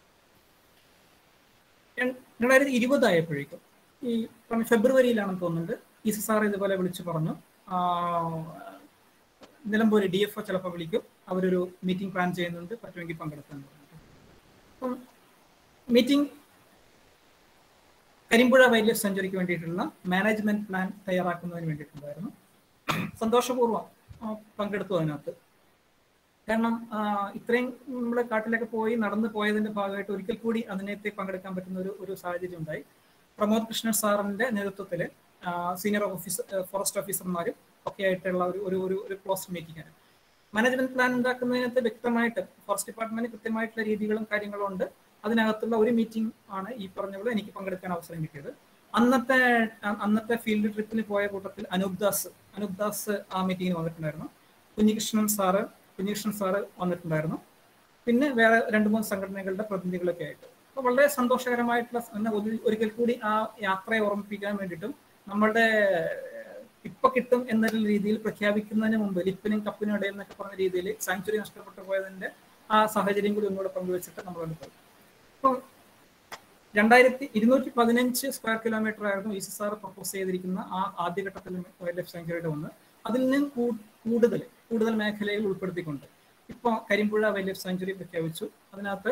ര- രണ്ടായിരത്തി ഇരുപതായപ്പോഴേക്കും ഈ പറഞ്ഞ ഫെബ്രുവരിയിലാണെന്ന് തോന്നുന്നുണ്ട് ഇസി സാർ ഇതുപോലെ വിളിച്ചു പറഞ്ഞു ആ, നിലമ്പൂര് ഡി എഫ് ഒ ചിലപ്പോൾ വിളിക്കും അവരൊരു മീറ്റിംഗ് പ്ലാൻ ചെയ്യുന്നുണ്ട് പറ്റുമെങ്കിൽ പങ്കെടുക്കാൻ പറഞ്ഞിട്ട് അപ്പം മീറ്റിംഗ് കരിമ്പുഴ വൈൽഡ് ലൈഫ് സെഞ്ചുറിക്ക് വേണ്ടിയിട്ടുള്ള മാനേജ്മെന്റ് പ്ലാൻ തയ്യാറാക്കുന്നതിന് വേണ്ടിയിട്ടുണ്ടായിരുന്നു സന്തോഷപൂർവ്വം ആ, പങ്കെടുത്തു അതിനകത്ത് കാരണം ആ, ഇത്രയും നമ്മൾ കാട്ടിലൊക്കെ പോയി നടന്നു പോയതിന്റെ ഭാഗമായിട്ട് ഒരിക്കൽ കൂടി അതിനകത്ത് പങ്കെടുക്കാൻ പറ്റുന്ന ഒരു ഒരു സാഹചര്യം ഉണ്ടായി പ്രമോദ് കൃഷ്ണൻ സാറിന്റെ നേതൃത്വത്തിൽ സീനിയർ ഓഫീസർ ഫോറസ്റ്റ് ഓഫീസർമാരും ഒക്കെ ആയിട്ടുള്ള ഒരു ഒരു ഒരു ഒരു ക്ലോസ് മീറ്റിംഗ് ആണ് മാനേജ്മെന്റ് പ്ലാൻ ഉണ്ടാക്കുന്നതിനകത്ത് വ്യക്തമായിട്ട് ഫോറസ്റ്റ് ഡിപ്പാർട്ട്മെന്റ് കൃത്യമായിട്ടുള്ള രീതികളും കാര്യങ്ങളും ഉണ്ട് അതിനകത്തുള്ള ഒരു മീറ്റിംഗ് ആണ് ഈ പറഞ്ഞ പോലെ എനിക്ക് പങ്കെടുക്കാൻ അവസരം കിട്ടിയത് അന്നത്തെ അ- അന്നത്തെ ഫീൽഡ് ട്രിപ്പിന് പോയ കൂട്ടത്തിൽ അനൂപ് ദാസ് അനൂപ് ദാസ് ആ മീറ്റിംഗിന് വന്നിട്ടുണ്ടായിരുന്നു കുഞ്ഞികൃഷ്ണൻ സാറ് കുഞ്ഞികൃഷ്ണൻ സാറ് വന്നിട്ടുണ്ടായിരുന്നു പിന്നെ വേറെ രണ്ട് മൂന്ന് സംഘടനകളുടെ പ്രതിനിധികളൊക്കെ ആയിട്ട് അപ്പോൾ വളരെ സന്തോഷകരമായിട്ടുള്ള സ- എന്നെ ഒരു- ഒരിക്കൽ കൂടി ആ യാത്രയെ ഓർമ്മിപ്പിക്കാൻ വേണ്ടിയിട്ടും നമ്മളുടെ ഏഹ്, ഇപ്പൊ കിട്ടും എന്ന രീതിയിൽ പ്രഖ്യാപിക്കുന്നതിന് മുമ്പ് ലിപ്പിനും കപ്പിനും ഇടയിൽ എന്നൊക്കെ പറഞ്ഞ രീതിയിൽ സാങ്ച്വറി നഷ്ടപ്പെട്ടു പോയതിന്റെ ആ സാഹചര്യം കൂടി ഒന്നുകൂടെ പങ്കുവെച്ചിട്ട് നമ്മൾ കണ്ടു അപ്പം രണ്ടായിരത്തി ഇരുന്നൂറ്റി പതിനഞ്ച് സ്ക്വയർ കിലോമീറ്റർ ആയിരുന്നു ഇ സാർ പ്രപ്പോസ് ചെയ്തിരിക്കുന്ന ആ ആദ്യഘട്ടത്തിൽ വൈൽഡ് ലൈഫ് സാങ്ച്വറിയുടെ ഒന്ന് അതിൽ നിന്നും കൂ- കൂടുതൽ കൂടുതൽ മേഖലയിൽ ഉൾപ്പെടുത്തിക്കൊണ്ട് ഇപ്പോൾ കരിമ്പുഴ വൈൽഡ് ലൈഫ് സാങ്ച്വറി പ്രഖ്യാപിച്ചു അതിനകത്ത്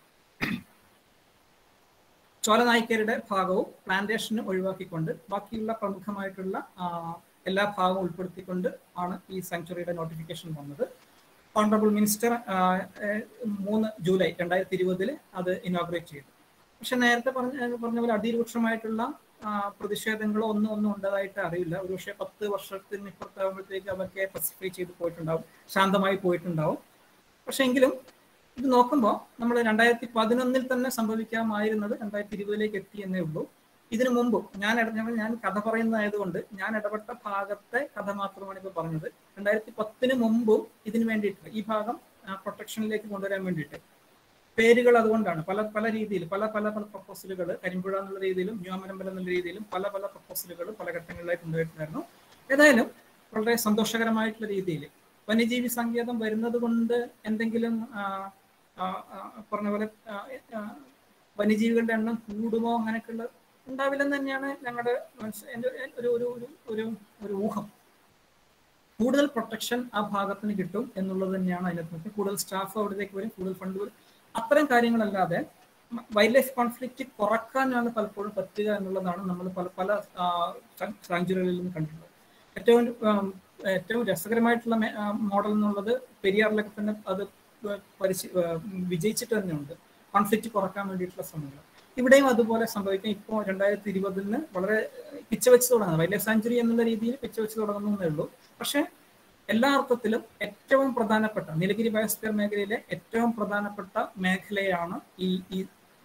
ചോലനായ്ക്കരുടെ ഭാഗവും പ്ലാന്റേഷനും ഒഴിവാക്കിക്കൊണ്ട് ബാക്കിയുള്ള പ്രമുഖമായിട്ടുള്ള ആ, എല്ലാ ഭാഗവും ഉൾപ്പെടുത്തിക്കൊണ്ട് ആണ് ഈ സാങ്ച്വറിയുടെ നോട്ടിഫിക്കേഷൻ വന്നത് ഓണറബിൾ മിനിസ്റ്റർ മൂന്ന് ജൂലൈ രണ്ടായിരത്തി ഇരുപതിൽ അത് ഇനോഗ്രേറ്റ് ചെയ്തു പക്ഷെ നേരത്തെ പറഞ്ഞ പറഞ്ഞ പോലെ അതിരൂക്ഷമായിട്ടുള്ള ആ, പ്രതിഷേധങ്ങളോ ഒന്നും ഒന്നും ഉണ്ടതായിട്ട് അറിയില്ല ഒരുപക്ഷെ പത്ത് വർഷത്തിന് ഇപ്പുറത്താകുമ്പോഴത്തേക്ക് അതൊക്കെ പസിഫൈ ചെയ്ത് പോയിട്ടുണ്ടാവും ശാന്തമായി പോയിട്ടുണ്ടാവും പക്ഷെ എങ്കിലും ഇത് നോക്കുമ്പോൾ നമ്മൾ രണ്ടായിരത്തി പതിനൊന്നിൽ തന്നെ സംഭവിക്കാമായിരുന്നത് രണ്ടായിരത്തി ഇരുപതിലേക്ക് എത്തി എന്നേ ഉള്ളൂ ഇതിനു മുമ്പ് ഞാൻ ഇട- ഞാൻ- ഞാൻ കഥ പറയുന്നതായതുകൊണ്ട് ഞാൻ ഇടപെട്ട ഭാഗത്തെ കഥ മാത്രമാണ് ഇപ്പോൾ പറഞ്ഞത് രണ്ടായിരത്തി പത്തിന് മുമ്പും ഇതിനു വേണ്ടിയിട്ട് ഈ ഭാഗം പ്രൊട്ടക്ഷനിലേക്ക് കൊണ്ടുവരാൻ വേണ്ടിയിട്ട് പേരുകൾ അതുകൊണ്ടാണ് പല പല രീതിയിൽ പല പല പല പ്രപ്പോസലുകൾ കരിമ്പുഴ എന്നുള്ള രീതിയിലും ന്യൂമനമ്പലം എന്നുള്ള രീതിയിലും പല പല പ്രപ്പോസലുകൾ പല ഘട്ടങ്ങളിലായിട്ട് ഉണ്ടായിട്ടുണ്ടായിരുന്നു ഏതായാലും വളരെ സന്തോഷകരമായിട്ടുള്ള രീതിയിൽ വന്യജീവി സങ്കേതം വരുന്നത് കൊണ്ട് എന്തെങ്കിലും ആ, ആ, ആ, പറഞ്ഞ പോലെ ആ, ആ, വന്യജീവികളുടെ എണ്ണം കൂടുമോ അങ്ങനെയൊക്കെയുള്ള ഉണ്ടാവില്ലെന്ന് തന്നെയാണ് ഞങ്ങളുടെ മനസ്സ് എൻ്റെ ഒരു ഒരു ഒരു ഒരു ഒരു ഊഹം കൂടുതൽ പ്രൊട്ടക്ഷൻ ആ ഭാഗത്തിന് കിട്ടും എന്നുള്ളത് തന്നെയാണ് അതിനകത്ത് നോക്കുക കൂടുതൽ സ്റ്റാഫ് അവിടത്തേക്ക് വരും കൂടുതൽ ഫണ്ട് വരും അത്തരം കാര്യങ്ങളല്ലാതെ വൈൽഡ് ലൈഫ് കോൺഫ്ലിക്റ്റ് കുറക്കാനാണ് പലപ്പോഴും പറ്റുക എന്നുള്ളതാണ് നമ്മൾ പല പല സാങ്ച്വറികളിലും കണ്ടിട്ടുള്ളത് ഏറ്റവും ആം, ഏറ്റവും രസകരമായിട്ടുള്ള മോഡൽ എന്നുള്ളത് പെരിയാറിലൊക്കെ തന്നെ അത് പരിശീ ആ, വിജയിച്ചിട്ട് തന്നെയുണ്ട് കോൺഫ്ലിക്റ്റ് കുറക്കാൻ വേണ്ടിയിട്ടുള്ള ശ്രമങ്ങൾ ഇവിടെയും അതുപോലെ സംഭവിക്കും ഇപ്പോൾ രണ്ടായിരത്തി ഇരുപതിന് വളരെ പിച്ച വെച്ച് തുടങ്ങുന്നത് വൈൽഡ് ലൈഫ് സാഞ്ചുറി എന്നുള്ള രീതിയിൽ പിച്ച വെച്ച് തുടങ്ങുന്നേ ഉള്ളൂ പക്ഷേ എല്ലാ അർത്ഥത്തിലും ഏറ്റവും പ്രധാനപ്പെട്ട നീലഗിരി ബയോസ്ഫിയർ മേഖലയിലെ ഏറ്റവും പ്രധാനപ്പെട്ട മേഖലയാണ് ഈ ഈ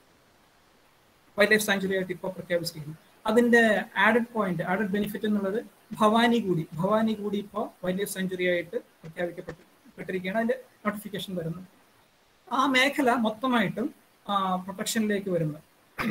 വൈൽഡ് ലൈഫ് സാഞ്ചുറി ആയിട്ട് ഇപ്പോൾ പ്രഖ്യാപിച്ചിരിക്കുന്നത് അതിന്റെ ആഡഡ് പോയിന്റ് ആഡഡ് ബെനിഫിറ്റ് എന്നുള്ളത് ഭവാനി കൂടി ഭവാനി കൂടി ഇപ്പോൾ വൈൽഡ് ലൈഫ് സാഞ്ചുറി ആയിട്ട് പ്രഖ്യാപിക്കപ്പെട്ടു പെട്ടിരിക്കുകയാണ് അതിന്റെ നോട്ടിഫിക്കേഷൻ വരുന്നത് ആ മേഖല മൊത്തമായിട്ടും പ്രൊട്ടക്ഷനിലേക്ക് വരുന്നത്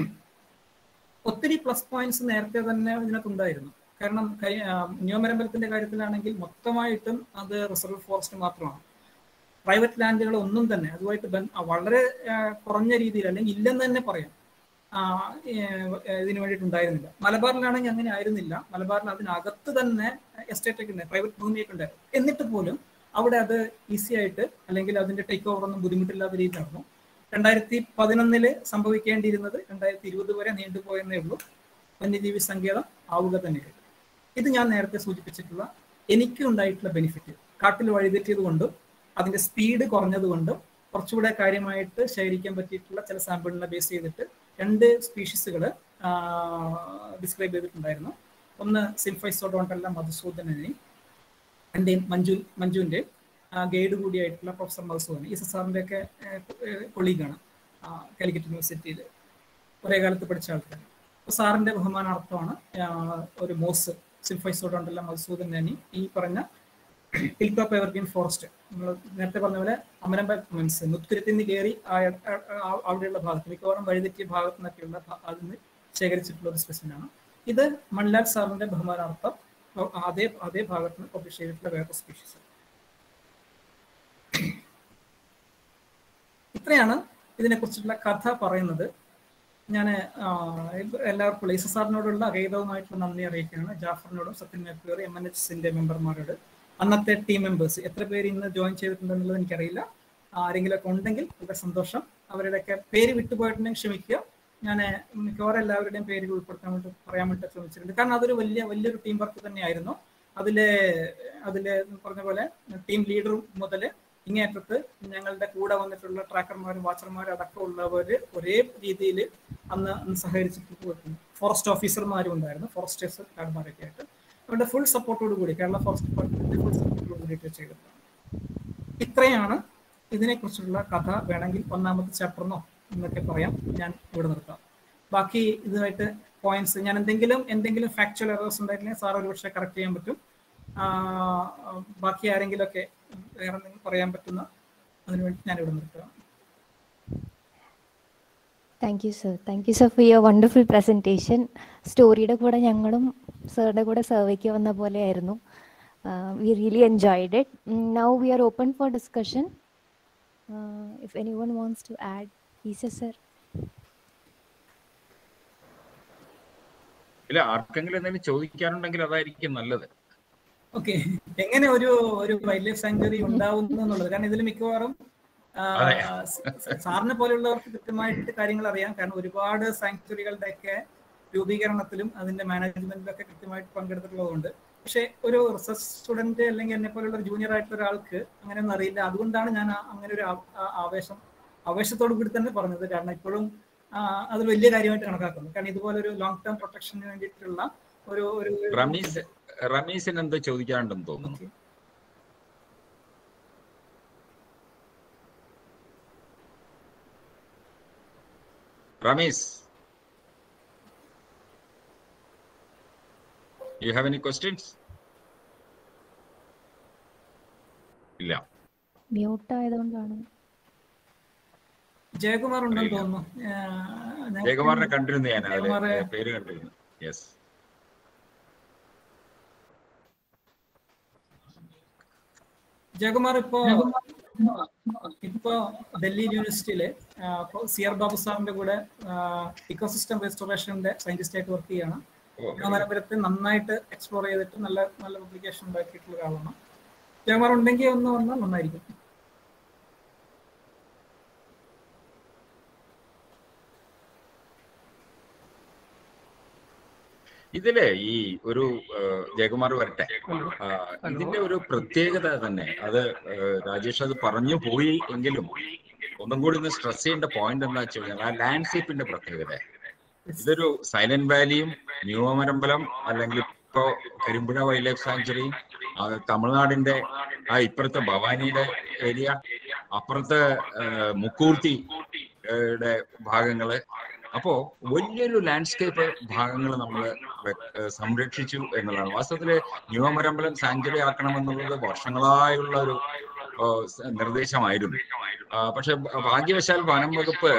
ഒത്തിരി പ്ലസ് പോയിന്റ്സ് നേരത്തെ തന്നെ ഇതിനകത്തുണ്ടായിരുന്നു കാരണം കരി- ആ, ന്യൂമരമ്പലത്തിന്റെ കാര്യത്തിലാണെങ്കിൽ മൊത്തമായിട്ടും അത് റിസർവ് ഫോറസ്റ്റ് മാത്രമാണ് പ്രൈവറ്റ് ലാൻഡുകൾ ഒന്നും തന്നെ അതുമായിട്ട് ബന്ധ- ആ, വളരെ ആ, കുറഞ്ഞ രീതിയിൽ അല്ലെങ്കിൽ ഇല്ലെന്ന് തന്നെ പറയാം ആ, ഏ, ഇതിന് വേണ്ടിയിട്ട് ഉണ്ടായിരുന്നില്ല മലബാറിലാണെങ്കിൽ അങ്ങനെ ആയിരുന്നില്ല മലബാറിൽ അതിനകത്ത് തന്നെ എസ്റ്റേറ്റ് ഒക്കെ ഉണ്ട് പ്രൈവറ്റ് ഭൂമിയൊക്കെ ഉണ്ടായിരുന്നു എന്നിട്ട് പോലും അവിടെ അത് ഈസി ആയിട്ട് അല്ലെങ്കിൽ അതിന്റെ ടേക്ക് ഓവർ ഒന്നും ബുദ്ധിമുട്ടില്ലാത്ത രീതിയിൽ നടന്നു രണ്ടായിരത്തി പതിനൊന്നില് സംഭവിക്കേണ്ടിയിരുന്നത് രണ്ടായിരത്തി ഇരുപത് വരെ നീണ്ടുപോയെന്നേ ഉള്ളൂ വന്യജീവി സങ്കേതം ആവുക തന്നെ ചെയ്തു. ഇത് ഞാൻ നേരത്തെ സൂചിപ്പിച്ചിട്ടുള്ള എനിക്ക് ഉണ്ടായിട്ടുള്ള ബെനിഫിറ്റ് കാട്ടിൽ വഴിതെറ്റിയത് കൊണ്ടും അതിന്റെ സ്പീഡ് കുറഞ്ഞത് കൊണ്ടും കുറച്ചുകൂടെ കാര്യമായിട്ട് ശേഖരിക്കാൻ പറ്റിയിട്ടുള്ള ചില സാമ്പിളിനെ ബേസ് ചെയ്തിട്ട് രണ്ട് സ്പീഷീസുകൾ ഡിസ്ക്രൈബ് ചെയ്തിട്ടുണ്ടായിരുന്നു ഒന്ന് സിൽഫൈസോഡോണ്ടല്ല മധുസൂദനനെ എൻ്റെയും മഞ്ജു മഞ്ജുവിൻ്റെ ഗൈഡ് കൂടിയായിട്ടുള്ള പ്രൊഫസർ മധുസൂദൻ ഈ സാറിൻ്റെ ഒക്കെ കൊളീഗാണ് കാലിക്കറ്റ് യൂണിവേഴ്സിറ്റിയിൽ ഒരേ കാലത്ത് പഠിച്ച ആൾക്കാർ അപ്പോൾ സാറിൻ്റെ ബഹുമാനാർത്ഥമാണ് ആ, ഒരു മോസ് സിൽഫൈസോഡോണ്ടല്ല മധുസൂദൻ നനി ഈ പറഞ്ഞ ഹിൽ ടോപ്പ് എവർഗ്രീൻ ഫോറസ്റ്റ് നമ്മൾ നേരത്തെ പറഞ്ഞ പോലെ അമരമ്പ മീൻസ് മുത്തുരത്തിൽ നിന്ന് കയറി ആ- ആ- ആ- അവിടെയുള്ള ഭാഗത്ത് മിക്കവാറും വഴിതെറ്റിയ ഭാഗത്ത് നിന്നൊക്കെയുള്ള ഭ- അതിൽ നിന്ന് ശേഖരിച്ചിട്ടുള്ള ഒരു സ്പെസിമെൻ ആണ് ഇത് മൺലാൽ സാറിന്റെ ബഹുമാനാർത്ഥം ഒ- അതേ അതേ ഭാഗത്ത് നിന്ന് പബ്ലിഷ് ചെയ്തിട്ടുള്ള വേറെ സ്പീഷീസ് ഇത്രയാണ് ഇതിനെക്കുറിച്ചുള്ള കഥ പറയുന്നത് ഞാൻ എല്ലാവർക്കും എസ് സാറിനോടുള്ള അഗൈതവുമായിട്ടുള്ള നന്ദി അറിയിക്കുകയാണ് ജാഫറിനോടും സത്യൻ മേപ്പൂർ എം എൻ എച്ചിന്റെ മെമ്പർമാരോട് അന്നത്തെ ടീം മെമ്പേഴ്സ് എത്ര പേര് ഇന്ന് ജോയിൻ ചെയ്തിട്ടുണ്ടെന്നുള്ളത് എനിക്കറിയില്ല ആരെങ്കിലും ഒക്കെ ഉണ്ടെങ്കിൽ വളരെ സന്തോഷം അവരുടെയൊക്കെ പേര് വിട്ടുപോയിട്ടുണ്ടെങ്കിൽ ക്ഷമിക്കുക ഞാൻ മിക്കവാറും എല്ലാവരുടെയും പേരുകൾ ഉൾപ്പെടുത്താൻ വേണ്ടി പറയാൻ വേണ്ടി ശ്രമിച്ചിട്ടുണ്ട് കാരണം അതൊരു വലിയ വലിയൊരു ടീം വർക്ക് തന്നെയായിരുന്നു അതിലെ അതിലെ പറഞ്ഞ പോലെ ടീം ലീഡർ മുതൽ ഇങ്ങേറ്റത്ത് ഞങ്ങളുടെ കൂടെ വന്നിട്ടുള്ള ട്രാക്കർമാരും വാച്ചർമാരും അടക്കമുള്ളവർ ഒരേ രീതിയിൽ അന്ന് അന്ന് സഹകരിച്ചിട്ട് പോയിട്ടുണ്ട് ഫോറസ്റ്റ് ഓഫീസർമാരും ഉണ്ടായിരുന്നു ഫോറസ്റ്റേഴ്സ് കാർഡ്മാരൊക്കെ ആയിട്ട് അവരുടെ ഫുൾ സപ്പോർട്ടോട് കൂടി കേരള ഫോറസ്റ്റ് ഡിപ്പാർട്ട്മെന്റ് ഫുൾ സപ്പോർട്ടോട് കൂടിയിട്ട് ചെയ്തിട്ടുണ്ട് ഇത്രയാണ് ഇതിനെക്കുറിച്ചുള്ള കഥ വേണമെങ്കിൽ ഒന്നാമത്തെ ചാപ്റ്ററിനോ എന്നൊക്കെ പറയാം ഞാൻ ഇവിടെ നിർത്താം ബാക്കി ഇതുമായിട്ട് പോയിന്റ്സ് ഞാൻ എന്തെങ്കിലും എന്തെങ്കിലും ഫാക്ച്വൽ എറേഴ്സ് ഉണ്ടായില്ലെങ്കിൽ സാർ ഒരുപക്ഷെ കറക്റ്റ് ചെയ്യാൻ പറ്റും ആ, ബാക്കി ആരെങ്കിലും ഒക്കെ വേറെ എന്തെങ്കിലും പറയാൻ പറ്റുന്ന അതിനുവേണ്ടി ഞാൻ ഇവിടെ നിർത്തുക thank you sir thank you sir for your wonderful presentation സ്റ്റോറിയുടെ കൂടെ ഞങ്ങളും സാറുടെ കൂടെ സർവേക്ക് വന്ന പോലെയായിരുന്നു we really enjoyed it now we are open for discussion if any one wants to add ഈസ സർ ഇല്ല ആർക്കെങ്കിലും എന്തെങ്കിലും ചോദിക്കാനുണ്ടെങ്കിൽ അതായിരിക്കും നല്ലത് ഓക്കെ എങ്ങനെ ഒരു ഒരു വൈൽഡ് ലൈഫ് സാങ്ച്വറി ഉണ്ടാവുന്നു എന്നുള്ളത് കാരണം ഇതിൽ മിക്കവാറും ആ, അതെ. സ- സാറിനെ പോലെയുള്ളവർക്ക് കൃത്യമായിട്ട് കാര്യങ്ങൾ അറിയാം കാരണം ഒരുപാട് സാങ്ച്വറികളുടെ ഒക്കെ രൂപീകരണത്തിലും അതിന്റെ മാനേജ്മെന്റിലും ഒക്കെ കൃത്യമായിട്ട് പങ്കെടുത്തിട്ടുള്ളതുകൊണ്ട് പക്ഷെ ഒരു റിസർച്ച് സ്റ്റുഡന്റ് അല്ലെങ്കിൽ എന്നെ പോലുള്ള ഒരു ജൂനിയർ ആയിട്ടുള്ള ഒരാൾക്ക് അങ്ങനെയൊന്നും അറിയില്ല അതുകൊണ്ടാണ് ഞാൻ ആ- അങ്ങനെ ഒരു ആ- ആ- ആവേശം ആവേശത്തോടു കൂടി തന്നെ പറഞ്ഞത് കാരണം ഇപ്പോഴും ആ, അത് വലിയ കാര്യമായിട്ട് കണക്കാക്കുന്നു കാരണം ഇതുപോലെ ഒരു ലോങ് ടേം പ്രൊട്ടക്ഷന് വേണ്ടിയിട്ടുള്ള ഒരു ഒരു റമീസ് റമീസിന് എന്തോ ചോദിക്കാനുണ്ടെന്ന് തോന്നുന്നു Okay. Rameez you have any questions ഇല്ല മ്യൂട്ട് ആയതുകൊണ്ടാണ് ജയകുമാർ ഉണ്ടെന്ന് തോന്നുന്നു ആ, ഞാൻ- ജയകുമാറിനെ കണ്ടിരുന്നു ഞാൻ അതിലെ ജയകുമാറെ- ഏ, പേര് കണ്ടിരുന്നു യെസ് ജയകുമാർ ഇപ്പോ ഇപ്പോ ഡൽഹി യൂണിവേഴ്സിറ്റിയില് സി ആർ ബാബു സാറിന്റെ കൂടെ ഇക്കോസിസ്റ്റം റെസ്റ്റോറേഷന്റെ സയന്റിസ്റ്റ് ആയിട്ട് വർക്ക് ചെയ്യാണ് മലപ്പുരത്ത് നന്നായിട്ട് എക്സ്പ്ലോർ ചെയ്തിട്ട് നല്ല നല്ല പബ്ലിക്കേഷൻ ഉണ്ടാക്കിയിട്ടുള്ള ഒരാളാണ് ജയകുമാർ ഉണ്ടെങ്കിൽ ഒന്ന് വന്നാൽ നന്നായിരിക്കും ഇതില് ഈ ഒരു ആ, ജയകുമാർ വരട്ടെ ആ, ഇതിന്റെ ഒരു പ്രത്യേകത തന്നെ അത് ആ, രാജേഷ് അത് പറഞ്ഞു പോയി എങ്കിലും ഒന്നും കൂടി ഒന്ന് സ്ട്രെസ് ചെയ്യേണ്ട പോയിന്റ് എന്താ വെച്ച് കഴിഞ്ഞാൽ ആ ലാൻഡ്സ്കേപ്പിന്റെ പ്രത്യേകത ഇതൊരു സൈലന്റ് വാലിയും ന്യൂമരമ്പലം അല്ലെങ്കിൽ ഇപ്പോ കരിമ്പുഴ വൈൽഡ് ലൈഫ് സാങ്ച്വറി തമിഴ്നാടിന്റെ ആ ഇപ്പുറത്തെ ഭവാനിയുടെ ഏരിയ അപ്പുറത്തെ ആ, മുക്കൂർത്തി ആ, യുടെ ഭാഗങ്ങള് അപ്പോ വലിയൊരു ലാൻഡ്സ്കേപ്പ് ഭാഗങ്ങൾ നമ്മൾ സംരക്ഷിച്ചു എന്നുള്ളതാണ് വാസ്തവത്തില് ന്യൂമരമ്പലം സാങ്ച്വറി ആക്കണമെന്നുള്ളത് വർഷങ്ങളായുള്ള ഒരു ആ, സ- നിർദ്ദേശമായിരുന്നു ആ, പക്ഷെ ഭ- ഭാഗ്യവശാൽ വനം വകുപ്പ്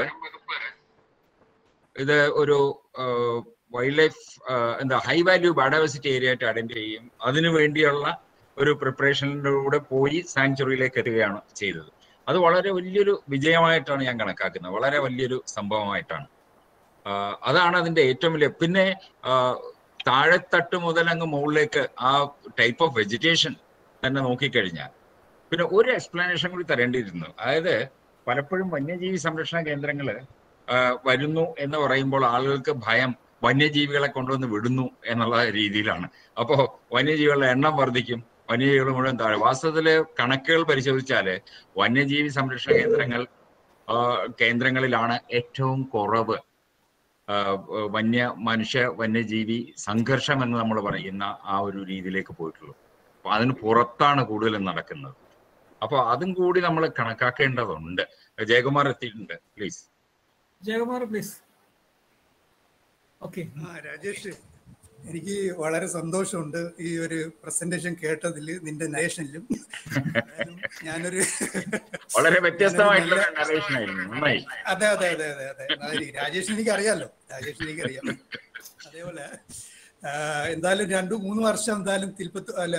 ഇത് ഒരു വൈൽഡ് ലൈഫ് എന്താ ഹൈ വാല്യൂ ബയോഡൈവേഴ്സിറ്റി ഏരിയ ആയിട്ട് ഐഡന്റിഫൈ ചെയ്യും അതിനു വേണ്ടിയുള്ള ഒരു പ്രിപ്പറേഷനിലൂടെ പോയി സാങ്ച്വറിയിലേക്ക് എത്തുകയാണ് ചെയ്തത് അത് വളരെ വലിയൊരു വിജയമായിട്ടാണ് ഞാൻ കണക്കാക്കുന്നത് വളരെ വലിയൊരു സംഭവമായിട്ടാണ് ആ, അതാണ് അതിന്റെ ഏറ്റവും വലിയ പിന്നെ ആ, താഴെത്തട്ട് മുതൽ അങ്ങ് മുകളിലേക്ക് ആ ടൈപ്പ് ഓഫ് വെജിറ്റേഷൻ തന്നെ നോക്കിക്കഴിഞ്ഞാൽ പിന്നെ ഒരു എക്സ്പ്ലനേഷൻ കൂടി തരേണ്ടിയിരുന്നു അതായത് പലപ്പോഴും വന്യജീവി സംരക്ഷണ കേന്ദ്രങ്ങള് ആ, വരുന്നു എന്ന് പറയുമ്പോൾ ആളുകൾക്ക് ഭയം വന്യജീവികളെ കൊണ്ടുവന്ന് വിടുന്നു എന്നുള്ള രീതിയിലാണ് അപ്പോ വന്യജീവികളുടെ എണ്ണം വർദ്ധിക്കും വന്യജീവികൾ മുഴുവൻ താഴെ വാസ്തവത്തില് കണക്കുകൾ പരിശോധിച്ചാല് വന്യജീവി സംരക്ഷണ കേന്ദ്രങ്ങൾ ആ, കേന്ദ്രങ്ങളിലാണ് ഏറ്റവും കുറവ് ആ, വന്യ മനുഷ്യ വന്യജീവി സംഘർഷം എന്ന് നമ്മൾ പറയുന്ന ആ ഒരു രീതിയിലേക്ക് പോയിട്ടുള്ളൂ അപ്പൊ അതിന് പുറത്താണ് കൂടുതലും നടക്കുന്നത് അപ്പൊ അതും കൂടി നമ്മൾ കണക്കാക്കേണ്ടതുണ്ട് ജയകുമാർ എത്തിയിട്ടുണ്ട് പ്ലീസ് ജയകുമാർ പ്ലീസ് ഓക്കെ ആ രാജേഷ് എനിക്ക് വളരെ സന്തോഷമുണ്ട് ഈ ഒരു പ്രസന്റേഷൻ കേട്ടതിൽ നിന്റെ നരേഷനിലും എന്തായാലും ഞാനൊരു വളരെ വ്യത്യസ്തമായിട്ടുള്ള നറേഷൻ ആയിരുന്നു നന്നായി അതെ അതെ അതെ അതെ അതെ അതായത് രാജേഷ് എനിക്ക് അറിയാലോ രാജേഷ് എനിക്ക് അറിയാം അതേപോലെ ആ, എന്തായാലും രണ്ടു മൂന്ന് വർഷം എന്തായാലും തിരുപ്പത്ത് അല്ല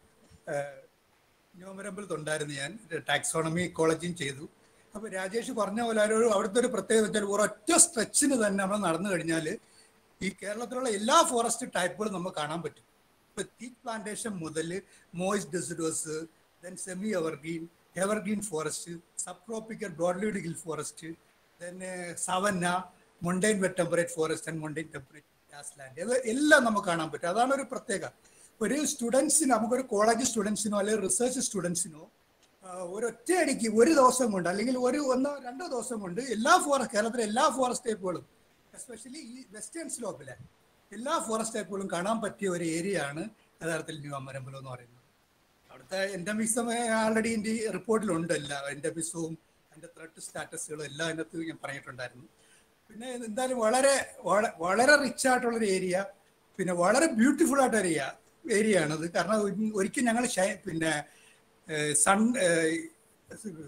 ന്യൂമരമ്പലത്തുണ്ടായിരുന്നു ഞാൻ ടാക്സോണമി കോളേജിൽ ചെയ്തു അപ്പൊ രാജേഷ് പറഞ്ഞ പോലെ ഒരു അവിടുത്തെ ഒരു പ്രത്യേകത വെച്ചാൽ ഒരൊറ്റ സ്ട്രെച്ചിന് തന്നെ നമ്മൾ നടന്നു കഴിഞ്ഞാൽ ഈ കേരളത്തിലുള്ള എല്ലാ ഫോറസ്റ്റ് ടൈപ്പുകളും നമുക്ക് കാണാൻ പറ്റും ഇപ്പൊ ടീക്ക് പ്ലാന്റേഷൻ മുതൽ moist deciduous then semi evergreen evergreen forest subtropical broadleaf hill forest then savanna montane wet temperate forest and montane temperate grassland ഇത് എല്ലാം നമുക്ക് കാണാൻ പറ്റും അതാണ് ഒരു പ്രത്യേക ഒരു സ്റ്റുഡൻസിന് നമുക്കൊരു കോളേജ് സ്റ്റുഡൻസിനോ അല്ലെങ്കിൽ റിസർച്ച് സ്റ്റുഡൻസിനോ ഒരൊറ്റയടിക്ക് ഒരു ദിവസം കൊണ്ട് അല്ലെങ്കിൽ ഒരു ഒന്നോ രണ്ടോ ദിവസം കൊണ്ട് എല്ലാ ഫോറസ്റ്റ് കേരളത്തിലെ എല്ലാ ഫോറസ്റ്റ് ടൈപ്പുകളും എസ്പെഷ്യലി ഈ വെസ്റ്റേൺ സ്ലോപ്പിലെ എല്ലാ ഫോറസ്റ്റ് ടൈപ്പുകളും കാണാൻ പറ്റിയ ഒരു ഏരിയ ആണ് യഥാർത്ഥത്തിൽ ന്യൂ അമരമ്പലം എന്ന് പറയുന്നത് അവിടുത്തെ എൻഡമിസം ആൾറെഡി എൻ്റെ റിപ്പോർട്ടിലുണ്ട് എല്ലാ എൻഡമിസവും അതിൻ്റെ ത്രെട്ട് സ്റ്റാറ്റസുകളും എല്ലാം അതിനകത്ത് ഞാൻ പറഞ്ഞിട്ടുണ്ടായിരുന്നു പിന്നെ എന്തായാലും വളരെ വള- വളരെ റിച്ച് ആയിട്ടുള്ളൊരു ഏരിയ പിന്നെ വളരെ ബ്യൂട്ടിഫുൾ ആയിട്ടൊരു ഏരിയ ഏരിയ ആണത് കാരണം ഒരി- ഒരിക്കൽ ഞങ്ങൾ പിന്നെ ഏഹ്, സൺ ഏഹ്,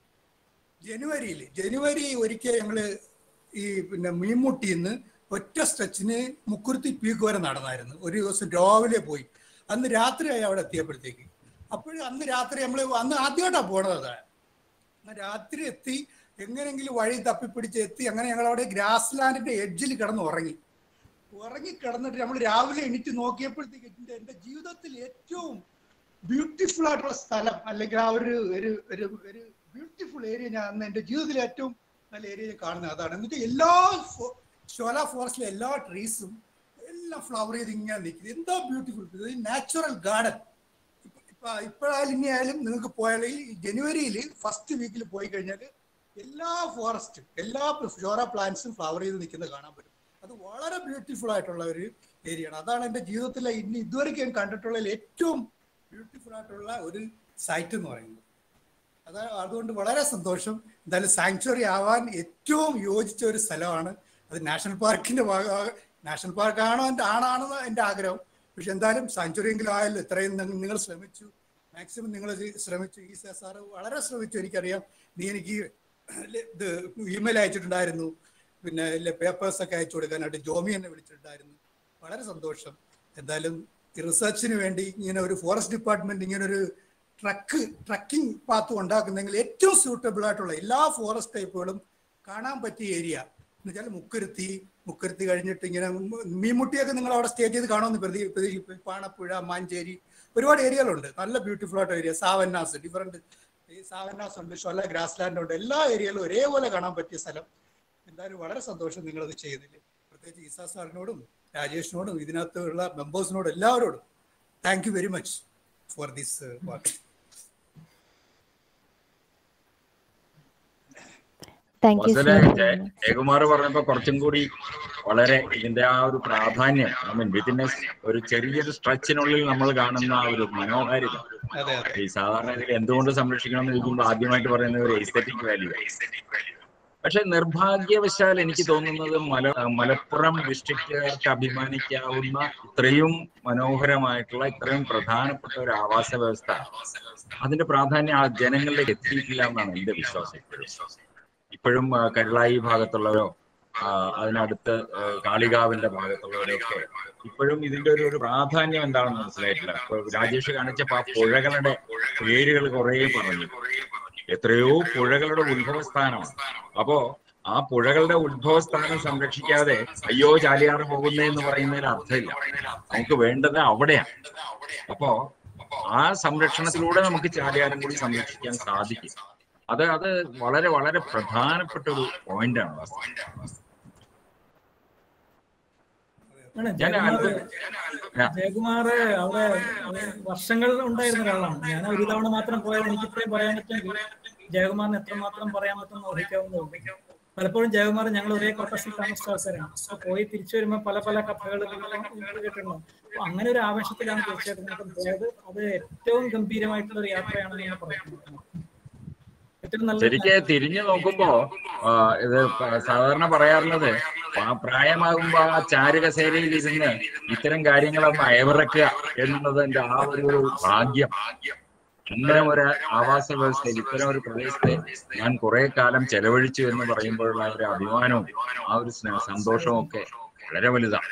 ജനുവരിയിൽ ജനുവരി ഒരിക്കൽ ഞങ്ങൾ ഈ പിന്നെ മീൻമുട്ടിയിൽ നിന്ന് ഒറ്റ സ്ട്രെച്ചിന് മുക്കുരുത്തി പീക്ക് വരെ നടന്നായിരുന്നു ഒരു ദിവസം രാവിലെ പോയി അന്ന് രാത്രിയായി അവിടെ എത്തിയപ്പോഴത്തേക്ക് അപ്പോഴും അന്ന് രാത്രി നമ്മൾ അന്ന് ആദ്യമായിട്ടാണ് പോണത് അതാണ് അന്ന് രാത്രി എത്തി എങ്ങനെയെങ്കിലും വഴി തപ്പിപ്പിടിച്ച് എത്തി അങ്ങനെ ഞങ്ങൾ അവിടെ ഗ്രാസ് ലാൻഡിന്റെ എഡ്ജിൽ കിടന്ന് ഉറങ്ങി ഉറങ്ങി കിടന്നിട്ട് നമ്മൾ രാവിലെ എണീറ്റ് നോക്കിയപ്പോഴത്തേക്ക് എൻ്റെ എൻ്റെ ജീവിതത്തിൽ ഏറ്റവും ബ്യൂട്ടിഫുൾ ആയിട്ടുള്ള സ്ഥലം അല്ലെങ്കിൽ ആ ഒരു ഒരു ഒരു ഒരു ബ്യൂട്ടിഫുൾ ഏരിയ ഞാൻ അന്ന് എൻ്റെ ജീവിതത്തിലെ ഏറ്റവും നല്ല ഏരിയ കാണുന്നത് അതാണ് എന്നിട്ട് എല്ലാ ഫോ- ഷോല ഫോറസ്റ്റിലെ എല്ലാ ട്രീസും എല്ലാം ഫ്ലവർ ചെയ്ത് ഇങ്ങനെ നിൽക്കുന്നത് എന്താ ബ്യൂട്ടിഫുൾ ഇത് നാച്ചുറൽ ഗാർഡൻ ഇപ്പൊ ഇപ്പോഴായാലും ഇനി ആയാലും നിങ്ങൾക്ക് പോയാൽ ഈ ജനുവരിയിൽ ഫസ്റ്റ് വീക്കിൽ പോയി കഴിഞ്ഞാൽ എല്ലാ ഫോറസ്റ്റും എല്ലാ ഫ്ലോറ പ്ലാന്റ്സും ഫ്ലവർ ചെയ്ത് നിൽക്കുന്നത് കാണാൻ പറ്റും അത് വളരെ ബ്യൂട്ടിഫുൾ ആയിട്ടുള്ള ഒരു ഏരിയ ആണ് അതാണ് എൻ്റെ ജീവിതത്തിലെ ഇനി ഇതുവരെയ്ക്ക് ഞാൻ കണ്ടിട്ടുള്ളതിൽ ഏറ്റവും ബ്യൂട്ടിഫുൾ ആയിട്ടുള്ള ഒരു സൈറ്റ് എന്ന് പറയുന്നത് അത് അതുകൊണ്ട് വളരെ സന്തോഷം എന്തായാലും സാങ്ച്വറി ആവാൻ ഏറ്റവും യോജിച്ച ഒരു സ്ഥലമാണ് അത് നാഷണൽ പാർക്കിന്റെ ഭാഗം നാഷണൽ പാർക്ക് ആണോ എൻ്റെ ആണാണെന്ന് എൻ്റെ ആഗ്രഹം പക്ഷെ എന്തായാലും സാങ്ച്വറി എങ്കിലും ആയല്ലോ ഇത്രയും നിങ്ങൾ നിങ്ങൾ ശ്രമിച്ചു മാക്സിമം നിങ്ങൾ ശ്രമിച്ചു ഈ സാറ് വളരെ ശ്രമിച്ചു എനിക്കറിയാം നീ എനിക്ക് ഇത് ഇമെയിൽ അയച്ചിട്ടുണ്ടായിരുന്നു പിന്നെ പേപ്പേഴ്സ് ഒക്കെ അയച്ചു കൊടുക്കാനായിട്ട് ജോമി എന്നെ വിളിച്ചിട്ടുണ്ടായിരുന്നു വളരെ സന്തോഷം എന്തായാലും ഈ റിസർച്ചിന് വേണ്ടി ഇങ്ങനെ ഒരു ഫോറസ്റ്റ് ഡിപ്പാർട്ട്മെന്റ് ഇങ്ങനെ ഒരു ട്രക്ക് ട്രക്കിംഗ് പാത്ത് ഉണ്ടാക്കുന്നെങ്കിൽ ഏറ്റവും സ്യൂട്ടബിൾ ആയിട്ടുള്ള എല്ലാ ഫോറസ്റ്റ് ടൈപ്പുകളും കാണാൻ പറ്റിയ ഏരിയ എന്ന് വെച്ചാൽ മുക്കുരുത്തി മുക്കുരുത്തി കഴിഞ്ഞിട്ട് ഇങ്ങനെ മീൻമുട്ടിയൊക്കെ നിങ്ങൾ അവിടെ സ്റ്റേ ചെയ്ത് കാണുമെന്ന് പ്രതി പ്രതീക്ഷിക്കും പാണപ്പുഴ മാഞ്ചേരി ഒരുപാട് ഏരിയകളുണ്ട് നല്ല ബ്യൂട്ടിഫുൾ ആയിട്ട് ഏരിയ സാവന്നാസ് ഡിഫറെന്റ് ഈ സാവന്നാസ് ഉണ്ട് ഷൊല്ല ഗ്രാസ് ലാൻഡ് ഉണ്ട് എല്ലാ ഏരിയയിലും ഒരേപോലെ കാണാൻ പറ്റിയ സ്ഥലം എന്തായാലും വളരെ സന്തോഷം നിങ്ങളത് ചെയ്തതിൽ പ്രത്യേകിച്ച് ഈസാ സാറിനോടും രാജേഷിനോടും ഇതിനകത്തുള്ള മെമ്പേഴ്സിനോടും എല്ലാവരോടും thank you very much for this work thank you വസലെ സർ ജയ- ജയകുമാർ പറഞ്ഞപ്പോ കുറച്ചും കൂടി വളരെ ഇതിന്റെ ആ ഒരു പ്രാധാന്യം ഐ മീൻ വിത്തിൻ ഒരു ചെറിയൊരു സ്ട്രെച്ചിനുള്ളിൽ നമ്മൾ കാണുന്ന ആ ഒരു മനോഹാരിത അതെ അതെ ഈ സാധാരണ ഇതിൽ എന്തുകൊണ്ട് സംരക്ഷിക്കണം എന്ന് ചോദിക്കുമ്പോൾ ആദ്യമായിട്ട് പറയുന്നത് ഒരു എസ്തറ്റിക് വാല്യൂ പക്ഷെ നിർഭാഗ്യവശാൽ എനിക്ക് തോന്നുന്നത് മല മലപ്പുറം ഡിസ്ട്രിക്റ്റുകാർക്ക് അഭിമാനിക്കാവുന്ന ഇത്രയും മനോഹരമായിട്ടുള്ള ഇത്രയും പ്രധാനപ്പെട്ട ഒരു ആവാസ വ്യവസ്ഥ അതിന്റെ പ്രാധാന്യം ആ ജനങ്ങളിലേക്ക് എത്തിയിട്ടില്ല എന്നാണ് എന്റെ വിശ്വാസം ഇപ്പോഴും ഇപ്പോഴും ആ, കരുളായി ഭാഗത്തുള്ളവരോ ആ, അതിനടുത്ത് ആ, കാളികാവിന്റെ ഭാഗത്തുള്ളവരൊക്കെ ഇപ്പോഴും ഇതിന്റെ ഒരു ഒരു പ്രാധാന്യം എന്താണെന്ന് മനസ്സിലായിട്ടില്ല ഇപ്പൊ രാജേഷ് കാണിച്ചപ്പോ ആ പുഴകളുടെ പേരുകൾ കുറേ പറഞ്ഞു എത്രയോ പുഴകളുടെ ഉത്ഭവസ്ഥാനമാണ് അപ്പോ ആ പുഴകളുടെ ഉത്ഭവസ്ഥാനം സംരക്ഷിക്കാതെ അയ്യോ ചാലിയാറ് പോകുന്നേ എന്ന് പറയുന്നതിന് അർത്ഥമില്ല നമുക്ക് വേണ്ടത് അവിടെയാണ് അപ്പോ ആ സംരക്ഷണത്തിലൂടെ നമുക്ക് ചാലിയാറും കൂടി സംരക്ഷിക്കാൻ സാധിക്കും അത് അത് വളരെ വളരെ പ്രധാനപ്പെട്ട ഒരു പോയിന്റാണ് വാസ്തവം ആണ് ഞാൻ ജയകുമാർ അത്ഭുത- ആ. ജയകുമാർ അവിടെ വർഷങ്ങൾ ഉണ്ടായിരുന്ന ഒരാളാണ് ഞാൻ ഒരു തവണ മാത്രം പോയത് എനിക്ക് ഇത്രയും പറയാൻ പറ്റുമെങ്കിൽ ജയകുമാറിന് എത്രമാത്രം പറയാൻ പറ്റുമെന്ന് ഊഹിക്കാവുന്നതുണ്ട് പലപ്പോഴും ജയകുമാർ ഞങ്ങൾ ഒരേ ക്വാർട്ടേഴ്സിൽ താമസിച്ച ആൾക്കാരാണ് അപ്പൊ പോയി തിരിച്ചു വരുമ്പോൾ പല പല കഥകൾ കേട്ടിട്ടുണ്ടാവും അപ്പൊ അങ്ങനെ ഒരു ആവേശത്തിലാണ് തീർച്ചയായിട്ടും ഞങ്ങൾ പോയത് അത് ഏറ്റവും ഗംഭീരമായിട്ടുള്ള ഒരു യാത്രയാണെന്ന് ഞാൻ പറയുന്നത് ഏറ്റവും നല്ല ശരിക്ക് തിരിഞ്ഞു നോക്കുമ്പോ ആ, ഇത് പ- സാധാരണ പറയാറുള്ളത് ആ പ്രായമാകുമ്പോ ആ ചാരുകസേരയിൽ ഇരുന്ന് ഇത്തരം കാര്യങ്ങളൊന്ന് അയവിറക്കുക എന്നുള്ളതിന്റെ ആ ഒരു ഒരു ഭാഗ്യം ഇത്തരം ഒരു ആവാസ വ്യവസ്ഥയിൽ ഇത്തരം ഒരു പ്രദേശത്തെ ഞാൻ കുറെ കാലം ചെലവഴിച്ചു എന്ന് പറയുമ്പോഴുള്ള ആ ഒരു അഭിമാനവും ആ ഒരു സ്നേഹ സന്തോഷവും ഒക്കെ വളരെ വലുതാണ്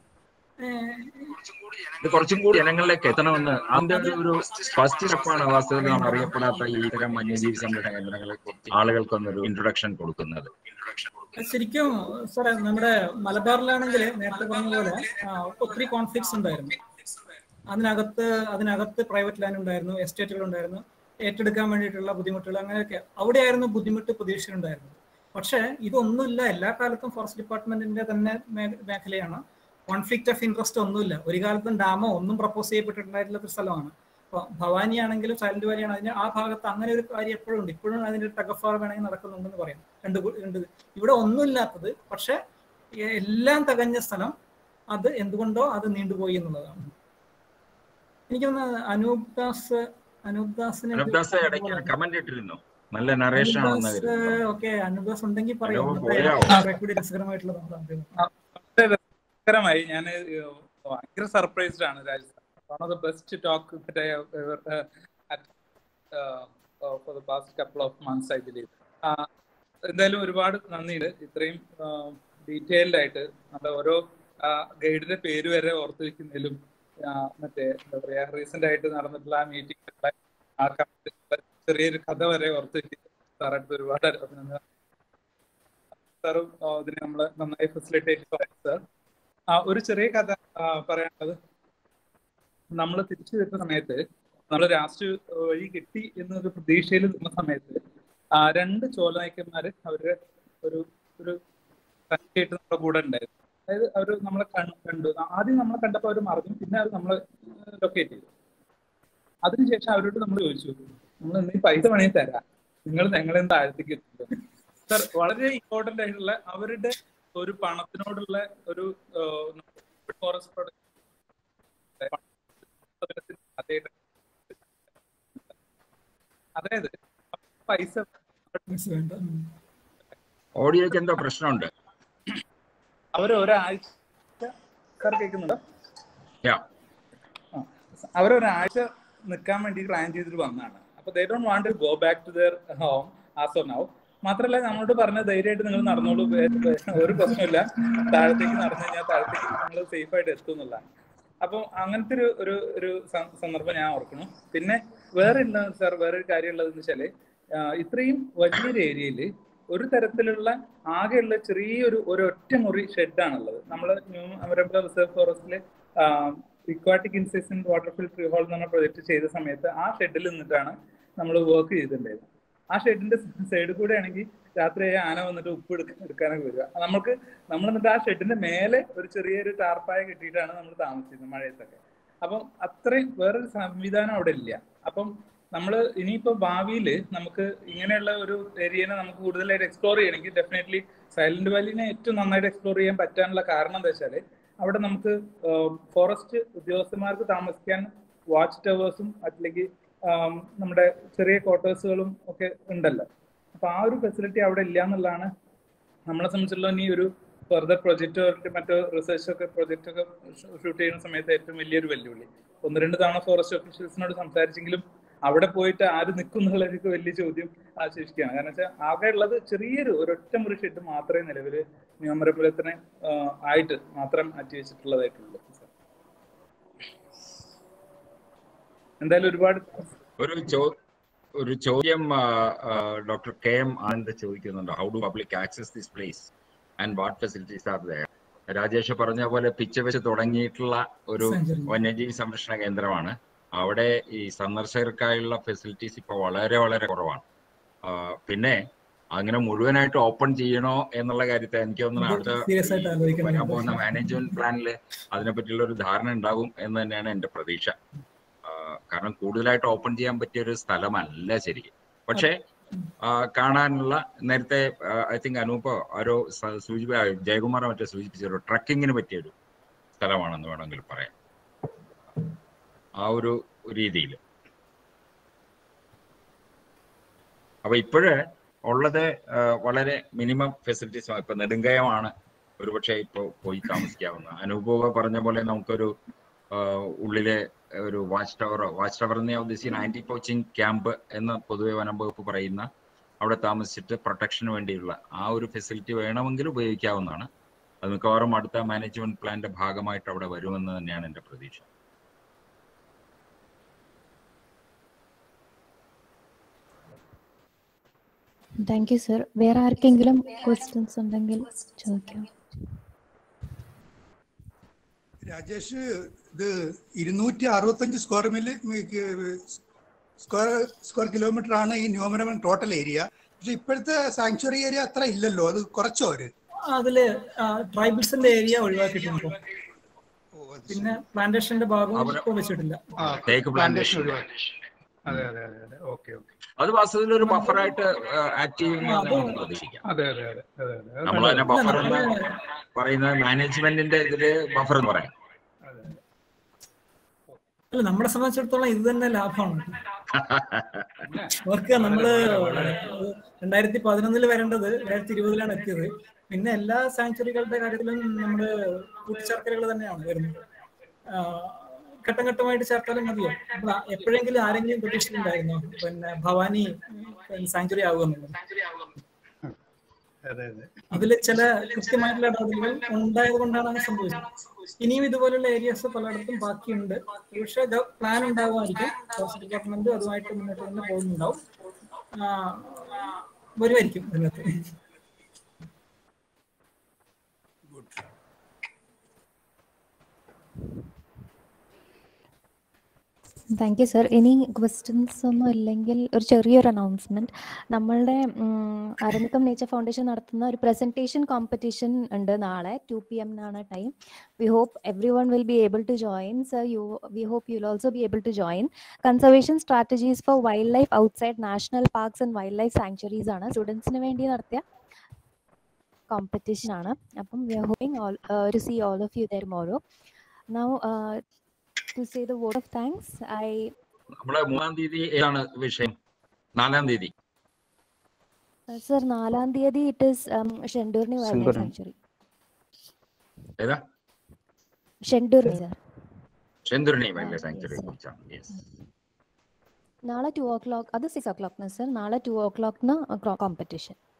ഇത് കുറച്ചും കൂടി ജനങ്ങളിലേക്ക് എത്തണമെന്ന് അതിന്റെ ഒരു ഒരു ഫസ്റ്റ് സ്റ്റെപ്പാണ് വാസ്തവത്തിൽ നാം അറിയപ്പെടാത്ത ഈ ഇത്തരം വന്യജീവി സംരക്ഷണ കേന്ദ്രങ്ങളെ കുറിച്ച് ആളുകൾക്കൊന്നൊരു ഇൻട്രൊഡക്ഷൻ കൊടുക്കുന്നത് ശരിക്കും സാറേ നമ്മുടെ മലബാറിലാണെങ്കിൽ നേരത്തെ പറഞ്ഞ പോലെ ആ, ഒത്തിരി കോൺഫ്ലിക്ട്സ് ഉണ്ടായിരുന്നു അതിനകത്ത് അതിനകത്ത് പ്രൈവറ്റ് ലാൻഡ് ഉണ്ടായിരുന്നു എസ്റ്റേറ്റുകൾ ഉണ്ടായിരുന്നു ഏറ്റെടുക്കാൻ വേണ്ടിയിട്ടുള്ള ബുദ്ധിമുട്ടുകൾ അങ്ങനെയൊക്കെ അവിടെയായിരുന്നു ബുദ്ധിമുട്ട് പ്രതീക്ഷിച്ചിട്ടുണ്ടായിരുന്നത് പക്ഷേ ഇതൊന്നുമില്ല എല്ലാ കാലത്തും ഫോറസ്റ്റ് ഡിപ്പാർട്ട്മെന്റിന്റെ തന്നെ മേ- മേഖലയാണ് കോൺഫ്ലിക്റ്റ് ഓഫ് ഇൻട്രസ്റ്റ് ഒന്നുമില്ല ഒരു കാലത്തും ഡാമോ ഒന്നും പ്രപ്പോസ് ചെയ്യപ്പെട്ടിട്ടുണ്ടായിട്ടുള്ള ഒരു സ്ഥലമാണ് അപ്പോൾ ഭവാനി ആണെങ്കിലും സൈലന്റ് വാലി ആണെങ്കിലും ആ ഭാഗത്ത് അങ്ങനെ ഒരു കാര്യം എപ്പോഴും ഉണ്ട് ഇപ്പോഴും അതിന്റെ ടഗഫാർ വേണമെങ്കിൽ നടക്കുന്നുണ്ടെന്ന് പറയാം രണ്ട് കു- രണ്ട് ഇവിടെ ഒന്നുമില്ലാത്തത് പക്ഷെ എ- എല്ലാം തികഞ്ഞ സ്ഥലം അത് എന്തുകൊണ്ടോ അത് നീണ്ടുപോയി എന്നുള്ളതാണ് എനിക്ക് തോന്നുന്നു അനൂപ് ദാസ് അനൂപ് ദാസിനെ അനൂപ് ദാസ് ഇടയ്ക്ക് കമന്റ് ഇട്ടിരുന്നു നല്ല നറേഷൻ ആണെന്ന് കരുതുന്നു ഓക്കെ അനൂപ് ദാസ് ഉണ്ടെങ്കിൽ പറയാം അനൂപ് ഇന്നത്തെ പോയോ? കുറെ കൂടി രസകരമായിട്ടുള്ള സംഭവം. വളരെ രസകരമായി ഞാൻ ഭയങ്കര സർപ്രൈസ്ഡ് ആണ് Rajasthan one of the best talk for the past couple of months I believe എന്തായാലും ഒരുപാട് നന്ദിയുണ്ട് ഇത്രയും ഡീറ്റെയിൽഡ് ആയിട്ട് നമ്മുടെ ഓരോ ഗൈഡിന്റെ പേര് വരെ ഓർത്തു വെക്കുന്നതിലും ആ, മറ്റേ എന്താ പറയാ റീസെന്റ് ആയിട്ട് നടന്നിട്ടുള്ള ആ മീറ്റിംഗ് ആ കമ്മിറ്റിയിലുള്ള ചെറിയൊരു കഥ വരെ ഓർത്തു വെക്കുന്നത് സാറായിട്ട് ഒരുപാട് അഭിനന്ദനം സാറും ആ, ഇതിനെ നമ്മള് നന്നായി ഫെസിലിറ്റേറ്റ് പറയാം സാർ ആ ഒരു ചെറിയ കഥ ആ, പറയാനുള്ളത് നമ്മൾ തിരിച്ചു വരുന്ന സമയത്ത് നമ്മൾ രാഷ്ട്രീയ വഴി കിട്ടി എന്നൊരു പ്രതീക്ഷയിൽ നിന്ന സമയത്ത് ആ, രണ്ട് ചോലനായ്ക്കന്മാര് അവര് ഒരു ഒരു സംഖ്യയായിട്ട് നമ്മുടെ കൂടെ ഉണ്ടായിരുന്നു അതായത് അവർ നമ്മളെ കൺ- കണ്ടു ആദ്യം നമ്മളെ കണ്ടപ്പോൾ അവർ മറന്നു പിന്നെ അവർ നമ്മളെ ലൊക്കേറ്റ് ചെയ്തു അതിനുശേഷം അവരോട് നമ്മൾ ചോദിച്ചു നമ്മൾ നീ പൈസ വേണമെങ്കിൽ തരാം നിങ്ങൾ ഞങ്ങളെ താഴത്തേക്ക് എത്തില്ല സർ വളരെ ഇമ്പോർട്ടന്റ് ആയിട്ടുള്ള അവരുടെ ഒരു പണത്തിനോടുള്ള ഒരു ഫോറസ്റ്റ് പ്രൊഡക്റ്റ് അതായത് പൈസ വേണ്ട ഉം. ഓഡിയോക്ക് എന്തോ പ്രശ്നമുണ്ട് അവർ ഒരാഴ്ച സാർ കേൾക്കുന്നുണ്ടോ യാ അവർ ഒരാഴ്ച നിൽക്കാൻ വേണ്ടി പ്ലാൻ ചെയ്തിട്ട് വന്നതാണ് അപ്പൊ they don't want to go back to their home as of now മാത്രമല്ല നമ്മളോട് പറഞ്ഞ ധൈര്യമായിട്ട് നിങ്ങൾ നടന്നോളൂ വേ- വേ- ഒരു പ്രശ്നമില്ല താഴത്തേക്ക് നടന്നു കഴിഞ്ഞാൽ താഴത്തേക്ക് നിങ്ങൾ സേഫ് ആയിട്ട് എത്തും എന്നുള്ളതാണ് അപ്പം അങ്ങനത്തെ ഒരു ഒരു ഒരു സം- സന്ദർഭം ഞാൻ ഓർക്കുന്നു പിന്നെ വേറെ എന്താ സാർ വേറൊരു കാര്യം ഉള്ളതെന്ന് വെച്ചാല് ആ, ഇത്രയും വലിയൊരു ഏരിയയിൽ ഒരു തരത്തിലുള്ള ആകെയുള്ള ചെറിയൊരു ഒരു ഒറ്റ മുറി ഷെഡാണുള്ളത് നമ്മൾ ന്യൂ അമരമ്പല റിസർവ് ഫോറസ്റ്റില് aquatic inspection water filter hole എന്ന് പറഞ്ഞ പ്രൊജക്ട് ചെയ്ത സമയത്ത് ആ ഷെഡിൽ നിന്നിട്ടാണ് നമ്മൾ വർക്ക് ചെയ്തിട്ടുണ്ടായിരുന്നത് ആ ഷെഡിന്റെ സൈഡിൽ കൂടെ ആണെങ്കിൽ രാത്രിയായ ആന വന്നിട്ട് ഉപ്പ് എടുക്ക എടുക്കാനൊക്കെ വരിക നമുക്ക് നമ്മൾ എന്നിട്ട് ആ ഷെഡിന്റെ മേലെ ഒരു ചെറിയൊരു ടാർപ്പായ കെട്ടിയിട്ടാണ് നമ്മൾ താമസിച്ചിരുന്നത് മഴയത്തൊക്കെ അപ്പം അത്രയും വേറൊരു സംവിധാനം അവിടെ ഇല്ല അപ്പം നമ്മൾ ഇനിയിപ്പോ ഭാവിയിൽ നമുക്ക് ഇങ്ങനെയുള്ള ഒരു ഏരിയനെ നമുക്ക് കൂടുതലായിട്ട് എക്സ്പ്ലോർ ചെയ്യണമെങ്കിൽ ഡെഫിനറ്റ്ലി സൈലന്റ് വാലിനെ ഏറ്റവും നന്നായിട്ട് എക്സ്പ്ലോർ ചെയ്യാൻ പറ്റാനുള്ള കാരണം എന്താ വെച്ചാല് അവിടെ നമുക്ക് ഫോറസ്റ്റ് ഉദ്യോഗസ്ഥന്മാർക്ക് താമസിക്കാൻ വാച്ച് ടവേഴ്സും അല്ലെങ്കിൽ ആം, നമ്മുടെ ചെറിയ ക്വാർട്ടേഴ്സുകളും ഒക്കെ ഉണ്ടല്ലോ അപ്പൊ ആ ഒരു ഫെസിലിറ്റി അവിടെ ഇല്ല എന്നുള്ളതാണ് നമ്മളെ സംബന്ധിച്ചുള്ള ഇനി ഒരു ഫർദർ പ്രൊജക്റ്റോ മറ്റോ റിസർച്ച് ഒക്കെ പ്രൊജക്റ്റ് ഒക്കെ ഷൂട്ട് ചെയ്യുന്ന സമയത്ത് ഏറ്റവും വലിയൊരു വെല്ലുവിളി ഒന്ന് രണ്ട് തവണ ഫോറസ്റ്റ് ഓഫീഷ്യൽസിനോട് സംസാരിച്ചെങ്കിലും അവിടെ പോയിട്ട് ആര് നിൽക്കും എന്നുള്ളതൊക്കെ വലിയ ചോദ്യം ആശേഷിക്കുകയാണ് കാരണം വെച്ചാൽ ആകെ ഉള്ളത് ചെറിയൊരു ഒരൊറ്റ മുറി ഷെഡ് മാത്രമേ നിലവിൽ ന്യൂമരപുരത്തിന് ആയിട്ട് മാത്രം മാറ്റി വെച്ചിട്ടുള്ളതായിട്ടുള്ളൂ എന്തായാലും ഒരുപാട് ഒരു ചോ ഒരു ചോദ്യം ഡോക്ടർ കെ എം ആനന്ദ് ചോദിക്കുന്നുണ്ട് how do public access this place and what facilities are there Rajesh പറഞ്ഞ പോലെ പിച്ച വെച്ച് തുടങ്ങിയിട്ടുള്ള ഒരു Sanctuary. വന്യജീവി സംരക്ഷണ കേന്ദ്രമാണ് അവിടെ ഈ സന്ദർശകർക്കായുള്ള ഫെസിലിറ്റീസ് ഇപ്പോൾ വളരെ വളരെ കുറവാണ് ആ, പിന്നെ അങ്ങനെ മുഴുവനായിട്ട് ഓപ്പൺ ചെയ്യണോ എന്നുള്ള കാര്യത്തെ എനിക്ക് തോന്നുന്നു അടുത്ത സീരിയസ് ആയിട്ട് ആലോചിക്കണം വരാൻ പോകുന്ന മാനേജ്മെന്റ് പ്ലാനിൽ അതിനെപ്പറ്റിയുള്ള ഒരു ധാരണ ഉണ്ടാകും എന്ന് തന്നെയാണ് എന്റെ പ്രതീക്ഷ ആ, കാരണം കൂടുതലായിട്ട് ഓപ്പൺ ചെയ്യാൻ പറ്റിയ ഒരു സ്ഥലമല്ല ശരിക്കും പക്ഷേ ആ, കാണാനുള്ള നേരത്തെ ഐ തിങ്ക് അനൂപ് ആരോ സ- സൂചിപ്പ ജയകുമാർ മറ്റേ സൂചിപ്പിച്ചൊരു ട്രക്കിങ്ങിന് പറ്റിയൊരു സ്ഥലമാണെന്ന് വേണമെങ്കിൽ പറയാം ആ ഒരു രീതിയിൽ അപ്പൊ ഇപ്പോഴ് ഉള്ളത് ആ, വളരെ മിനിമം ഫെസിലിറ്റീസ് ഇപ്പൊ നെടുങ്കയമാണ് ഒരുപക്ഷെ ഇപ്പോൾ പോയി താമസിക്കാവുന്ന അനൂപ് പറഞ്ഞ പോലെ നമുക്കൊരു ആ, ഉള്ളിലെ ഒരു വാച്ച് ടവർ വാച്ച് ടവർ എന്ന് ഞാൻ ഉദ്ദേശിക്കുന്ന ആന്റി പോച്ചിങ് ക്യാമ്പ് എന്ന് പൊതുവെ വനം വകുപ്പ് പറയുന്ന അവിടെ താമസിച്ചിട്ട് പ്രൊട്ടക്ഷന് വേണ്ടിയുള്ള ആ ഒരു ഫെസിലിറ്റി വേണമെങ്കിൽ ഉപയോഗിക്കാവുന്നതാണ് അത് മിക്കവാറും അടുത്ത മാനേജ്മെന്റ് പ്ലാന്റെ ഭാഗമായിട്ട് അവിടെ വരുമെന്ന് തന്നെയാണ് എന്റെ പ്രതീക്ഷ താങ്ക് യു സർ വേറെ ആർക്കെങ്കിലും ക്വസ്റ്റ്യൻസ് ഉണ്ടെങ്കിൽ ചോദിക്കാം രാജേഷ് ഇത് ഇരുന്നൂറ്റി അറുപത്തഞ്ച് square milli square square kilometre ആണ് ഈ ന്യൂമരമൻ ടോട്ടൽ ഏരിയ പക്ഷെ ഇപ്പോഴത്തെ സാങ്ച്വറി ഏരിയ അത്ര ഇല്ലല്ലോ അത് കുറച്ചോ അവര് അതില് ട്രൈബൽസിന്റെ ഏരിയ ഒഴിവാക്കിയിട്ടുണ്ട് പിന്നെ പ്ലാന്റേഷന്റെ ഭാഗം അവര് ഇപ്പോൾ വെച്ചിട്ടില്ല തേക്ക് പ്ലാന്റേഷൻ പ്ലാന്റേഷൻ ഒഴിവാക്കി അതെ അതെ അതെ അതെ ഓക്കെ ഓക്കെ അത് വാസ്തവത്തിൽ ഒരു ബഫറായിട്ട് ആക്ട് ചെയ്യുമെന്ന് അത് നമുക്ക് പ്രതീക്ഷിക്കാം അതെ അതെ അതെ അതെ അതെ അത് നമ്മൾ തന്നെ നല്ലതാ. ബഫർ നമ്മള് എന്ന് പറയുന്ന മാനേജ്മെന്റിന്റെ ഇതില് ബഫർ എന്ന് പറയാം അതെ, അതെ. അല്ല നമ്മളെ സംബന്ധിച്ചിടത്തോളം ഇത് തന്നെ ലാഭമാണ് ഓർക്കുക നമ്മള് രണ്ടായിരത്തി പതിനൊന്നില് വരേണ്ടത് രണ്ടായിരത്തി ഇരുപതിലാണ് എത്തിയത് പിന്നെ എല്ലാ സാങ്ച്വറികളുടെ കാര്യത്തിലും നമ്മള് കൂട്ടിച്ചേർക്കലുകൾ തന്നെയാണ് വരുന്നത് ആ, ഘട്ടം ഘട്ടമായിട്ട് ചേർത്താലും മതിയോ നമ്മൾ എപ്പോഴെങ്കിലും ആരെങ്കിലും പ്രതീക്ഷിച്ചിട്ടുണ്ടായിരുന്നോ പിന്നെ ഭവാനി സാങ്ച്വറി ആകുമെന്നുള്ളത് അതെ അതെ അതിൽ ചില കൃത്യമായിട്ടുള്ള ഇടപെടലുകൾ ഉണ്ടായത് കൊണ്ടാണ് അങ്ങനെ സംഭവിച്ചത് ഇനിയും ഇതുപോലുള്ള ഏരിയാസ് പലയിടത്തും ബാക്കിയുണ്ട് പക്ഷേ പ്ലാൻ ഉണ്ടാകുമായിരിക്കും ഫോറസ്റ്റ് ഡിപ്പാർട്ട്മെന്റ് അതുമായിട്ട് മുന്നോട്ട് തന്നെ പോകുന്നുണ്ടാവും ആ, വരുമായിരിക്കും ഇതിനകത്ത് താങ്ക് യു സർ ഇനി ക്വസ്റ്റ്യൻസ് ഒന്നും ഇല്ലെങ്കിൽ ഒരു ചെറിയൊരു അനൗൺസ്മെന്റ് നമ്മളുടെ ഉം, അരണിക്കം നേച്ചർ ഫൗണ്ടേഷൻ നടത്തുന്ന ഒരു പ്രസന്റേഷൻ കോമ്പറ്റീഷൻ ഉണ്ട് നാളെ ടു പി എമ്മിനാണ് time we hope everyone will be able to join sir you we hope you will also be able to join conservation strategies for wildlife outside national parks and wildlife sanctuaries ആണ് സ്റ്റുഡൻസിന് വേണ്ടി നടത്തിയ competition ആണ് അപ്പം we are hoping all to see all of you tomorrow now to say the vote of thanks I നമ്മുടെ മൂന്നാം തീയതി ഏതാണ് വിഷയം നാലാം തീയതി സർ നാലാം തീയതി it is Shendurney wildlife Shendurney. Sanctuary ഏതാ ഷെണ്ടൂർണി സർ ചെന്തുരണി ആ, വൈൽഡ് yes, സാങ്ച്വറിയെ sir. കുറിച്ചാണ് യെസ് നാളെ ടു ഓ ക്ലോക്ക് അത് സിക്സ് ഓ ക്ലോക്കിന് സർ നാളെ ടു ഓ ക്ലോക്കിന് കോമ്പറ്റീഷൻ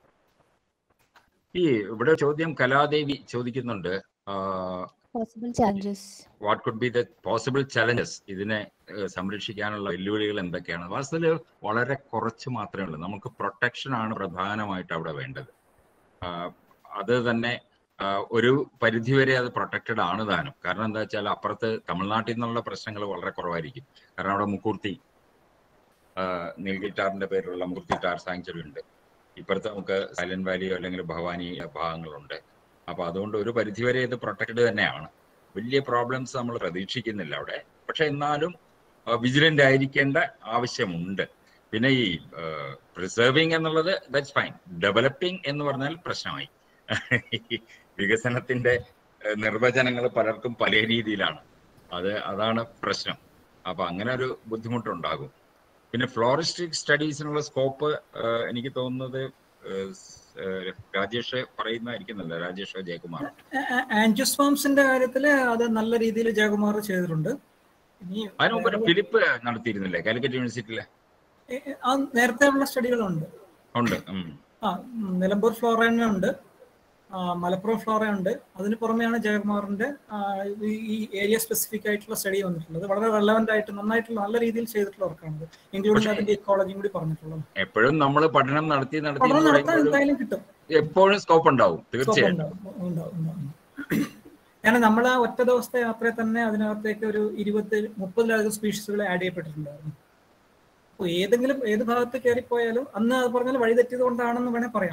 ഈ ഇവിടെ ചോദ്യം കലാദേവി ചോദിക്കുന്നുണ്ട് possible challenges what could be the possible challenges ഇതിനെ ഏഹ്, സംരക്ഷിക്കാനുള്ള വെല്ലുവിളികൾ എന്തൊക്കെയാണ് വാസ്തവത്തിൽ വളരെ കുറച്ച് മാത്രമേ ഉള്ളൂ നമുക്ക് പ്രൊട്ടക്ഷൻ ആണ് പ്രധാനമായിട്ട് അവിടെ വേണ്ടത് ആഹ്, അത് തന്നെ ആഹ്, ഒരു പരിധിവരെ അത് പ്രൊട്ടക്റ്റഡ് ആണ് താനും കാരണം എന്താ വെച്ചാൽ അപ്പുറത്ത് തമിഴ്നാട്ടിൽ നിന്നുള്ള പ്രശ്നങ്ങൾ വളരെ കുറവായിരിക്കും കാരണം അവിടെ മുക്കൂർത്തി ആഹ്, നീൽഗിറ്റാറിന്റെ പേരിലുള്ള മുക്കൂർത്തി ടാർ സാങ്ച്വറി ഉണ്ട് ഇപ്പുറത്ത് നമുക്ക് സൈലന്റ് വാലിയോ അല്ലെങ്കിൽ ഭവാനി ഭാഗങ്ങളുണ്ട് അപ്പൊ അതുകൊണ്ട് ഒരു പരിധിവരെ ഇത് പ്രൊട്ടക്റ്റഡ് തന്നെയാണ് വലിയ പ്രോബ്ലംസ് നമ്മൾ പ്രതീക്ഷിക്കുന്നില്ല അവിടെ പക്ഷെ എന്നാലും വിജിലന്റ് ആയിരിക്കേണ്ട ആവശ്യമുണ്ട് പിന്നെ ഈ പ്രിസർവിങ് എന്നുള്ളത് ദാറ്റ്സ് ഫൈൻ ഡെവലപ്പിംഗ് എന്ന് പറഞ്ഞാൽ പ്രശ്നമായി വികസനത്തിന്റെ നിർവചനങ്ങൾ പലർക്കും പല രീതിയിലാണ് അത് അതാണ് പ്രശ്നം അപ്പൊ അങ്ങനെ ഒരു ബുദ്ധിമുട്ടുണ്ടാകും പിന്നെ ഫ്ലോറിസ്റ്റിക് സ്റ്റഡീസിനുള്ള സ്കോപ്പ് എനിക്ക് തോന്നുന്നത് ഏഹ്, ഏഹ്, രാജേഷ് പറയുന്നതായിരിക്കുന്നില്ല രാജേഷ് ജയകുമാർ ആൻജിയോസ്പോംസിന്റെ കാര്യത്തില് അത് നല്ല രീതിയിൽ ജയകുമാർ ചെയ്തിട്ടുണ്ട് ഇനി അതിന് മുമ്പ് ഒരു ഫിലിപ്പ് നടത്തിയിരുന്നില്ലേ കാലിക്കറ്റ് യൂണിവേഴ്സിറ്റിയിലെ ഏ- ഏ, ആ നേരത്തെ ഉള്ള സ്റ്റഡികളുണ്ട് ഉണ്ട് ഉം. ആ ഉം, നിലമ്പൂർ ഫ്ലോറ ഉണ്ട് ആ, മലപ്പുറം ഫ്ലോറ ഉണ്ട് അതിന് പുറമെയാണ് ജയകുമാറിന്റെ ആ, ഈ- ഈ ഏരിയ സ്പെസിഫിക് ആയിട്ടുള്ള സ്റ്റഡി വന്നിട്ടുള്ളത് വളരെ റെലവെന്റ് ആയിട്ട് നന്നായിട്ടുള്ള നല്ല രീതിയിൽ ചെയ്തിട്ടുള്ള വർക്കാണത് ഇൻക്ലൂഡിംഗ് പക്ഷേ- അതിന്റെ ഇക്കോളജിയും കൂടി പറഞ്ഞിട്ടുള്ളത് എപ്പോഴും നമ്മൾ പഠനം നടത്തി നടത്തി പഠനം എന്ന് നടത്താൻ പറയുമ്പോഴും എന്തായാലും കിട്ടും എപ്പോഴും സ്കോപ്പ് ഉണ്ടാവും സ്കോപ്പ് തീർച്ചയായിട്ടും ഉണ്ടാവും ഉണ്ടാവും ഉണ്ടാവും കാരണം നമ്മൾ ആ ഒറ്റ ദിവസത്തെ യാത്രയിൽ തന്നെ അതിനകത്തേക്ക് ഒരു ഇരുപത് മുപ്പതിലധികം സ്പീഷീസുകൾ ആഡ് ചെയ്യപ്പെട്ടിട്ടുണ്ടായിരുന്നു അപ്പോൾ ഏതെങ്കിലും ഏത് ഭാഗത്ത് കയറിപ്പോയാലും അന്ന് അത് പറഞ്ഞാൽ വഴി തെറ്റിയത് കൊണ്ടാണെന്ന് വേണേൽ പറയാം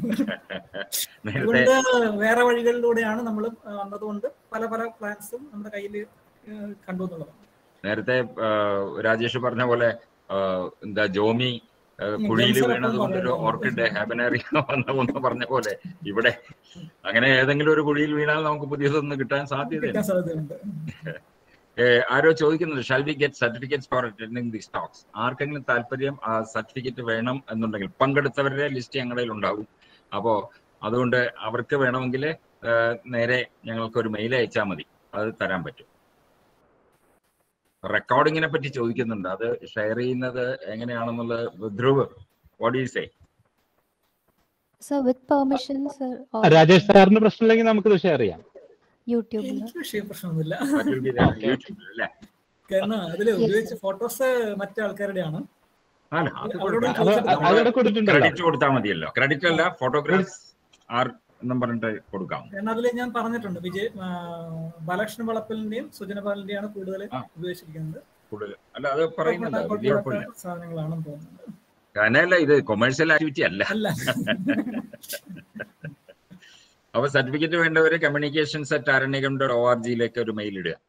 നേരത്തെ അതുകൊണ്ട് വേറെ വഴികളിലൂടെയാണ് നമ്മൾ വന്നതുകൊണ്ട് പല പല പ്ലാൻസും നമ്മുടെ കയ്യിൽ കണ്ടു എന്നുള്ളതാണ് നേരത്തെ ആ, രാജേഷ് പറഞ്ഞ പോലെ ആ, എന്താ ജോമി ആ, കുഴിയിൽ ജെംസ് വീണത് എപ്പോഴും കൊണ്ടൊരു പറയാറുണ്ട്. ഓർക്കിഡ് ഹാബനറി വന്ന ഒന്ന് പറഞ്ഞ പോലെ ഇവിടെ അങ്ങനെ ഏതെങ്കിലും ഒരു കുഴിയിൽ വീണാൽ നമുക്ക് പുതിയതൊന്നും കിട്ടാൻ സാധ്യതയുണ്ട് കിട്ടാൻ സാധ്യതയുണ്ട് ഏ, ആരോ ചോദിക്കുന്നുണ്ട് shall we get certificates for attending the talks ആർക്കെങ്കിലും താല്പര്യം ആ സർട്ടിഫിക്കറ്റ് വേണം എന്നുണ്ടെങ്കിൽ പങ്കെടുത്തവരുടെ ലിസ്റ്റ് ഞങ്ങളുടെ ഉണ്ടാവും അപ്പോ അതുകൊണ്ട് അവർക്ക് വേണമെങ്കിൽ ഏ, നേരെ ഞങ്ങൾക്ക് ഒരു മെയിൽ അയച്ചാൽ മതി അത് തരാൻ പറ്റും റെക്കോർഡിങ്ങിനെ പറ്റി ചോദിക്കുന്നുണ്ട് അത് ഷെയർ ചെയ്യുന്നത് എങ്ങനെയാണെന്നുള്ളത് Dhruv what you say so with permission sir Rajesh സാറിന് പ്രശ്നമില്ലെങ്കിൽ നമുക്കിത് ഷെയർ ചെയ്യാം യൂട്യൂബിൽ എനിക്ക് വിഷയ പ്രശ്നമൊന്നുമില്ല യൂട്യൂബിൽ അല്ലേ കാരണം അതിൽ ഉപയോഗിച്ച ഫോട്ടോസ് മറ്റു ആൾക്കാരുടെയാണ് അല്ല അത് അവരോട് അത് ചോദിച്ചിട്ട് അതവിടെ കൊടുത്തിട്ടുണ്ടല്ലോ ക്രെഡിറ്റ് കൊടുത്താൽ മതിയല്ലോ ക്രെഡിറ്റ് അല്ല ഫോട്ടോഗ്രാഫ്സ് ആർ എന്നും പറഞ്ഞിട്ട് കൊടുക്കാം കാരണം അതിൽ ഞാൻ പറഞ്ഞിട്ടുണ്ട് വിജയ് ആ, ബാലകൃഷ്ണ വളപ്പലിന്റെയും സുജന പാലിന്റെയാണ് കൂടുതൽ ആ. ഉപയോഗിച്ചിരിക്കുന്നത് കൂടുതൽ അല്ല അത് പറയുന്നുണ്ട് വലിയ കുഴപ്പമില്ലാത്ത കുഴപ്പമില്ല സാധനങ്ങളാണെന്ന് തോന്നുന്നുണ്ട് അങ്ങനെയല്ല ഇത് കൊമേഴ്സ്യൽ ആക്ടിവിറ്റി അല്ല അല്ല അപ്പൊ സർട്ടിഫിക്കറ്റ് വേണ്ടവര് communications at Aranyakam dot O R ജിയിലേക്ക് ഒരു മെയിൽ ഇടുക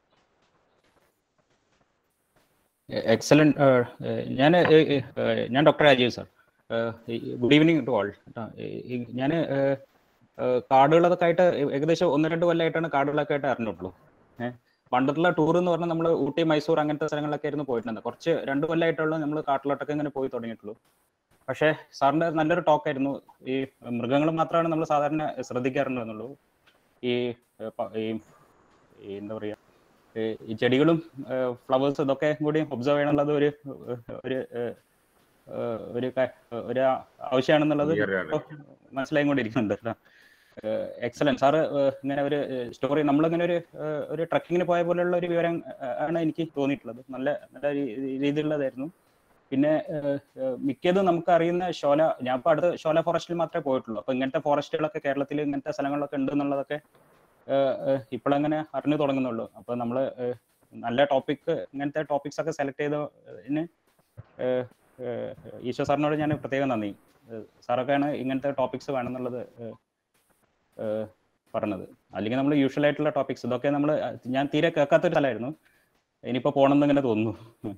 എക്സലന്റ് ഞാൻ ഞാൻ doctor Rajeev sir good evening to all ഞാൻ കാർഡുകളൊക്കെ ആയിട്ട് ഏകദേശം ഒന്ന് രണ്ട് കൊല്ലമായിട്ടാണ് കാർഡുകളൊക്കെ ആയിട്ട് അറിഞ്ഞിട്ടുള്ളൂ ഏഹ് പണ്ടുള്ള ടൂർ എന്ന് പറഞ്ഞാൽ നമ്മൾ ഊട്ടി മൈസൂർ അങ്ങനത്തെ സ്ഥലങ്ങളിലൊക്കെ ആയിരുന്നു പോയിട്ടുള്ളത് കുറച്ച് രണ്ട് കൊല്ലമായിട്ടുള്ള നമ്മൾ കാട്ടിലോട്ടൊക്കെ ഇങ്ങനെ പോയി തുടങ്ങിയിട്ടുള്ളൂ പക്ഷേ സാറിന്റെ നല്ലൊരു ടോക്ക് ആയിരുന്നു ഈ മൃഗങ്ങൾ മാത്രമാണ് നമ്മൾ സാധാരണ ശ്രദ്ധിക്കാറുണ്ടെന്നുള്ളൂ ഈ ഏഹ്, പ- ഈ ഈ എന്താ പറയുക ഈ- ഈ ചെടികളും ഫ്ലവേഴ്സ് ഇതൊക്കെ കൂടി ഒബ്സർവ് ചെയ്യണമെന്നുള്ളത് ഒരു ഒരു ഏഹ്, ഏഹ്, ഒരു ക- ഒരു ആവശ്യമാണെന്നുള്ളത് Clear ആണ്. ഇപ്പൊ മനസ്സിലായിക്കൊണ്ടിരിക്കുന്നുണ്ട് എക്സലന്റ് സാറ് ഇങ്ങനെ ഒരു സ്റ്റോറി നമ്മളിങ്ങനെ ഒരു ഏഹ്, ഒരു ട്രക്കിങ്ങിന് പോയ പോലെയുള്ള ഒരു വിവരം ഏഹ്, ആണ് എനിക്ക് തോന്നിയിട്ടുള്ളത് നല്ല നല്ല രീ- രീതിയിലുള്ളതായിരുന്നു പിന്നെ ഏഹ്, ഏഹ്, മിക്കതും നമുക്ക് അറിയുന്ന ഷോല ഞാൻ ഇപ്പൊ അടുത്ത് ഷോല ഫോറസ്റ്റിൽ മാത്രമേ പോയിട്ടുള്ളൂ അപ്പൊ ഇങ്ങനത്തെ ഫോറസ്റ്റുകളൊക്കെ കേരളത്തിൽ ഇങ്ങനത്തെ സ്ഥലങ്ങളിലൊക്കെ ഉണ്ട് എന്നുള്ളതൊക്കെ ഇപ്പോഴങ്ങനെ അറിഞ്ഞു തുടങ്ങുന്നുള്ളൂ അപ്പൊ നമ്മള് ഏഹ്, നല്ല ടോപ്പിക് ഇങ്ങനത്തെ ടോപ്പിക്സ് ഒക്കെ സെലക്ട് ചെയ്തതിന് ഏഹ്, ഏഹ്, ഈശ്വർ സാറിനോട് ഞാൻ പ്രത്യേകം നന്ദി ഏഹ്, സാറൊക്കെയാണ് ഇങ്ങനത്തെ ടോപ്പിക്സ് വേണമെന്നുള്ളത് ഏഹ്, ഏഹ്, പറഞ്ഞത് അല്ലെങ്കിൽ നമ്മൾ യൂഷ്വൽ ആയിട്ടുള്ള ടോപ്പിക്സ് ഇതൊക്കെ നമ്മൾ ഞാൻ തീരെ കേൾക്കാത്തൊരു സ്ഥലമായിരുന്നു ഇനിയിപ്പോ പോകണമെന്ന് ഇങ്ങനെ തോന്നുന്നു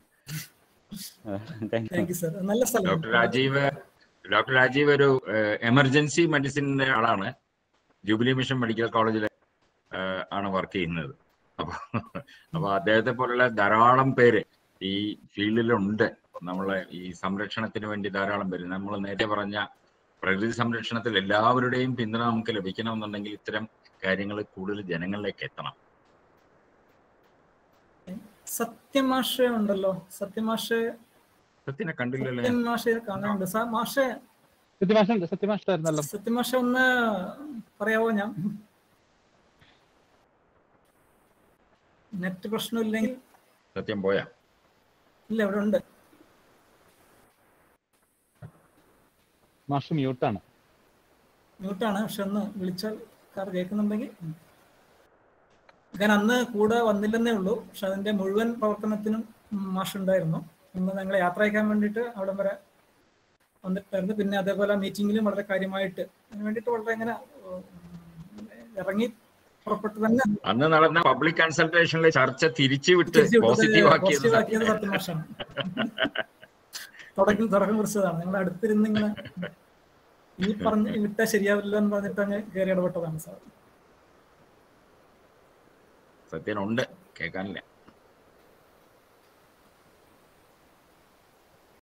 thank you thank you sir നല്ല സ്ഥലം ഡോക്ടർ രാജീവ് ഡോക്ടർ രാജീവ് ഒരു എമർജൻസി മെഡിസിന്റെ ആളാണ് ജൂബിലി മിഷൻ മെഡിക്കൽ കോളേജിൽ ആണ് വർക്ക് ചെയ്യുന്നത് അപ്പൊ അപ്പൊ അദ്ദേഹത്തെ പോലുള്ള ധാരാളം പേര് ഈ ഫീൽഡിലുണ്ട് നമ്മളെ ഈ സംരക്ഷണത്തിന് വേണ്ടി ധാരാളം പേര് നമ്മൾ നേരത്തെ പറഞ്ഞ പ്രകൃതി സംരക്ഷണത്തിൽ എല്ലാവരുടെയും പിന്തുണ നമുക്ക് ലഭിക്കണമെന്നുണ്ടെങ്കിൽ ഇത്തരം കാര്യങ്ങൾ കൂടുതൽ ജനങ്ങളിലേക്ക് എത്തണം സത്യമാഷ ഉണ്ടല്ലോ സത്യമാഷ സത്യനെ കണ്ടില്ലല്ലോ സത്യം മാഷെ കാണാനുണ്ട് സാർ മാഷെ സത്യമാഷ സത്യമാഷ്ടായിരുന്നല്ലോ സത്യമാഷ ഒന്ന് പറയാവോ ഞാൻ നെറ്റ് പ്രശ്നമില്ലെങ്കിൽ സത്യം പോയാ ഇല്ല ഇവിടെ ഉണ്ട് മാഷ് മ്യൂട്ടാണ് മ്യൂട്ടാണ് പക്ഷെ ഒന്ന് വിളിച്ചാൽ കാർ കേൾക്കുന്നുണ്ടെങ്കിൽ ഞാൻ അന്ന് കൂടെ വന്നില്ലെന്നേ ഉള്ളൂ പക്ഷെ അതിന്റെ മുഴുവൻ പ്രവർത്തനത്തിനും മാഷ് ഉണ്ടായിരുന്നു ഇന്ന് ഞങ്ങളെ യാത്ര അയക്കാൻ വേണ്ടിയിട്ട് അവിടെ വരെ വന്നിട്ടായിരുന്നു പിന്നെ അതേപോലെ മീറ്റിങ്ങിലും വളരെ കാര്യമായിട്ട് അതിന് വേണ്ടിയിട്ട് വളരെ ഇങ്ങനെ ഉം, ഇറങ്ങി പുറപ്പെട്ട് തന്നെ അന്ന് നടന്ന പബ്ലിക് കൺസൾട്ടേഷനിലെ ചർച്ച തിരിച്ചുവിട്ട് തിരിച്ചു വിട്ടത് പോസിറ്റീവ് ആക്കിയത് positive ആക്കിയത് സത്യമാഷാണ് തുടക്കം തുടക്കം കുറിച്ചതാണ് ഞങ്ങൾ അടുത്തിരുന്ന് ഇങ്ങനെ ഈ പറഞ്ഞ് വിട്ടാൽ ശരിയാവില്ല എന്ന് പറഞ്ഞിട്ട് അങ്ങ് കയറി ഇടപെട്ടതാണ് സാർ സത്യനുണ്ട് കേൾക്കാനില്ല